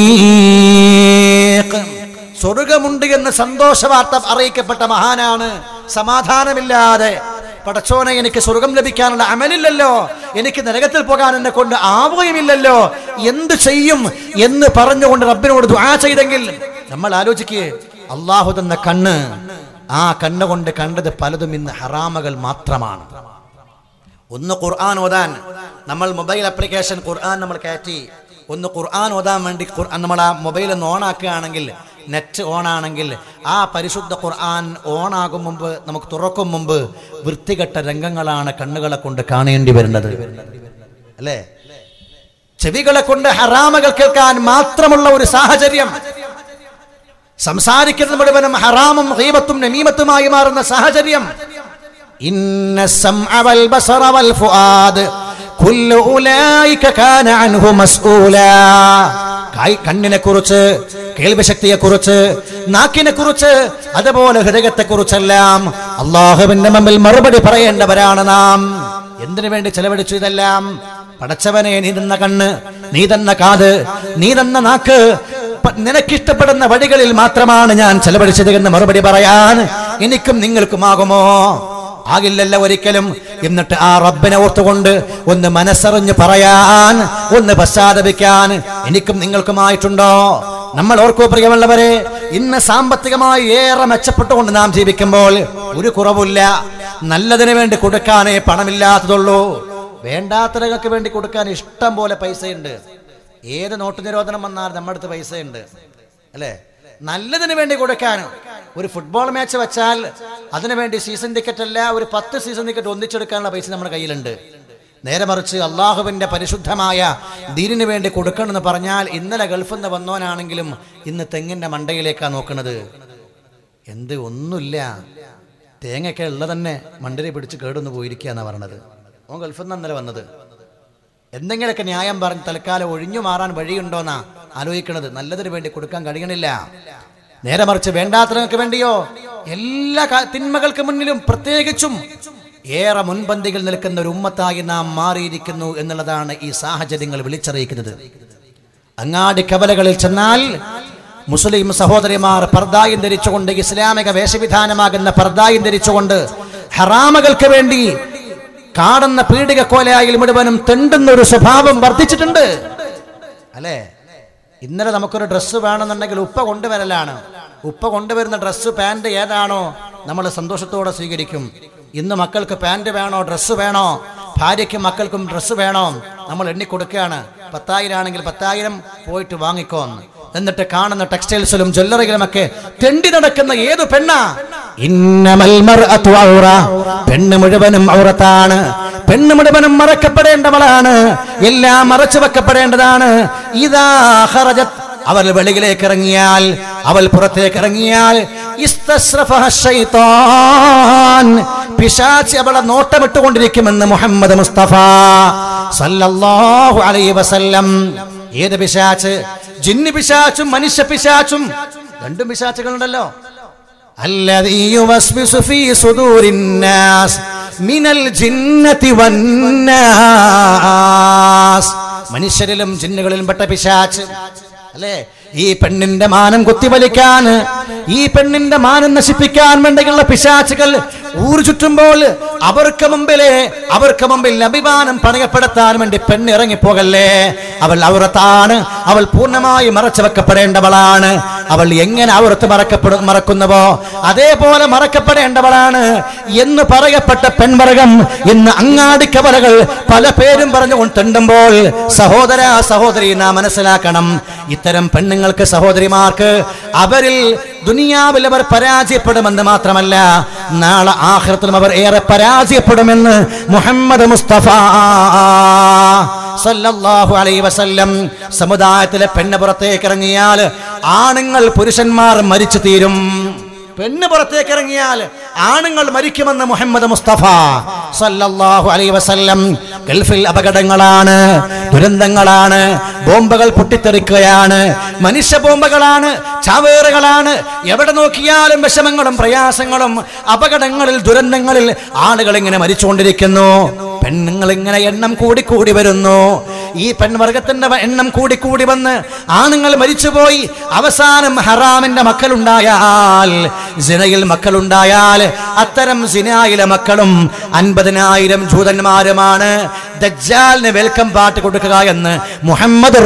സുദ്ദീഖ് സ്വർഗമുണ്ട് എന്ന് സന്തോഷ വാർത്ത അറിയിക്കപ്പെട്ട മഹാനാണ് സമാധാനമില്ലാതെ പടച്ചോനെ എനിക്ക് സ്വർഗം ലഭിക്കാനുള്ള അമലില്ലല്ലോ എനിക്ക് നരകത്തിൽ പോകാൻ എന്നെ കൊണ്ട് ആവുകയുമില്ലല്ലോ എന്ത് ചെയ്യും എന്ന് പറഞ്ഞുകൊണ്ട് റബ്ബിനോട് ദുആ ചെയ്തെങ്കിൽ നമ്മൾ ആലോചിക്കുക അള്ളാഹു തന്ന കണ്ണ് ആ കണ്ണ് കൊണ്ട് കണ്ടത് പലതും ഇന്ന് ഹറാമകൾ മാത്രമാണ് ഒന്ന് ഖുർആൻ ഓതാൻ നമ്മൾ മൊബൈൽ ആപ്ലിക്കേഷൻ ഖുർആൻ നമ്മൾ കയറ്റി ഒന്ന് ഖുർആൻ ഓതാൻ വേണ്ടി ഖുർആൻ നമ്മൾ ആ മൊബൈൽ ഒന്ന് ഓൺ ആക്കുകയാണെങ്കിൽ നെറ്റ് ഓൺ ആണെങ്കിൽ ആ പരിശുദ്ധ ഖുർആൻ ഓൺ ആകും മുമ്പ് നമുക്ക് തുറക്കും മുമ്പ് വൃത്തികെട്ട രംഗങ്ങളാണ് കണ്ണുകളെ കൊണ്ട് കാണേണ്ടി വരുന്നത് അല്ലേ ചെവികളെ കൊണ്ട് ഹറാമകൾ കേൾക്കാൻ മാത്രമുള്ള ഒരു സാഹചര്യം സംസാരിക്കുന്നത് മുഴുവനും ഹറാമും ഹീബത്തും നമീമത്തുമായി മാറുന്ന സാഹചര്യം ഇന്ന السمع والبصر والفؤاد كل أولئك كان عنه مسؤولا കണ്ണിനെ കുറിച്ച് കേൾവിശക്തിയെ കുറിച്ച് നാക്കിനെ കുറിച്ച് അതുപോലെ ഹൃദയത്തെ കുറിച്ചെല്ലാം അള്ളാഹുവിന്റെ മുമ്പിൽ മറുപടി പറയേണ്ടവരാണ് നാം എന്തിനു വേണ്ടി ചെലവഴിച്ചു ഇതെല്ലാം പടച്ചവനെ നീ തന്ന കണ്ണ് നീ തന്ന കാത് നീ തന്ന നാക്ക് പ- നിനക്കിഷ്ടപ്പെടുന്ന വഴികളിൽ മാത്രമാണ് ഞാൻ ചെലവഴിച്ചത് എന്ന് മറുപടി പറയാൻ എനിക്കും നിങ്ങൾക്കുമാകുമോ ആകില്ലല്ല ഒരിക്കലും എന്നിട്ട് ആ റബ്ബിനെ ഓർത്തുകൊണ്ട് ഒന്ന് മനസ്സറിഞ്ഞ് പറയാൻ ഒന്ന് പശ്ചാത്തപിക്കാൻ എനിക്കും നിങ്ങൾക്കുമായിട്ടുണ്ടോ നമ്മൾ ഓർക്കോ പ്രിയമുള്ളവരെ ഇന്ന് സാമ്പത്തികമായി ഏറെ മെച്ചപ്പെട്ടുകൊണ്ട് നാം ജീവിക്കുമ്പോൾ ഒരു കുറവില്ല നല്ലതിന് വേണ്ടി കൊടുക്കാനേ പണമില്ലാത്തതുള്ളൂ വേണ്ടാത്തരങ്ങൾക്ക് വേണ്ടി കൊടുക്കാൻ ഇഷ്ടം പോലെ പൈസയുണ്ട് ഏത് നോട്ട് നിരോധനം വന്നാൽ നമ്മുടെ അടുത്ത് പൈസയുണ്ട് അല്ലേ നല്ലതിന് വേണ്ടി കൊടുക്കാൻ ഒരു ഫുട്ബോൾ മാച്ച് വെച്ചാൽ അതിനു വേണ്ടി സീസൺ ടിക്കറ്റ് അല്ല ഒരു പത്ത് സീസൺ ടിക്കറ്റ് ഒന്നിച്ചെടുക്കാനുള്ള പൈസ നമ്മുടെ കയ്യിലുണ്ട് നേരെ മറിച്ച് അള്ളാഹുവിന്റെ പരിശുദ്ധമായ ദീനിന് വേണ്ടി കൊടുക്കണമെന്ന് പറഞ്ഞാൽ ഇന്നലെ ഗൾഫിൽ നിന്ന് വന്നവനാണെങ്കിലും ഇന്ന് തെങ്ങിന്റെ മണ്ടയിലേക്കാണ് നോക്കുന്നത് എന്ത് ഒന്നുമില്ല തേങ്ങയൊക്കെ ഉള്ളത് തന്നെ മണ്ടരി പിടിച്ച് കേടൊന്ന് പോയിരിക്കുക എന്നാ പറഞ്ഞത് ഓൻ ഗൾഫിൽ നിന്ന് ഇന്നലെ വന്നത് എന്തെങ്കിലുമൊക്കെ ന്യായം പറഞ്ഞ് തൽക്കാലം ഒഴിഞ്ഞു മാറാൻ വഴിയുണ്ടോന്നാ ആലോചിക്കണത് നല്ലതിന് വേണ്ടി കൊടുക്കാൻ കഴിയണില്ല നേരെ മറിച്ച് വേണ്ടാത്തവർക്ക് വേണ്ടിയോ എല്ലാ കാ- തിന്മകൾക്ക് മുന്നിലും പ്രത്യേകിച്ചും ഏറെ മുൻപന്തികൾ നിൽക്കുന്ന ഒരു ഉമ്മത്തായി നാം മാറിയിരിക്കുന്നു എന്നുള്ളതാണ് ഈ സാഹചര്യങ്ങൾ വിളിച്ചറിയിക്കുന്നത് അങ്ങാടി കവലകളിൽ ചെന്നാൽ മുസ്ലിം സഹോദരിമാർ പർദായും ധരിച്ചുകൊണ്ട് ഇസ്ലാമിക വേഷവിധാനമാകുന്ന പർദായും ധരിച്ചുകൊണ്ട് ഹറാമകൾക്ക് വേണ്ടി കാണുന്ന പീഡിക കോലയായിൽ മുഴുവനും തെണ്ടുന്ന ഒരു സ്വഭാവം വർദ്ധിച്ചിട്ടുണ്ട് അല്ലേ ഇന്നലെ നമുക്കൊരു ഡ്രസ്സ് വേണമെന്നുണ്ടെങ്കിൽ ഉപ്പ കൊണ്ടുവരലാണ് ഉപ്പ കൊണ്ടുവരുന്ന ഡ്രസ്സ് പാൻറ് ഏതാണോ നമ്മൾ സന്തോഷത്തോടെ സ്വീകരിക്കും ഇന്ന് മക്കൾക്ക് പാൻറ് വേണോ ഡ്രസ്സ് വേണോ ഭാര്യയ്ക്കും മക്കൾക്കും ഡ്രസ്സ് വേണോ നമ്മൾ എണ്ണി കൊടുക്കുകയാണ് പത്തായിരം ആണെങ്കിൽ പത്തായിരം പോയിട്ട് വാങ്ങിക്കോ എന്ന്. എന്നിട്ട് കാണുന്ന ടെക്സ്റ്റൈൽസിലും ജ്വല്ലറികളുമൊക്കെ തെണ്ടി നടക്കുന്ന ഏതു പെണ്ണാ ഇന്നമൽ മർഅതു ഔറ. പെണ്ണ് മുഴുവനും ഔറത്താണ് പെണ്ണ് മുഴുവനും മറക്കപ്പെടേണ്ടവളാണ് എല്ലാം മറച്ചു വെക്കപ്പെടേണ്ടതാണ് ഇതാ ഖറജത് അവൾ വെളിയിലേക്ക് ഇറങ്ങിയാൽ അവൾ പുറത്തേക്ക് ഇറങ്ങിയാൽ ഇസ്തസ്റഫഹ ശൈത്താൻ. പിശാച് അവളെ നോട്ടമിട്ടുകൊണ്ടിരിക്കുമെന്ന് മുഹമ്മദ് മുസ്തഫ സല്ലല്ലാഹു അലൈഹി വസല്ലം ഏത് പിശാച്ച് ജിന്ന് പിശാച്ചും മനുഷ്യ പിശാച്ചും രണ്ടും പിശാച്ചുകളുണ്ടല്ലോ الذي يوسوس في صدور الناس من الجنة والناس മനുഷ്യരിലും ജിന്നുകളിലും പെട്ട പിശാച്ച് അല്ലേ ഈ പെണ്ണിന്റെ മാനം കുത്തിവലിക്കാൻ ഈ പെണ്ണിന്റെ മാനം നശിപ്പിക്കാൻ വേണ്ടിയുള്ള പിശാച്ചുകൾ ഊരു ചുറ്റുമ്പോൾ അവർക്ക് മുമ്പിലെ അവർക്ക് മുമ്പിൽ അഭിമാനം പണയപ്പെടുത്താൻ വേണ്ടി പെണ്ണ് ഇറങ്ങിപ്പോകല്ലേ അവൾ ഔറത്താണ് അവൾ പൂർണ്ണമായി മറച്ചു വെക്കപ്പെടേണ്ടവളാണ് അവൾ എങ്ങനെ ഔറത്ത് മറക്കപ്പെടു മറക്കുന്നുവോ അതേപോലെ മറക്കപ്പെടേണ്ടവളാണ് എന്ന് പറയപ്പെട്ട പെൺവർഗം ഇന്ന് അങ്ങാടിക്കവലകൾ പല പേരും പറഞ്ഞുകൊണ്ട് തെണ്ടുമ്പോൾ സഹോദര സഹോദരി നാം മനസ്സിലാക്കണം ഇത്തരം പെണ്ണുങ്ങൾക്ക് സഹോദരിമാർക്ക് അവരിൽ ദുനിയാവിൽ അവർ പരാജയപ്പെടുമെന്ന് മാത്രമല്ല നാളെ ആഹ്റത്തിലും അവർ ഏറെ പരാജയപ്പെടുമെന്ന് മുഹമ്മദ് മുസ്തഫ സല്ലല്ലാഹു അലൈഹി വസല്ലം സമുദായത്തിലെ പെണ്ണ് പുറത്തേക്ക് ഇറങ്ങിയാൽ ആണുങ്ങൾ പുരുഷന്മാർ മരിച്ചു തീരും പെണ്ണ് പുറത്തേക്ക് ഇറങ്ങിയാൽ ആണുങ്ങൾ മരിക്കുമെന്ന് മുഹമ്മദ് മുസ്തഫ സല്ലല്ലാഹു അലൈഹി വസല്ലം ഗൾഫിൽ അപകടങ്ങളാണ് ദുരന്തങ്ങളാണ് ബോംബുകൾ പൊട്ടിത്തെറിക്കുകയാണ് മനുഷ്യ ബോംബുകളാണ് ചാവേറുകളാണ് എവിടെ നോക്കിയാലും വിഷമങ്ങളും പ്രയാസങ്ങളും അപകടങ്ങളിൽ ദുരന്തങ്ങളിൽ ആളുകൾ ഇങ്ങനെ മരിച്ചുകൊണ്ടിരിക്കുന്നു പെണ്ണുങ്ങൾ ഇങ്ങനെ എണ്ണം കൂടി കൂടി വരുന്നു ഈ പെൺവർഗത്തിന്റെ എണ്ണം കൂടി കൂടി വന്ന് ആണുങ്ങൾ മരിച്ചുപോയി അവസാനം ഹറാമിന്റെ മക്കളുണ്ടായാൽ സിനയിൽ മക്കളുണ്ടായാൽ അത്തരം സിനായിലെ മക്കളും അൻപതിനായിരം ജൂതന്മാരുമാണ് ദജ്ജാലിന് വെൽക്കം പാട്ട് കൊടുക്കുക എന്ന് മുഹമ്മദ്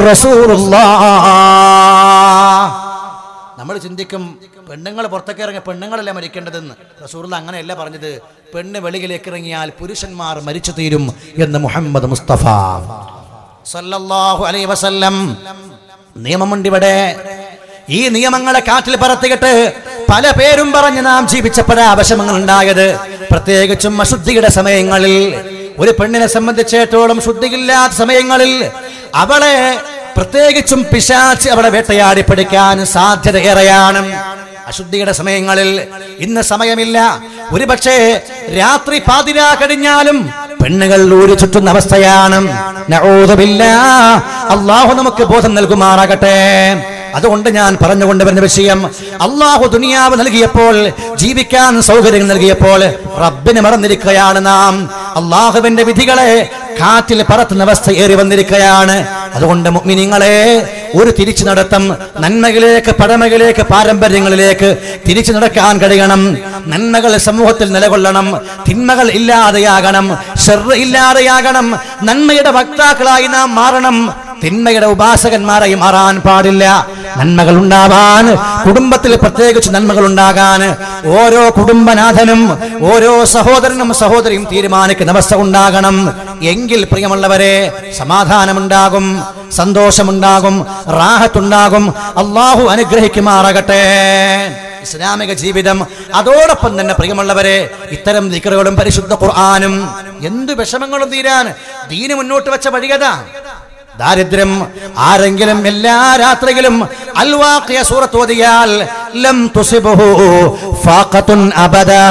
നമ്മൾ ചിന്തിക്കും പെണ്ണുങ്ങൾ പുറത്തേക്ക് ഇറങ്ങിയ പെണ്ണുങ്ങളല്ല മരിക്കേണ്ടതെന്ന് റസൂറുള്ള അങ്ങനെയല്ല പറഞ്ഞത് പെണ്ണ് വെളിയിലേക്ക് ഇറങ്ങിയാൽ പുരുഷന്മാർ മരിച്ചു തീരും എന്ന് മുഹമ്മദ് മുസ്തഫ സല്ലല്ലാഹു അലൈഹി വസല്ലം നിയമമുണ്ട് ഇവിടെ ഈ നിയമങ്ങളെ കാറ്റിൽ പറത്തിയിട്ട് പല പേരും പറഞ്ഞ് നാം ജീവിച്ചപ്പോഴാ വിഷമങ്ങൾ ഉണ്ടായത് പ്രത്യേകിച്ചും അശുദ്ധിയുടെ സമയങ്ങളിൽ ഒരു പെണ്ണിനെ സംബന്ധിച്ചിടത്തോളം ശുദ്ധിയില്ലാത്ത സമയങ്ങളിൽ അവളെ പ്രത്യേകിച്ചും പിശാച്ച് അവളെ വേട്ടയാടി പിടിക്കാൻ സാധ്യത ഏറെയാണ് അശുദ്ധിയുടെ സമയങ്ങളിൽ ഇന്ന് സമയമില്ല ഒരുപക്ഷെ രാത്രി പാതിരാ കഴിഞ്ഞാലും പെണ്ണുകൾ ഊരി ചുറ്റുന്ന അവസ്ഥയാണ് നഊദുബില്ലാ. അള്ളാഹു നമുക്ക് ബോധം നൽകുമാറാകട്ടെ അതുകൊണ്ട് ഞാൻ പറഞ്ഞുകൊണ്ട് വരുന്ന വിഷയം അള്ളാഹു ദുനിയാവ് നൽകിയപ്പോൾ ജീവിക്കാൻ സൗകര്യം നൽകിയപ്പോൾ റബ്ബിനെ മറന്നിരിക്കുകയാണ് നാം അള്ളാഹുവിന്റെ വിധികളെ കാറ്റിൽ പറത്തുന്ന അവസ്ഥ ഏറി വന്നിരിക്കുകയാണ് അതുകൊണ്ട് മുഅ്മിനീങ്ങളെ ഒരു തിരിച്ചു നടത്തം നന്മകളിലേക്ക് പഴമകളിലേക്ക് പാരമ്പര്യങ്ങളിലേക്ക് തിരിച്ചു നടക്കാൻ കഴിയണം നന്മകൾ സമൂഹത്തിൽ നിലകൊള്ളണം തിന്മകൾ ഇല്ലാതെയാകണം ഷെറ് ഇല്ലാതെയാകണം നന്മയുടെ വക്താക്കളായി നാം മാറണം തിന്മയുടെ ഉപാസകന്മാരായി മാറാൻ പാടില്ല നന്മകൾ ഉണ്ടാവാൻ കുടുംബത്തിൽ പ്രത്യേകിച്ച് നന്മകൾ ഉണ്ടാകാൻ ഓരോ കുടുംബനാഥനും ഓരോ സഹോദരനും സഹോദരിയും തീരുമാനിക്കുന്ന അവസ്ഥ ഉണ്ടാകണം എങ്കിൽ പ്രിയമുള്ളവരെ സമാധാനമുണ്ടാകും സന്തോഷമുണ്ടാകും റാഹത്തുണ്ടാകും അള്ളാഹു അനുഗ്രഹിക്കുമാറാകട്ടെ ഇസ്ലാമിക ജീവിതം അതോടൊപ്പം തന്നെ പ്രിയമുള്ളവരെ ഇത്തരം ദിക്കറുകളും പരിശുദ്ധ ഖുർആാനും എന്ത് വിഷമങ്ങളും തീരാൻ ദീന് മുന്നോട്ട് വെച്ച വഴികത ദാരിദ്ര്യം ആരെങ്കിലും എല്ലാ രാത്രിയിലും അൽവാഖിയ സൂറത്ത് ഓതിയാൽ ലം തുസിബഹു ഫാഖത്തുൻ അബദാ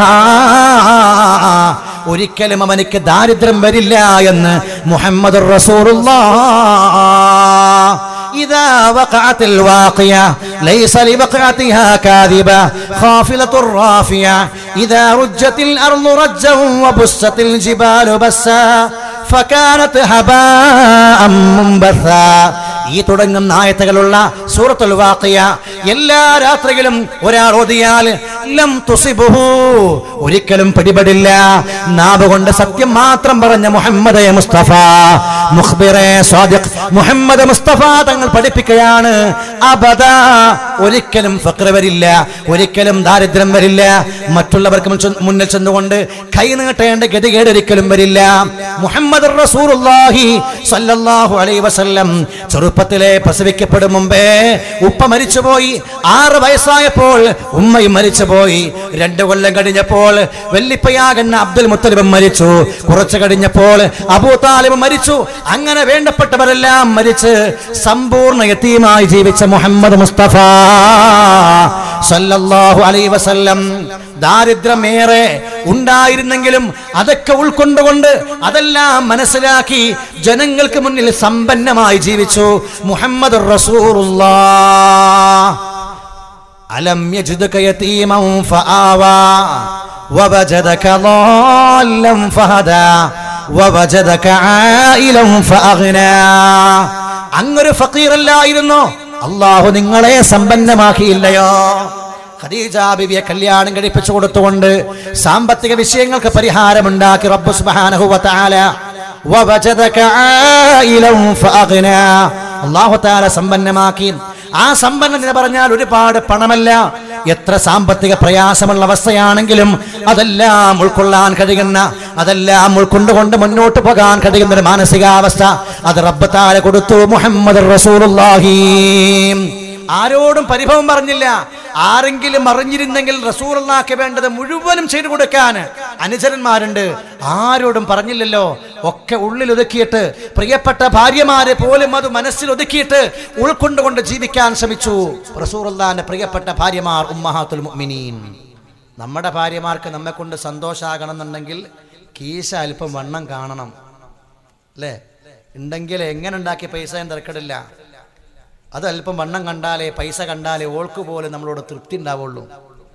ഒരിക്കലും അവനിക്ക് ദാരിദ്ര്യം വരില്ല എന്ന് മുഹമ്മദ് إذا وقعت الواقية ليس لوقعتها كاذبة خافلة رافية إذا رجت الأرض رجا وبست الجبال بسا فكانت هباء منبثا ഈ തുടങ്ങുന്ന ആയത്തുകളുള്ള സൂറത്തുൽ വാഖിയ എല്ലാ രാത്രിയിലും ഒരാൾ ഓതിയാൽ ലം തുസിബുഹു ഒരിക്കലും പിടിപെടില്ല നാവ് കൊണ്ട് സത്യം മാത്രം പറഞ്ഞ മുഹമ്മദ് മുസ്തഫ മുഖ്ബിറെ സ്വാദിഖ് മുഹമ്മദ് മുസ്തഫ തങ്ങൾ പഠിപ്പിക്കുകയാണ് അബദ ഒരിക്കലും ഫക്ര വരില്ല ഒരിക്കലും ദാരിദ്ര്യം വരില്ല മറ്റുള്ളവർക്ക് മുൻ- മുന്നിൽ ചെന്നുകൊണ്ട് കൈ നീട്ടേണ്ട ഗതികേട് ഒരിക്കലും വരില്ല മുഹമ്മദ് റസൂലുള്ളാഹി സല്ലല്ലാഹു അലൈഹി വസല്ലം ചെറുപ്പത്തിലെ പ്രസവിക്കപ്പെടും മുമ്പേ ഉപ്പ മരിച്ചുപോയി ആറ് വയസ്സായപ്പോൾ ഉമ്മയും മരിച്ചുപോയി രണ്ടു കൊല്ലം കഴിഞ്ഞപ്പോൾ വെല്ലിപ്പയാകുന്ന അബ്ദുൽ മുത്തലിബ് മരിച്ചു കുറച്ചു കഴിഞ്ഞപ്പോൾ അബൂ താലിബ് മരിച്ചു അങ്ങനെ വേണ്ടപ്പെട്ടവരെല്ലാം മരിച്ച് സമ്പൂർണ്ണ യത്തീമായി ജീവിച്ച മുഹമ്മദ് മുസ്തഫ സല്ലല്ലാഹു അലൈഹി വസല്ലം ദാരിദ്ര്യമേറെ ഉണ്ടായിരുന്നെങ്കിലും അതൊക്കെ ഉൾക്കൊണ്ടുകൊണ്ട് അതെല്ലാം മനസ്സിലാക്കി ജനങ്ങൾക്ക് മുന്നിൽ സമ്പന്നമായി ജീവിച്ചു മുഹമ്മദ് അലം യജിദക യതീമൻ ഫആവാ ووجدك ضالا فهدى ووجدك عائلا فأغنى അങ്ങൊരു ഫക്കീറല്ലായിരുന്നോ അള്ളാഹു നിങ്ങളെ സമ്പന്നമാക്കിയില്ലയോ ഖദീജ ബിബിയെ കല്യാണം കഴിപ്പിച്ചു കൊടുത്തുകൊണ്ട് സാമ്പത്തിക വിഷയങ്ങൾക്ക് പരിഹാരമുണ്ടാക്കി റബ്ബ് സുബ്ഹാനഹു വ തആല വവജദക ആയിലൻ ഫഅഗ്നാ അല്ലാഹു തആല സമ്പന്നമാക്കി ആ സമ്പന്നൻ എന്ന് പറഞ്ഞാൽ ഒരുപാട് പണമല്ല എത്ര സാമ്പത്തിക പ്രയാസമുള്ള അവസ്ഥയാണെങ്കിലും അതെല്ലാം ഉൾക്കൊള്ളാൻ കഴിയുന്ന അതെല്ലാം ഉൾക്കൊണ്ടുകൊണ്ട് മുന്നോട്ട് പോകാൻ കഴിയുന്ന ഒരു മാനസികാവസ്ഥ അത് റബ്ബ് താല കൊടുത്തു മുഹമ്മദ് റസൂലുള്ളാഹി ആരോടും പരിഭവം പറഞ്ഞില്ല ആരെങ്കിലും അറിഞ്ഞിരുന്നെങ്കിൽ റസൂറുള്ളാക്ക് വേണ്ടത് മുഴുവനും ചെയ്തു കൊടുക്കാൻ അനുചരന്മാരുണ്ട് ആരോടും പറഞ്ഞില്ലല്ലോ ഒക്കെ ഉള്ളിൽ ഒതുക്കിയിട്ട് പ്രിയപ്പെട്ട ഭാര്യമാരെ പോലും അത് മനസ്സിൽ ഒതുക്കിയിട്ട് ഉൾക്കൊണ്ടുകൊണ്ട് ജീവിക്കാൻ ശ്രമിച്ചു റസൂറുള്ളാന്റെ പ്രിയപ്പെട്ട ഭാര്യമാർ ഉമ്മഹാത്തുൽ മുഅ്മിനീൻ നമ്മുടെ ഭാര്യമാർക്ക് നമ്മെ കൊണ്ട് സന്തോഷമാകണം എന്നുണ്ടെങ്കിൽ കീശ അല്പം വണ്ണം കാണണം അല്ലേ ഉണ്ടെങ്കിൽ എങ്ങനെ ഉണ്ടാക്കിയ പൈസ എന്ന് തിരക്കടില്ല അത് അല്പം വണ്ണം കണ്ടാലേ പൈസ കണ്ടാലേ ഓൾക്ക് പോലും നമ്മളോട് തൃപ്തി ഉണ്ടാവുള്ളൂ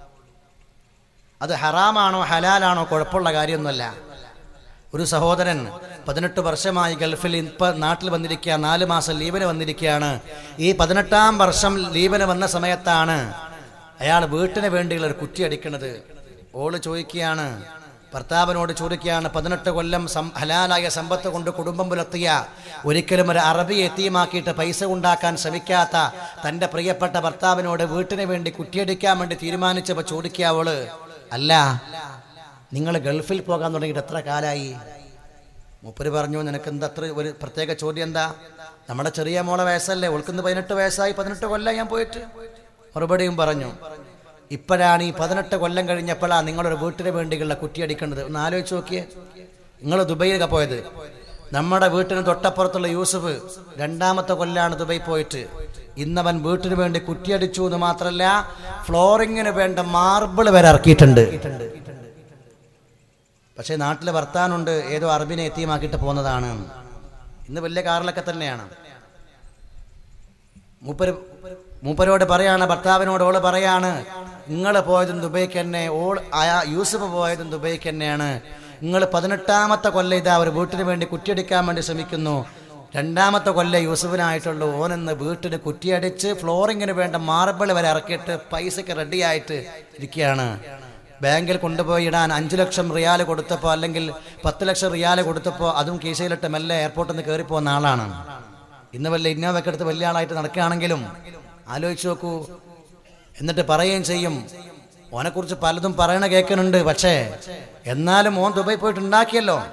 അത് ഹറാമാണോ ഹലാലാണോ കുഴപ്പമുള്ള കാര്യമൊന്നുമല്ല ഒരു സഹോദരൻ പതിനെട്ട് വർഷമായി ഗൾഫിൽ ഇപ്പൊ നാട്ടിൽ വന്നിരിക്കുക നാല് മാസം ലീവിന് വന്നിരിക്കുകയാണ് ഈ പതിനെട്ടാം വർഷം ലീവിന് വന്ന സമയത്താണ് അയാൾ വീട്ടിന് വേണ്ടിയുള്ള ഒരു കുറ്റി അടിക്കുന്നത് ഓള് ചോദിക്കുകയാണ് ഭർത്താവിനോട് ചോദിക്കുകയാണ് പതിനെട്ട് കൊല്ലം സം ഹലാലായ സമ്പത്ത് കൊണ്ട് കുടുംബം പുലർത്തിയ ഒരിക്കലും ഒരു അറബി എത്തിയുമാക്കിയിട്ട് പൈസ ഉണ്ടാക്കാൻ ശ്രമിക്കാത്ത തൻ്റെ പ്രിയപ്പെട്ട ഭർത്താവിനോട് വീട്ടിന് വേണ്ടി കുറ്റിയടിക്കാൻ വേണ്ടി തീരുമാനിച്ചപ്പോൾ ചോദിക്കുക അവള് അല്ല നിങ്ങൾ ഗൾഫിൽ പോകാൻ തുടങ്ങിയിട്ട് എത്ര കാലായി മൂപ്പര് പറഞ്ഞു നിനക്ക് എന്താ അത്ര ഒരു പ്രത്യേക ചോദ്യം എന്താ നമ്മുടെ ചെറിയ മോളെ വയസ്സല്ലേ ഓൾക്കിന്ന് പതിനെട്ട് വയസ്സായി പതിനെട്ട് കൊല്ലം ഞാൻ പോയിട്ട് മറുപടിയും പറഞ്ഞു ഇപ്പോഴാണ് ഈ പതിനെട്ട് കൊല്ലം കഴിഞ്ഞപ്പോഴാണ് നിങ്ങളൊരു വീട്ടിന് വേണ്ടിയുള്ള കുറ്റിയടിക്കേണ്ടത് ഒന്ന് ആലോചിച്ച് നോക്കിയേ നിങ്ങൾ ദുബൈയിലൊക്കെ പോയത് നമ്മുടെ വീട്ടിന് തൊട്ടപ്പുറത്തുള്ള യൂസഫ് രണ്ടാമത്തെ കൊല്ലാണ് ദുബൈ പോയിട്ട് ഇന്നവൻ വീട്ടിന് വേണ്ടി കുറ്റിയടിച്ചു എന്ന് മാത്രമല്ല ഫ്ലോറിങ്ങിന് വേണ്ട മാർബിൾ വരെ ഇറക്കിയിട്ടുണ്ട് പക്ഷേ നാട്ടിലെ വർത്താനുണ്ട് ഏതോ അറബിനെ എത്തിയമാക്കിയിട്ട് പോകുന്നതാണ് ഇന്ന് വലിയ കാറിലൊക്കെ തന്നെയാണ് മൂപ്പര് മൂപ്പരോട് പറയാണ് ഭർത്താവിനോട് ഓള് പറയാണ് നിങ്ങൾ പോയതും ദുബൈക്ക് തന്നെ ഓൾ ആയ യൂസഫ് പോയതും ദുബൈക്ക് തന്നെയാണ് നിങ്ങൾ പതിനെട്ടാമത്തെ കൊല്ലം ഇതാ ഒരു വീട്ടിന് വേണ്ടി കുറ്റിയടിക്കാൻ വേണ്ടി ശ്രമിക്കുന്നു രണ്ടാമത്തെ കൊല്ലം യൂസഫിനായിട്ടുള്ളൂ ഓനെന്ന് വീട്ടിന് കുറ്റിയടിച്ച് ഫ്ലോറിങ്ങിന് വേണ്ട മാർബിൾ വരെ ഇറക്കിയിട്ട് പൈസക്ക് റെഡിയായിട്ട് ഇരിക്കുകയാണ് ബാങ്കിൽ കൊണ്ടുപോയി ഇടാൻ അഞ്ചു ലക്ഷം റിയാൽ കൊടുത്തപ്പോൾ അല്ലെങ്കിൽ പത്ത് ലക്ഷം റിയാൽ കൊടുത്തപ്പോൾ അതും കീശയിലിട്ട് മെല്ലെ എയർപോർട്ടിൽ നിന്ന് കയറിപ്പോകുന്ന ആളാണ് ഇന്ന് വല്ല ഇന്നോവൊക്കെ എടുത്ത് വലിയ ആളായിട്ട് നടക്കുകയാണെങ്കിലും ആലോചിച്ച് നോക്കൂ എന്നിട്ട് പറയുകയും ചെയ്യും ഓനെക്കുറിച്ച് പലതും പറയണ കേൾക്കുന്നുണ്ട് പക്ഷേ എന്നാലും ഓൻ ദുബൈ പോയിട്ട് ഉണ്ടാക്കിയല്ലോ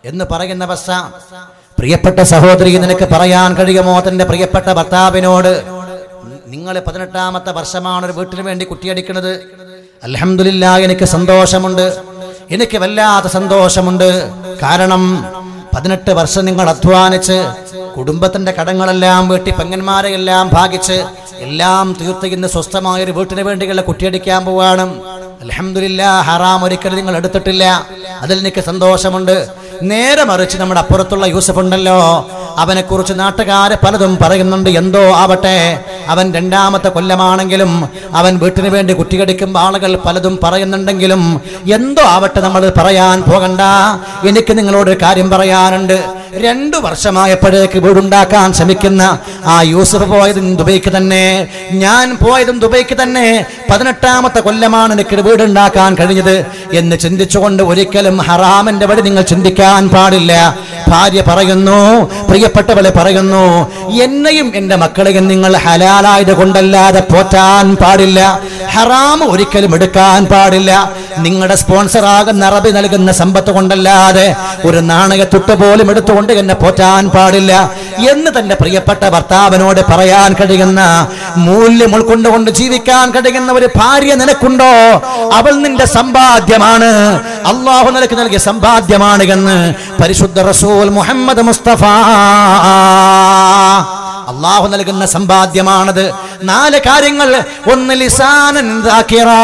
എന്ന് പറയുന്ന അവസ്ഥ പ്രിയപ്പെട്ട സഹോദരി നിനക്ക് പറയാൻ കഴിയുമോ തന്റെ പ്രിയപ്പെട്ട ഭർത്താവിനോട് നിങ്ങൾ പതിനെട്ടാമത്തെ വർഷമാണ് ഒരു വീട്ടിന് വേണ്ടി കുട്ടിയടിക്കുന്നത് അലഹമില്ല എനിക്ക് സന്തോഷമുണ്ട് എനിക്ക് വല്ലാത്ത സന്തോഷമുണ്ട് കാരണം പതിനെട്ട് വർഷം നിങ്ങൾ അധ്വാനിച്ച് കുടുംബത്തിന്റെ കടങ്ങളെല്ലാം വീട്ടി പെങ്ങന്മാരെ എല്ലാം ഭാഗിച്ച് എല്ലാം തീർത്ത് ഇന്ന് സ്വസ്ഥമായ ഒരു വീട്ടിന് വേണ്ടിയുള്ള കുട്ടിയടിക്കാൻ പോവാണ് അലഹമില്ല ഹറാം ഒരിക്കലും നിങ്ങൾ എടുത്തിട്ടില്ല അതിൽ എനിക്ക് സന്തോഷമുണ്ട് നേരെ മറിച്ച് നമ്മുടെ അപ്പുറത്തുള്ള യൂസഫ് ഉണ്ടല്ലോ അവനെ കുറിച്ച് നാട്ടുകാരെ പലതും പറയുന്നുണ്ട് എന്തോ ആവട്ടെ അവൻ രണ്ടാമത്തെ കൊല്ലമാണെങ്കിലും അവൻ വീട്ടിന് വേണ്ടി കുട്ടികടിക്കുമ്പോൾ ആളുകൾ പലതും പറയുന്നുണ്ടെങ്കിലും എന്തോ ആവട്ടെ നമ്മൾ പറയാൻ പോകണ്ട എനിക്ക് നിങ്ങളോട് ഒരു കാര്യം പറയാനുണ്ട് രണ്ടു വർഷമായപ്പോഴേക്ക് വീടുണ്ടാക്കാൻ ശ്രമിക്കുന്ന ആ യൂസഫ് പോയതും ദുബൈക്ക് തന്നെ ഞാൻ പോയതും ദുബൈക്ക് തന്നെ പതിനെട്ടാമത്തെ കൊല്ലമാണ് എനിക്ക് വീടുണ്ടാക്കാൻ കഴിഞ്ഞത് എന്ന് ചിന്തിച്ചുകൊണ്ട് ഒരിക്കലും ഹറാമിന്റെ വഴി നിങ്ങൾ ചിന്തിക്കാൻ പാടില്ല ഭാര്യ പറയുന്നു പ്രിയപ്പെട്ടവളെ പറയുന്നു എന്നെയും എന്റെ മക്കളെയും നിങ്ങൾ ഹലാലായത് കൊണ്ടല്ലാതെ പോറ്റാൻ പാടില്ല ഹറാം ഒരിക്കലും എടുക്കാൻ പാടില്ല നിങ്ങളുടെ സ്പോൺസർ ആകുന്ന അറബി നൽകുന്ന സമ്പത്ത് കൊണ്ടല്ലാതെ ഒരു നാണയത്തുട്ട് പോലും എടുത്തുകൊണ്ട് എന്നെ പോറ്റാൻ പാടില്ല എന്ന് തന്റെ പ്രിയപ്പെട്ട ഭർത്താവിനോട് പറയാൻ കഴിയുന്ന മൂല്യം ഉൾക്കൊണ്ടുകൊണ്ട് ജീവിക്കാൻ കഴിയുന്ന ഒരു ഭാര്യ നിനക്കുണ്ടോ അവൾ നിന്റെ സമ്പാദ്യമാണ് അള്ളാഹു നിനക്ക് നൽകിയ സമ്പാദ്യമാണ് എന്ന് പരിശുദ്ധ റസൂൽ മുഹമ്മദ് മുസ്തഫ അള്ളാഹു നൽകുന്ന സമ്പാദ്യമാണത് നാല് കാര്യങ്ങൾ ഒന്ന് ലിസാനൻ ذاكرا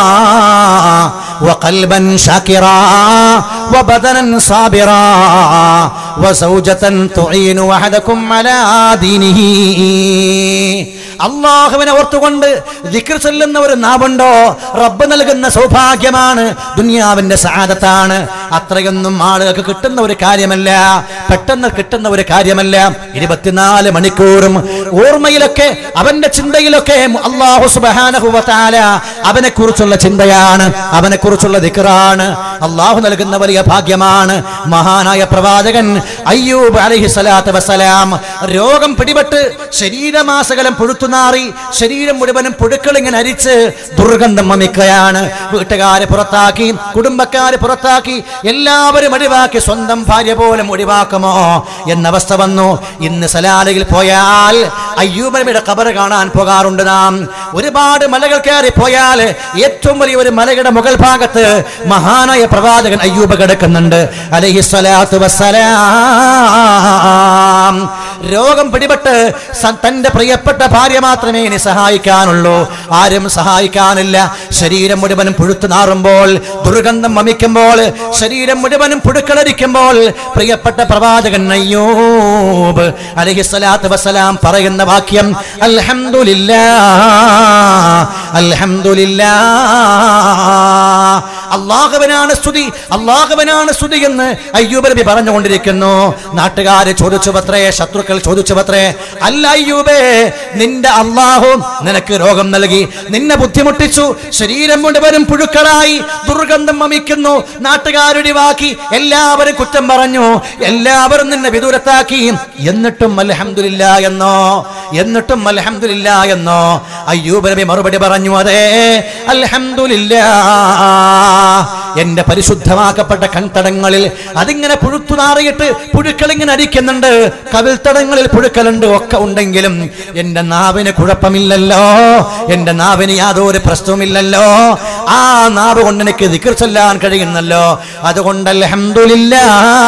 وقلبا شاكرا وبدنا صابرا وزوجة تعين وحدكم على دينه അള്ളാഹുവിനെ ഓർത്തുകൊണ്ട് ദിക്ർ ചൊല്ലുന്ന ഒരു നാവുണ്ടോ റബ്ബ് നൽകുന്ന സൗഭാഗ്യമാണ് ദുനിയാവിന്റെ സാധത്താണ് അത്രയൊന്നും ആളുകൾക്ക് കിട്ടുന്ന ഒരു കാര്യമല്ല പെട്ടെന്ന് കിട്ടുന്ന ഒരു കാര്യമല്ല ഇരുപത്തിനാല് മണിക്കൂറും ഓർമ്മയിലൊക്കെ അവന്റെ ചിന്തയിലൊക്കെ അള്ളാഹു സുബാനഹുവത്താല അവനെ കുറിച്ചുള്ള ചിന്തയാണ് അവനെ കുറിച്ചുള്ള ദിക്റാണ് അള്ളാഹു നൽകുന്ന വലിയ ഭാഗ്യമാണ് മഹാനായ പ്രവാചകൻ അയ്യൂബ് അലഹി സ്വലാത്ത് വസ്സലാം രോഗം പിടിപെട്ട് ശരീരമാസകലം പുഴുത്തുനാറി ശരീരം മുഴുവനും പുഴുക്കൾ ഇങ്ങനെ അരിച്ച് ദുർഗന്ധം വമിക്കുകയാണ് വീട്ടുകാരെ പുറത്താക്കി കുടുംബക്കാരെ പുറത്താക്കി എല്ലാവരും ഒഴിവാക്കി സ്വന്തം ഭാര്യ പോലും ഒഴിവാക്കുമോ എന്നവസ്ഥ വന്നു ഇന്ന് സലാലയിൽ പോയാൽ അയ്യൂബനബിയുടെ കബർ കാണാൻ പോകാറുണ്ട് നാം ഒരുപാട് മലകൾ കയറി പോയാൽ ഏറ്റവും വലിയ ഒരു മലയുടെ മുകൾ ഭാഗത്ത് മഹാനായ പ്രവാചകൻ അയ്യൂബ് കിടക്കുന്നുണ്ട് അലഹി സ്വലാത്തു വസ്സലാം രോഗം പിടിപെട്ട് സ- തന്റെ പ്രിയപ്പെട്ട ഭാര്യ മാത്രമേ ഇനി സഹായിക്കാനുള്ളൂ ആരും സഹായിക്കാനില്ല ശരീരം മുഴുവനും പുഴുത്തു നാറുമ്പോൾ ദുർഗന്ധം വമിക്കുമ്പോൾ ശരീരം മുഴുവനും പുഴുക്കളരിക്കുമ്പോൾ പ്രിയപ്പെട്ട പ്രവാചകൻ അയ്യൂബ് അലഹിസ്സലാത്ത് വസ്സലാം പറയുന്ന വാക്യം അൽഹംദുലില്ലാ അൽഹംദുലില്ലാ അള്ളാഹുവിനാണ് സ്തുതി അള്ളാഹുവിനാണ് സ്തുതി എന്ന് അയ്യൂബ് നബി പറഞ്ഞുകൊണ്ടിരിക്കുന്നു നാട്ടുകാര് ചോദിച്ചു പത്രേ ശത്രുക്കൾ ചോദിച്ചു പത്രേ അല്ല അയ്യൂബേ നിന്റെ അള്ളാഹു നിനക്ക് രോഗം നൽകി നിന്നെ ബുദ്ധിമുട്ടിച്ചു ശരീരം മുഴുവനും പുഴുക്കളായി ദുർഗന്ധം വമിക്കുന്നു നാട്ടുകാരൊഴിവാക്കി എല്ലാവരും കുറ്റം പറഞ്ഞു എല്ലാവരും നിന്നെ വിദൂരത്താക്കി എന്നിട്ടും അൽഹംദുലില്ല എന്നോ എന്നിട്ടും അൽഹംദുലില്ല എന്നോ അയ്യൂബ് നബി മറുപടി പറഞ്ഞു അതെ അൽഹംദുലില്ലാ എന്റെ പരിശുദ്ധമാക്കപ്പെട്ട കൺതടങ്ങളിൽ അതിങ്ങനെ പുഴുത്തു നാറിയിട്ട് പുഴുക്കൾ ഇങ്ങനെ അരിക്കുന്നുണ്ട് കവിൾത്തടങ്ങളിൽ പുഴുക്കലുണ്ട് ഒക്കെ ഉണ്ടെങ്കിലും എന്റെ നാവിന് കുഴപ്പമില്ലല്ലോ എന്റെ നാവിന് യാതൊരു പ്രശ്നവുമില്ലല്ലോ ആ നാവ് കൊണ്ട് എനിക്ക് ദിക്ർ ചൊല്ലാൻ കഴിയുന്നല്ലോ അതുകൊണ്ട് അൽഹംദുലില്ലാ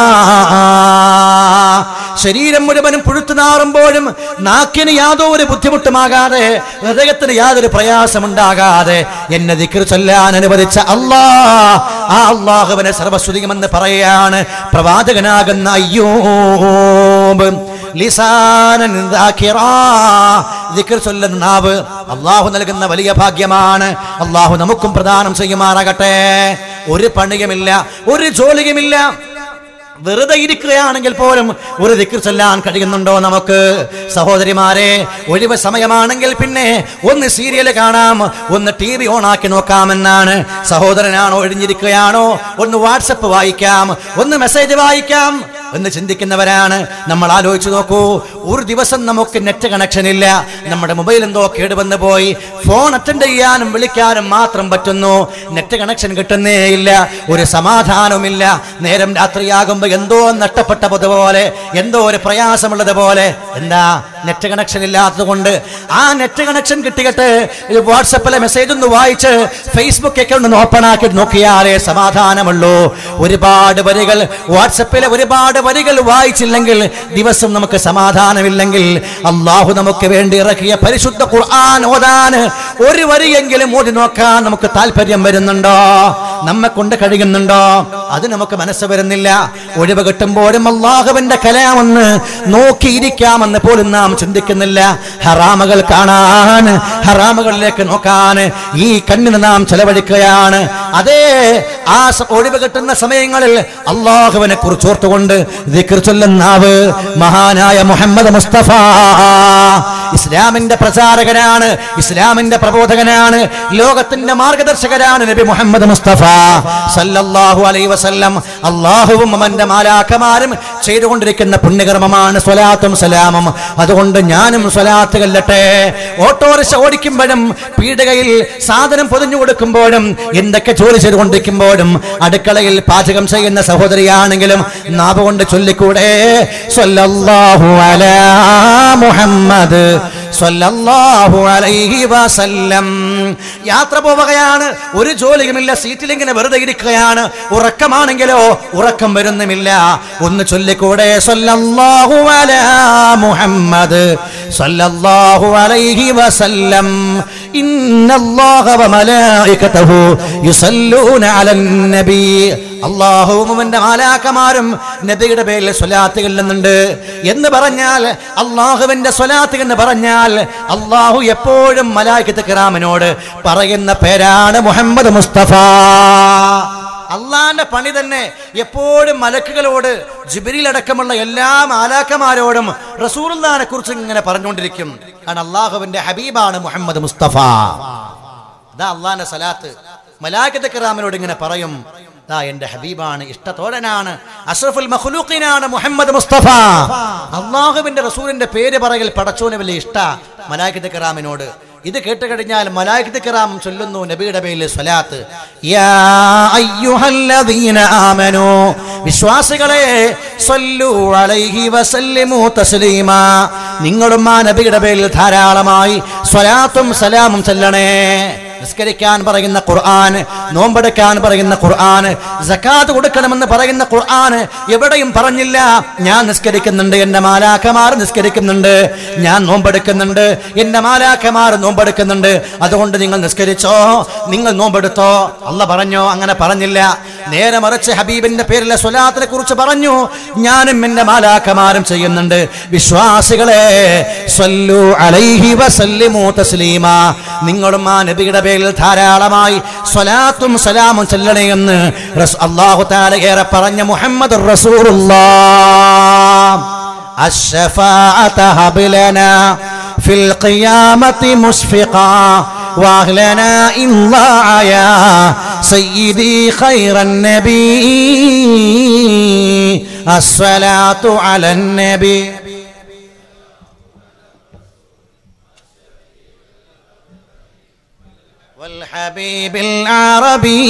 ശരീരം മുഴുവനും പുഴുത്തു നാറുമ്പോഴും നാക്കിന് യാതൊരു ബുദ്ധിമുട്ടുമാകാതെ ഹൃദയത്തിന് യാതൊരു പ്രയാസമുണ്ടാകാതെ എന്നെ ദിക്ർ ചൊല്ലാൻ അനുവദിച്ച അല്ലാ ആ അള്ളാഹുവിനെ സർവസ്തുതികമെന്ന് പറയാണ് പ്രവാചകനാകുന്ന അയ്യോബ് ലിസാനൻ ദാക്കിറാ. ദിക്ർ ചൊല്ലുന്ന നാവ് അള്ളാഹു നൽകുന്ന വലിയ ഭാഗ്യമാണ് അള്ളാഹു നമുക്കും പ്രദാനം ചെയ്യുമാറാകട്ടെ ഒരു പണിയുമില്ല ഒരു ജോലിയുമില്ല വെറുതെ ഇരിക്കുകയാണെങ്കിൽ പോലും ഒരു ദിക്ർ ചൊല്ലാൻ കഴിയുന്നുണ്ടോ നമുക്ക് സഹോദരിമാരെ ഒഴിവ് സമയമാണെങ്കിൽ പിന്നെ ഒന്ന് സീരിയൽ കാണാം ഒന്ന് ടി വി ഓണാക്കി നോക്കാമെന്നാണ് സഹോദരനാണോ ഒഴിഞ്ഞിരിക്കുകയാണോ ഒന്ന് വാട്സപ്പ് വായിക്കാം ഒന്ന് മെസ്സേജ് വായിക്കാം എന്ന് ചിന്തിക്കുന്നവരാണ് നമ്മൾ ആലോചിച്ച് നോക്കൂ ഒരു ദിവസം നമുക്ക് നെറ്റ് കണക്ഷൻ ഇല്ല നമ്മുടെ മൊബൈൽ എന്തോ കേടുവന്ന് പോയി ഫോൺ അറ്റൻഡ് ചെയ്യാനും വിളിക്കാനും മാത്രം പറ്റുന്നു നെറ്റ് കണക്ഷൻ കിട്ടുന്നേ ഇല്ല ഒരു സമാധാനവുമില്ല നേരം രാത്രിയാകുമ്പോൾ എന്തോ നഷ്ടപ്പെട്ട പോലെ എന്തോ ഒരു പ്രയാസമുള്ളത് പോലെ എന്താ നെറ്റ് കണക്ഷൻ ഇല്ലാത്തത് കൊണ്ട് ആ നെറ്റ് കണക്ഷൻ കിട്ടിയിട്ട് ഈ വാട്സപ്പിലെ മെസ്സേജ് ഒന്ന് വായിച്ച് ഫേസ്ബുക്ക് അക്കൗണ്ട് ഒന്ന് ഓപ്പൺ ആക്കി നോക്കിയാലേ സമാധാനമുള്ളൂ ഒരുപാട് വരികൾ വാട്സപ്പിലെ ഒരുപാട് വരികൾ വായിച്ചില്ലെങ്കിൽ ദിവസം നമുക്ക് സമാധാനമില്ലെങ്കിൽ അള്ളാഹു നമുക്ക് വേണ്ടി ഇറക്കിയ പരിശുദ്ധ ഖുർആൻ ഓതാൻ ഒരു വരിയെങ്കിലും ഓതി നോക്കാൻ നമുക്ക് താല്പര്യം വരുന്നുണ്ടോ നമ്മെ കൊണ്ട് കഴിയുന്നുണ്ടോ അത് നമുക്ക് മനസ്സ് വരുന്നില്ല ഒഴിവ് കിട്ടുമ്പോഴും അള്ളാഹുവിന്റെ കലാമെന്ന് നോക്കിയിരിക്കാമെന്ന് പോലും നാം ചിന്തിക്കുന്നില്ല ഹറാമകൾ കാണാൻ ഹറാമുകളിലേക്ക് നോക്കാൻ ഈ കണ്ണിന് നാം ചെലവഴിക്കുകയാണ് അതേ ആ സ- ഒഴിവ് കിട്ടുന്ന സമയങ്ങളിൽ അള്ളാഹുവിനെ കുറിച്ച് ഓർത്തുകൊണ്ട് ദിക്ർ ചൊല്ലുന്നാവ് മഹാനായ മുഹമ്മദ് മുസ്തഫ ഇസ്ലാമിന്റെ പ്രചാരകനാണ് ഇസ്ലാമിന്റെ പ്രബോധകനാണ് ലോകത്തിന്റെ മാർഗദർശകനാണ് നബി മുഹമ്മദ് മുസ്തഫ സല്ലല്ലാഹു അലൈഹി വസല്ലം അള്ളാഹുവും അവന്റെ മാലാക്കമാരും ചെയ്തുകൊണ്ടിരിക്കുന്ന പുണ്യകർമ്മമാണ് സ്വലാത്തും സലാമും അതുകൊണ്ട് ഞാനും സ്വലാത്ത് കല്ലട്ടെ ഓട്ടോറിക്ഷ ഓടിക്കുമ്പോഴും പീഡകയിൽ സാധനം പൊതിഞ്ഞു കൊടുക്കുമ്പോഴും എന്തൊക്കെ ജോലി ചെയ്തുകൊണ്ടിരിക്കുമ്പോഴും അടുക്കളയിൽ പാചകം ചെയ്യുന്ന സഹോദരിയാണെങ്കിലും നാവ് കൊണ്ട് ചൊല്ലിക്കൂടെ സ്വല്ലല്ലാഹു അലാ മുഹമ്മദ് സ്വല്ലല്ലാഹു അലൈഹി വസല്ലം യാത്ര പോവുകയാണ് ഒരു ജോലിയുമില്ല സീറ്റിൽ ഇങ്ങനെ വെറുതെ ഇരിക്കുകയാണ് ഉറക്കമാണെങ്കിലോ ഉറക്കം വരുന്നുമില്ല ഒന്ന് ചൊല്ലിക്കൂടെ സ്വല്ലല്ലാഹു അലാ മുഹമ്മദ് സ്വല്ലല്ലാഹു അലൈഹി വസല്ലം ഇന്നല്ലാഹ വമലായികതഹു യുസല്ലൂന അലൻ നബി അള്ളാഹുവും അവന്റെ മാലാക്കമാരും നബിയുടെ പേരിൽ സ്വലാത്ത് ചെല്ലുന്നുണ്ട് എന്ന് പറഞ്ഞാൽ അള്ളാഹുവിന്റെ സ്വലാത്ത് എന്ന് പറഞ്ഞാൽ അള്ളാഹു എപ്പോഴും മലായിക്കത്ത് കിറാമിനോട് പറയുന്ന പേരാണ് മുഹമ്മദ് മുസ്തഫ അള്ളാന്റെ പണി തന്നെ എപ്പോഴും മലക്കുകളോട് ജിബിരിൽ അടക്കമുള്ള എല്ലാ മാലാക്കമാരോടും റസൂലുള്ളാനെ കുറിച്ച് ഇങ്ങനെ പറഞ്ഞുകൊണ്ടിരിക്കും കാരണം അള്ളാഹുവിന്റെ ഹബീബാണ് മുഹമ്മദ് മുസ്തഫ അതാ അള്ളാന്റെ സലാത്ത് മലാക്കത്തെ കിറാമിനോട് ഇങ്ങനെ പറയും ദാ എന്റെ ഹബീബാണ് ഇഷ്ടത്തോടനാണ് അഷ്റഫുൽ മഖ്ലൂഖിനാണ് മുഹമ്മദ് മുസ്തഫ അള്ളാഹുവിന്റെ റസൂലിന്റെ പേര് പറയൽ പടച്ചോന് വലിയ ഇഷ്ട മലാക്കത്തെ കിറാമിനോട് ഇത് കേട്ട് കഴിഞ്ഞാൽ മലായിക്കത്ത് കിറാം ചൊല്ലുന്നു നബിയുടെ പേരിൽ സ്വലാത്ത് യാ അയ്യുഹല്ലദീന ആമനു വിശ്വാസികളെ സ്വല്ലു അലൈഹി വസല്ലിമു തസ്ലീമാ നിങ്ങളും ആ നബിയുടെ പേരിൽ ധാരാളമായി സ്വലാത്തും സലാമും ചൊല്ലണേ നിസ്കരിക്കാൻ പറയുന്ന ഖുർആൻ നോമ്പെടുക്കാൻ പറയുന്ന ഖുർആൻ സക്കാത്ത് കൊടുക്കണമെന്ന് പറയുന്ന ഖുർആൻ എവിടെയും പറഞ്ഞില്ല ഞാൻ നിസ്കരിക്കുന്നുണ്ട് എന്റെ മാലാക്കമാർ നിസ്കരിക്കുന്നുണ്ട് ഞാൻ നോമ്പെടുക്കുന്നുണ്ട് എന്റെ മാലാക്കമാർ നോമ്പെടുക്കുന്നുണ്ട് അതുകൊണ്ട് നിങ്ങൾ നിസ്കരിച്ചോ നിങ്ങൾ നോമ്പെടുത്തോ അല്ല പറഞ്ഞോ അങ്ങനെ പറഞ്ഞില്ല നേരെ മറിച്ച് ഹബീബിന്റെ പേരിലെ സ്വലാത്തിനെ കുറിച്ച് പറഞ്ഞു ഞാനും എന്റെ മാലാക്കമാരും ചെയ്യുന്നുണ്ട് വിശ്വാസികളെ സ്വല്ലു അലൈഹി വസല്ലിമു തസ്ലീമ നിങ്ങളും ആ നബിയുടെ പേരിൽ ധാരാളമായി സ്വലാത്തും സലാമും ചെല്ലണേ എന്ന് റസ്- അല്ലാഹു താല ഏറെ പറഞ്ഞ മുഹമ്മദ് الشفاعة هب لنا في القيامة مشفقا واهلنا إن ضاع يا سيدي خير النبي الصلاة على النبي والحبيب العربي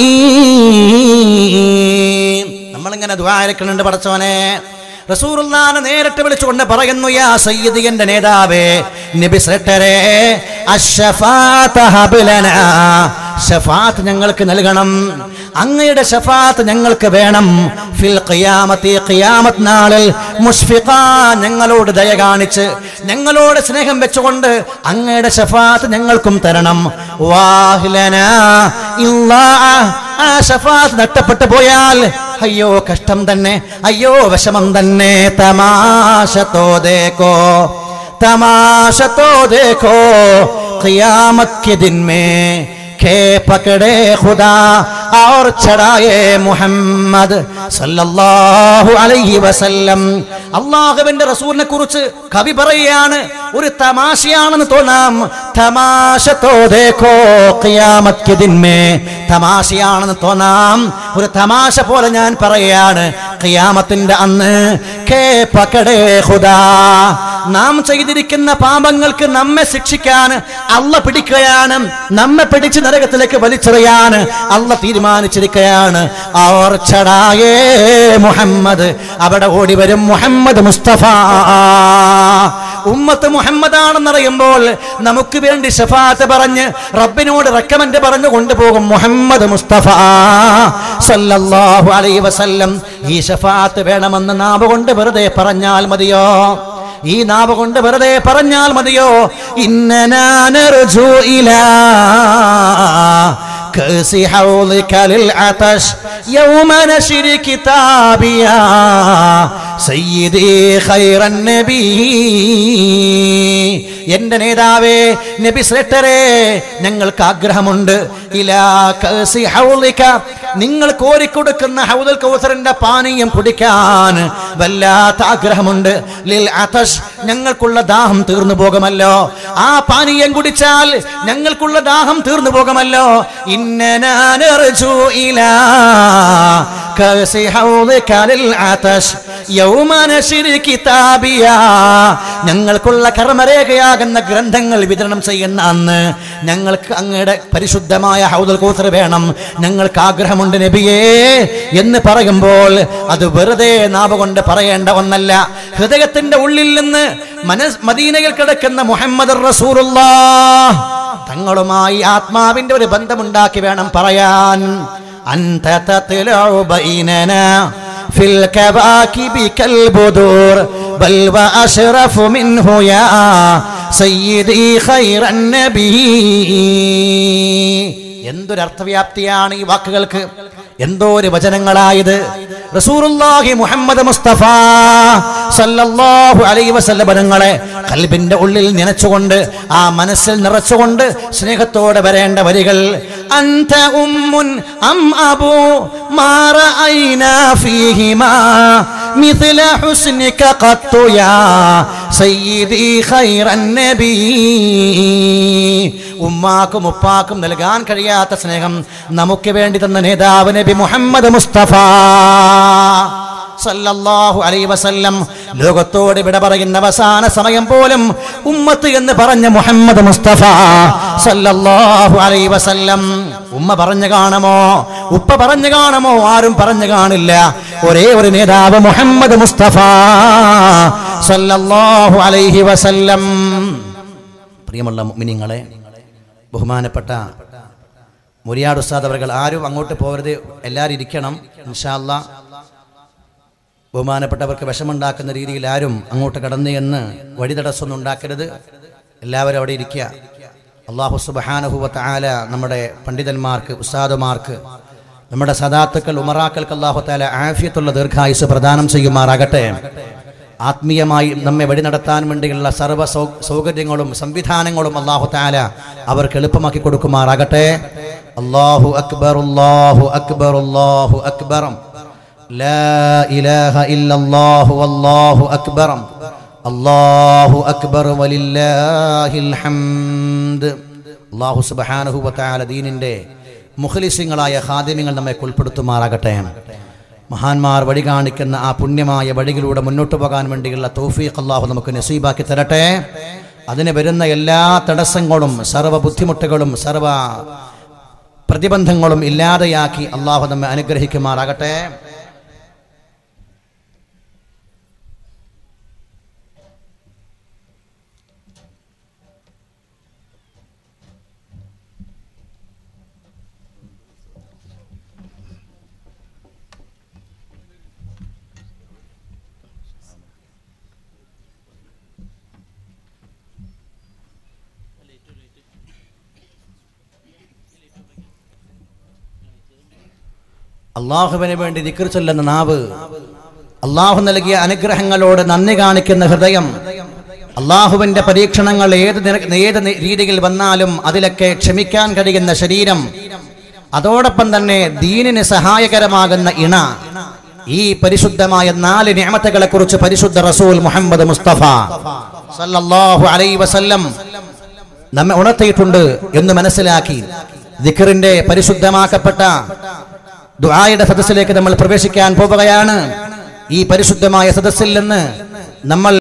നമ്മളിങ്ങനെ ദ്വാരക്കുന്നുണ്ട് പടച്ചോനെ റസൂറുല്ലാനെ നേരിട്ട് വിളിച്ചുകൊണ്ട് പറയുന്നു യാ സയ്യിദ് എന്റെ നേതാവേ നബി ശ്രേഷ്ഠരെ അശ്ശഫാത്ത് ഹബ്ലനാ. ഷഫാത്ത് ഞങ്ങൾക്ക് നൽകണം അങ്ങയുടെ ഷഫാത്ത് ഞങ്ങൾക്ക് വേണം ഫിൽ ഖിയാമത്തി ഖിയാമത്ത് നാളിൽ മുഷ്ഫിഖ ഞങ്ങളോട് ദയ കാണിച്ച് ഞങ്ങളോട് സ്നേഹം വെച്ചുകൊണ്ട് അങ്ങയുടെ ഷഫാത്ത് ഞങ്ങൾക്കും തരണം വാഹിലന ഇല്ലാ ആ ഷഫാത്ത് നഷ്ടപ്പെട്ടു പോയാൽ അയ്യോ കഷ്ടം തന്നെ അയ്യോ വിഷമം തന്നെ തമാശ തോതേക്കോ तमाशा तो देखो क़ियामत के दिन में के पकड़े खुदा और चढ़ाए മുഹമ്മദ് സല്ലല്ലാഹു അലൈഹി വസല്ലം അള്ളാഹുവിന്റെ റസൂലിനെ കുറിച്ച് കവി പറയാണ് ഒരു തമാശയാണെന്ന് തോന്നാം തമാശ തോ ദേഖോ ഖിയാമത്ത് കെ ദിൻ മേ തമാശയാണെന്ന് തോന്നാം ഒരു തമാശ പോലെ ഞാൻ പറയാണ് ഖിയാമത്തിന്റെ അന്ന് കേ പകടേ ഖുദാ നാം ചെയ്തിരിക്കുന്ന പാപങ്ങൾക്ക് നമ്മെ ശിക്ഷിക്കാൻ അല്ല പിടിക്കുകയാണ് നമ്മെ പിടിച്ച് നരകത്തിലേക്ക് വലിച്ചെറിയാൻ അല്ല തീരുമാനിച്ചിരിക്കുകയാണ് അവർ ചടായേ മുഹമ്മദ് അവിടെ ഓടി വരും മുഹമ്മദ് മുസ്തഫ ഉമ്മത്ത് മുഹമ്മദാണെന്നറിയുമ്പോൾ നമുക്ക് വേണ്ടി ഷഫാത്ത് പറഞ്ഞ് റബ്ബിനോട് റെക്കമെന്റ് പറഞ്ഞു കൊണ്ടുപോകും മുഹമ്മദ് മുസ്തഫ സല്ലല്ലാഹു അലൈഹി വസല്ലം ഈ ഷഫാത്ത് വേണമെന്ന് നാവ് കൊണ്ട് വെറുതെ പറഞ്ഞാൽ മതിയോ ഈ നാവ് കൊണ്ട് വെറുതെ പറഞ്ഞാൽ മതിയോ ഇന്നനാനർജു ഇലാ كأس حوضك للعطش يوم نشر كتابيا سيدي خير النبي എന്റെ നേതാവേ നബി ശ്രേഷ്ഠരേ ഞങ്ങൾക്ക് ആഗ്രഹമുണ്ട് ഇലാ കഅസി ഹൗളിക നിങ്ങൾ കോരിക്കൊടുക്കുന്ന ഹൗദൽ കൗസറിന്റെ പാനീയം കുടിക്കാൻ വല്ലാത്ത ആഗ്രഹമുണ്ട് ലിൽ അതഷ് ഞങ്ങൾക്കുള്ള ദാഹം തീർന്നു പോകുമല്ലോ ആ പാനീയം കുടിച്ചാൽ ഞങ്ങൾക്കുള്ള ദാഹം തീർന്നു പോകുമല്ലോ ഇന്നനാനർജു ഇലാ കഅസി ഹൗളിക ലിൽ അതഷ് യൗമ നശ്രി കിതാബിയാ ഞങ്ങൾക്കുള്ള കർമ്മരേഖയാകുന്ന ഗ്രന്ഥങ്ങൾ വിതരണം ചെയ്യുന്ന അന്ന് ഞങ്ങൾക്ക് അങ്ങയുടെ പരിശുദ്ധമായ ഹൗദൽ കൂസർ വേണം ഞങ്ങൾക്ക് ആഗ്രഹമുണ്ട് നബിയേ എന്ന് പറയുമ്പോൾ അത് വെറുതെ നാവ് കൊണ്ട് പറയേണ്ട ഒന്നല്ല ഹൃദയത്തിന്റെ ഉള്ളിൽ നിന്ന് മനസ് മദീനയിൽ കിടക്കുന്ന മുഹമ്മദ് റസൂറുള്ള തങ്ങളുമായി ആത്മാവിന്റെ ഒരു ബന്ധമുണ്ടാക്കി വേണം പറയാൻ അന്ത തത്ലഉ ബൈനനാ في الكواكب كالبدور بل وأشرف منه يا سيدي خير النبي എന്തൊരർത്ഥവ്യാപ്തിയാണ് ഈ വാക്കുകൾക്ക് എന്തോ ഒരു വചനങ്ങളായത് റസൂറുല്ലാഹി മുഹമ്മദ് മുസ്തഫ സല്ലല്ലാഹു അലൈഹി വസല്ലം പദങ്ങളെ കൽബിന്റെ ഉള്ളിൽ നനച്ചുകൊണ്ട് ആ മനസ്സിൽ നിറച്ചുകൊണ്ട് സ്നേഹത്തോടെ വരേണ്ട വരികൾ അന്ത ഉമ്മുൻ അം അബു മാ റഅയ്നാ ഫീഹിമാ مثل حسنك قط يا سيدي خير النبي ഉമ്മാക്കും ഉപ്പാക്കും നൽകാൻ കഴിയാത്ത സ്നേഹം നമുക്ക് വേണ്ടി തന്ന നേതാവ് നബി മുഹമ്മദ് മുസ്തഫ സല്ലല്ലാഹു അലൈഹി വസല്ലം ലോകത്തോട് വിട പറയുന്ന അവസാന സമയം പോലും ഉമ്മത്ത് എന്ന് പറഞ്ഞ മുഹമ്മദ് മുസ്തഫ സല്ലല്ലാഹു അലൈഹി വസല്ലം ഉമ്മ പറഞ്ഞു കാണമോ ഉപ്പ പറഞ്ഞു കാണമോ ആരും പറഞ്ഞു കാണില്ല ഒരേ ഒരു നേതാവ് മുഹമ്മദ് മുസ്തഫ സല്ലല്ലാഹു അലൈഹി വസല്ലം പ്രിയമുള്ള മുഅ്മിനീങ്ങളെ ബഹുമാനപ്പെട്ട മുരിയാട് ഉസ്താദ് അവർ ആരും അങ്ങോട്ട് പോകരുത് എല്ലാവരും ഇരിക്കണം ഇൻഷാല്ല ബഹുമാനപ്പെട്ടവർക്ക് വിഷമുണ്ടാക്കുന്ന രീതിയിൽ ആരും അങ്ങോട്ട് കടന്നു എന്ന് വഴി തടസ്സമൊന്നും ഉണ്ടാക്കരുത് എല്ലാവരും അവിടെ ഇരിക്കുക അള്ളാഹു സുബഹാനഹുവത്ത് ആല നമ്മുടെ പണ്ഡിതന്മാർക്ക് ഉസ്താദുമാർക്ക് നമ്മുടെ സദാത്തുക്കൾ ഉമറാക്കൾക്ക് അള്ളാഹു താല ആഫിയത്തുള്ള ദീർഘായുസ് പ്രദാനം ചെയ്യുമാറാകട്ടെ ആത്മീയമായി നമ്മെ വഴി നടത്താൻ വേണ്ടിയുള്ള സർവ്വ സൗ സൗകര്യങ്ങളും സംവിധാനങ്ങളും അള്ളാഹു താല അവർക്ക് എളുപ്പമാക്കി കൊടുക്കുമാറാകട്ടെ അള്ളാഹു അക്ബർ അള്ളാഹു അക്ബർ അള്ളാഹു അക്ബറും لا إله إلا الله والله أكبر الله أكبر ولله الحمد അള്ളാഹു സുബഹാനഹു വത്താല ദീനിൻ്റെ മുഖലിസിങ്ങളായ ഖാദിമ്യങ്ങൾ നമ്മെ ഉൾപ്പെടുത്തുമാറാകട്ടെ മഹാന്മാർ വഴി കാണിക്കുന്ന ആ പുണ്യമായ വഴികളിലൂടെ മുന്നോട്ട് പോകാൻ വേണ്ടിയുള്ള തൗഫീഖ് അള്ളാഹു നമുക്ക് നസീബാക്കി തരട്ടെ അതിന് വരുന്ന എല്ലാ തടസ്സങ്ങളും സർവ്വ ബുദ്ധിമുട്ടുകളും സർവ്വ പ്രതിബന്ധങ്ങളും ഇല്ലാതെയാക്കി അള്ളാഹു നമ്മെ അനുഗ്രഹിക്കുമാറാകട്ടെ അള്ളാഹുവിന് വേണ്ടി ദിക്ർ ചൊല്ലുന്ന നാവ് അള്ളാഹു നൽകിയ അനുഗ്രഹങ്ങളോട് നന്ദി കാണിക്കുന്ന ഹൃദയം അള്ളാഹുവിന്റെ പരീക്ഷണങ്ങൾ ഏത് നിര- ഏത് നി- രീതിയിൽ വന്നാലും അതിലൊക്കെ ക്ഷമിക്കാൻ കഴിയുന്ന ശരീരം അതോടൊപ്പം തന്നെ ദീനിന് സഹായകരമാകുന്ന ഇണ ഈ പരിശുദ്ധമായ നാല് നിയമത്തുകളെ കുറിച്ച് പരിശുദ്ധ റസൂൽ മുഹമ്മദ് മുസ്തഫ സല്ലല്ലാഹു അലൈഹി വസല്ലം നമ്മെ ഉണർത്തിയിട്ടുണ്ട് എന്ന് മനസ്സിലാക്കി ദിഖറിന്റെ പരിശുദ്ധമാക്കപ്പെട്ട ദുആയുടെ സദസ്സിലേക്ക് നമ്മൾ പ്രവേശിക്കാൻ പോവുകയാണ് ഈ പരിശുദ്ധമായ സദസ്സിൽ നിന്ന് നമ്മൾ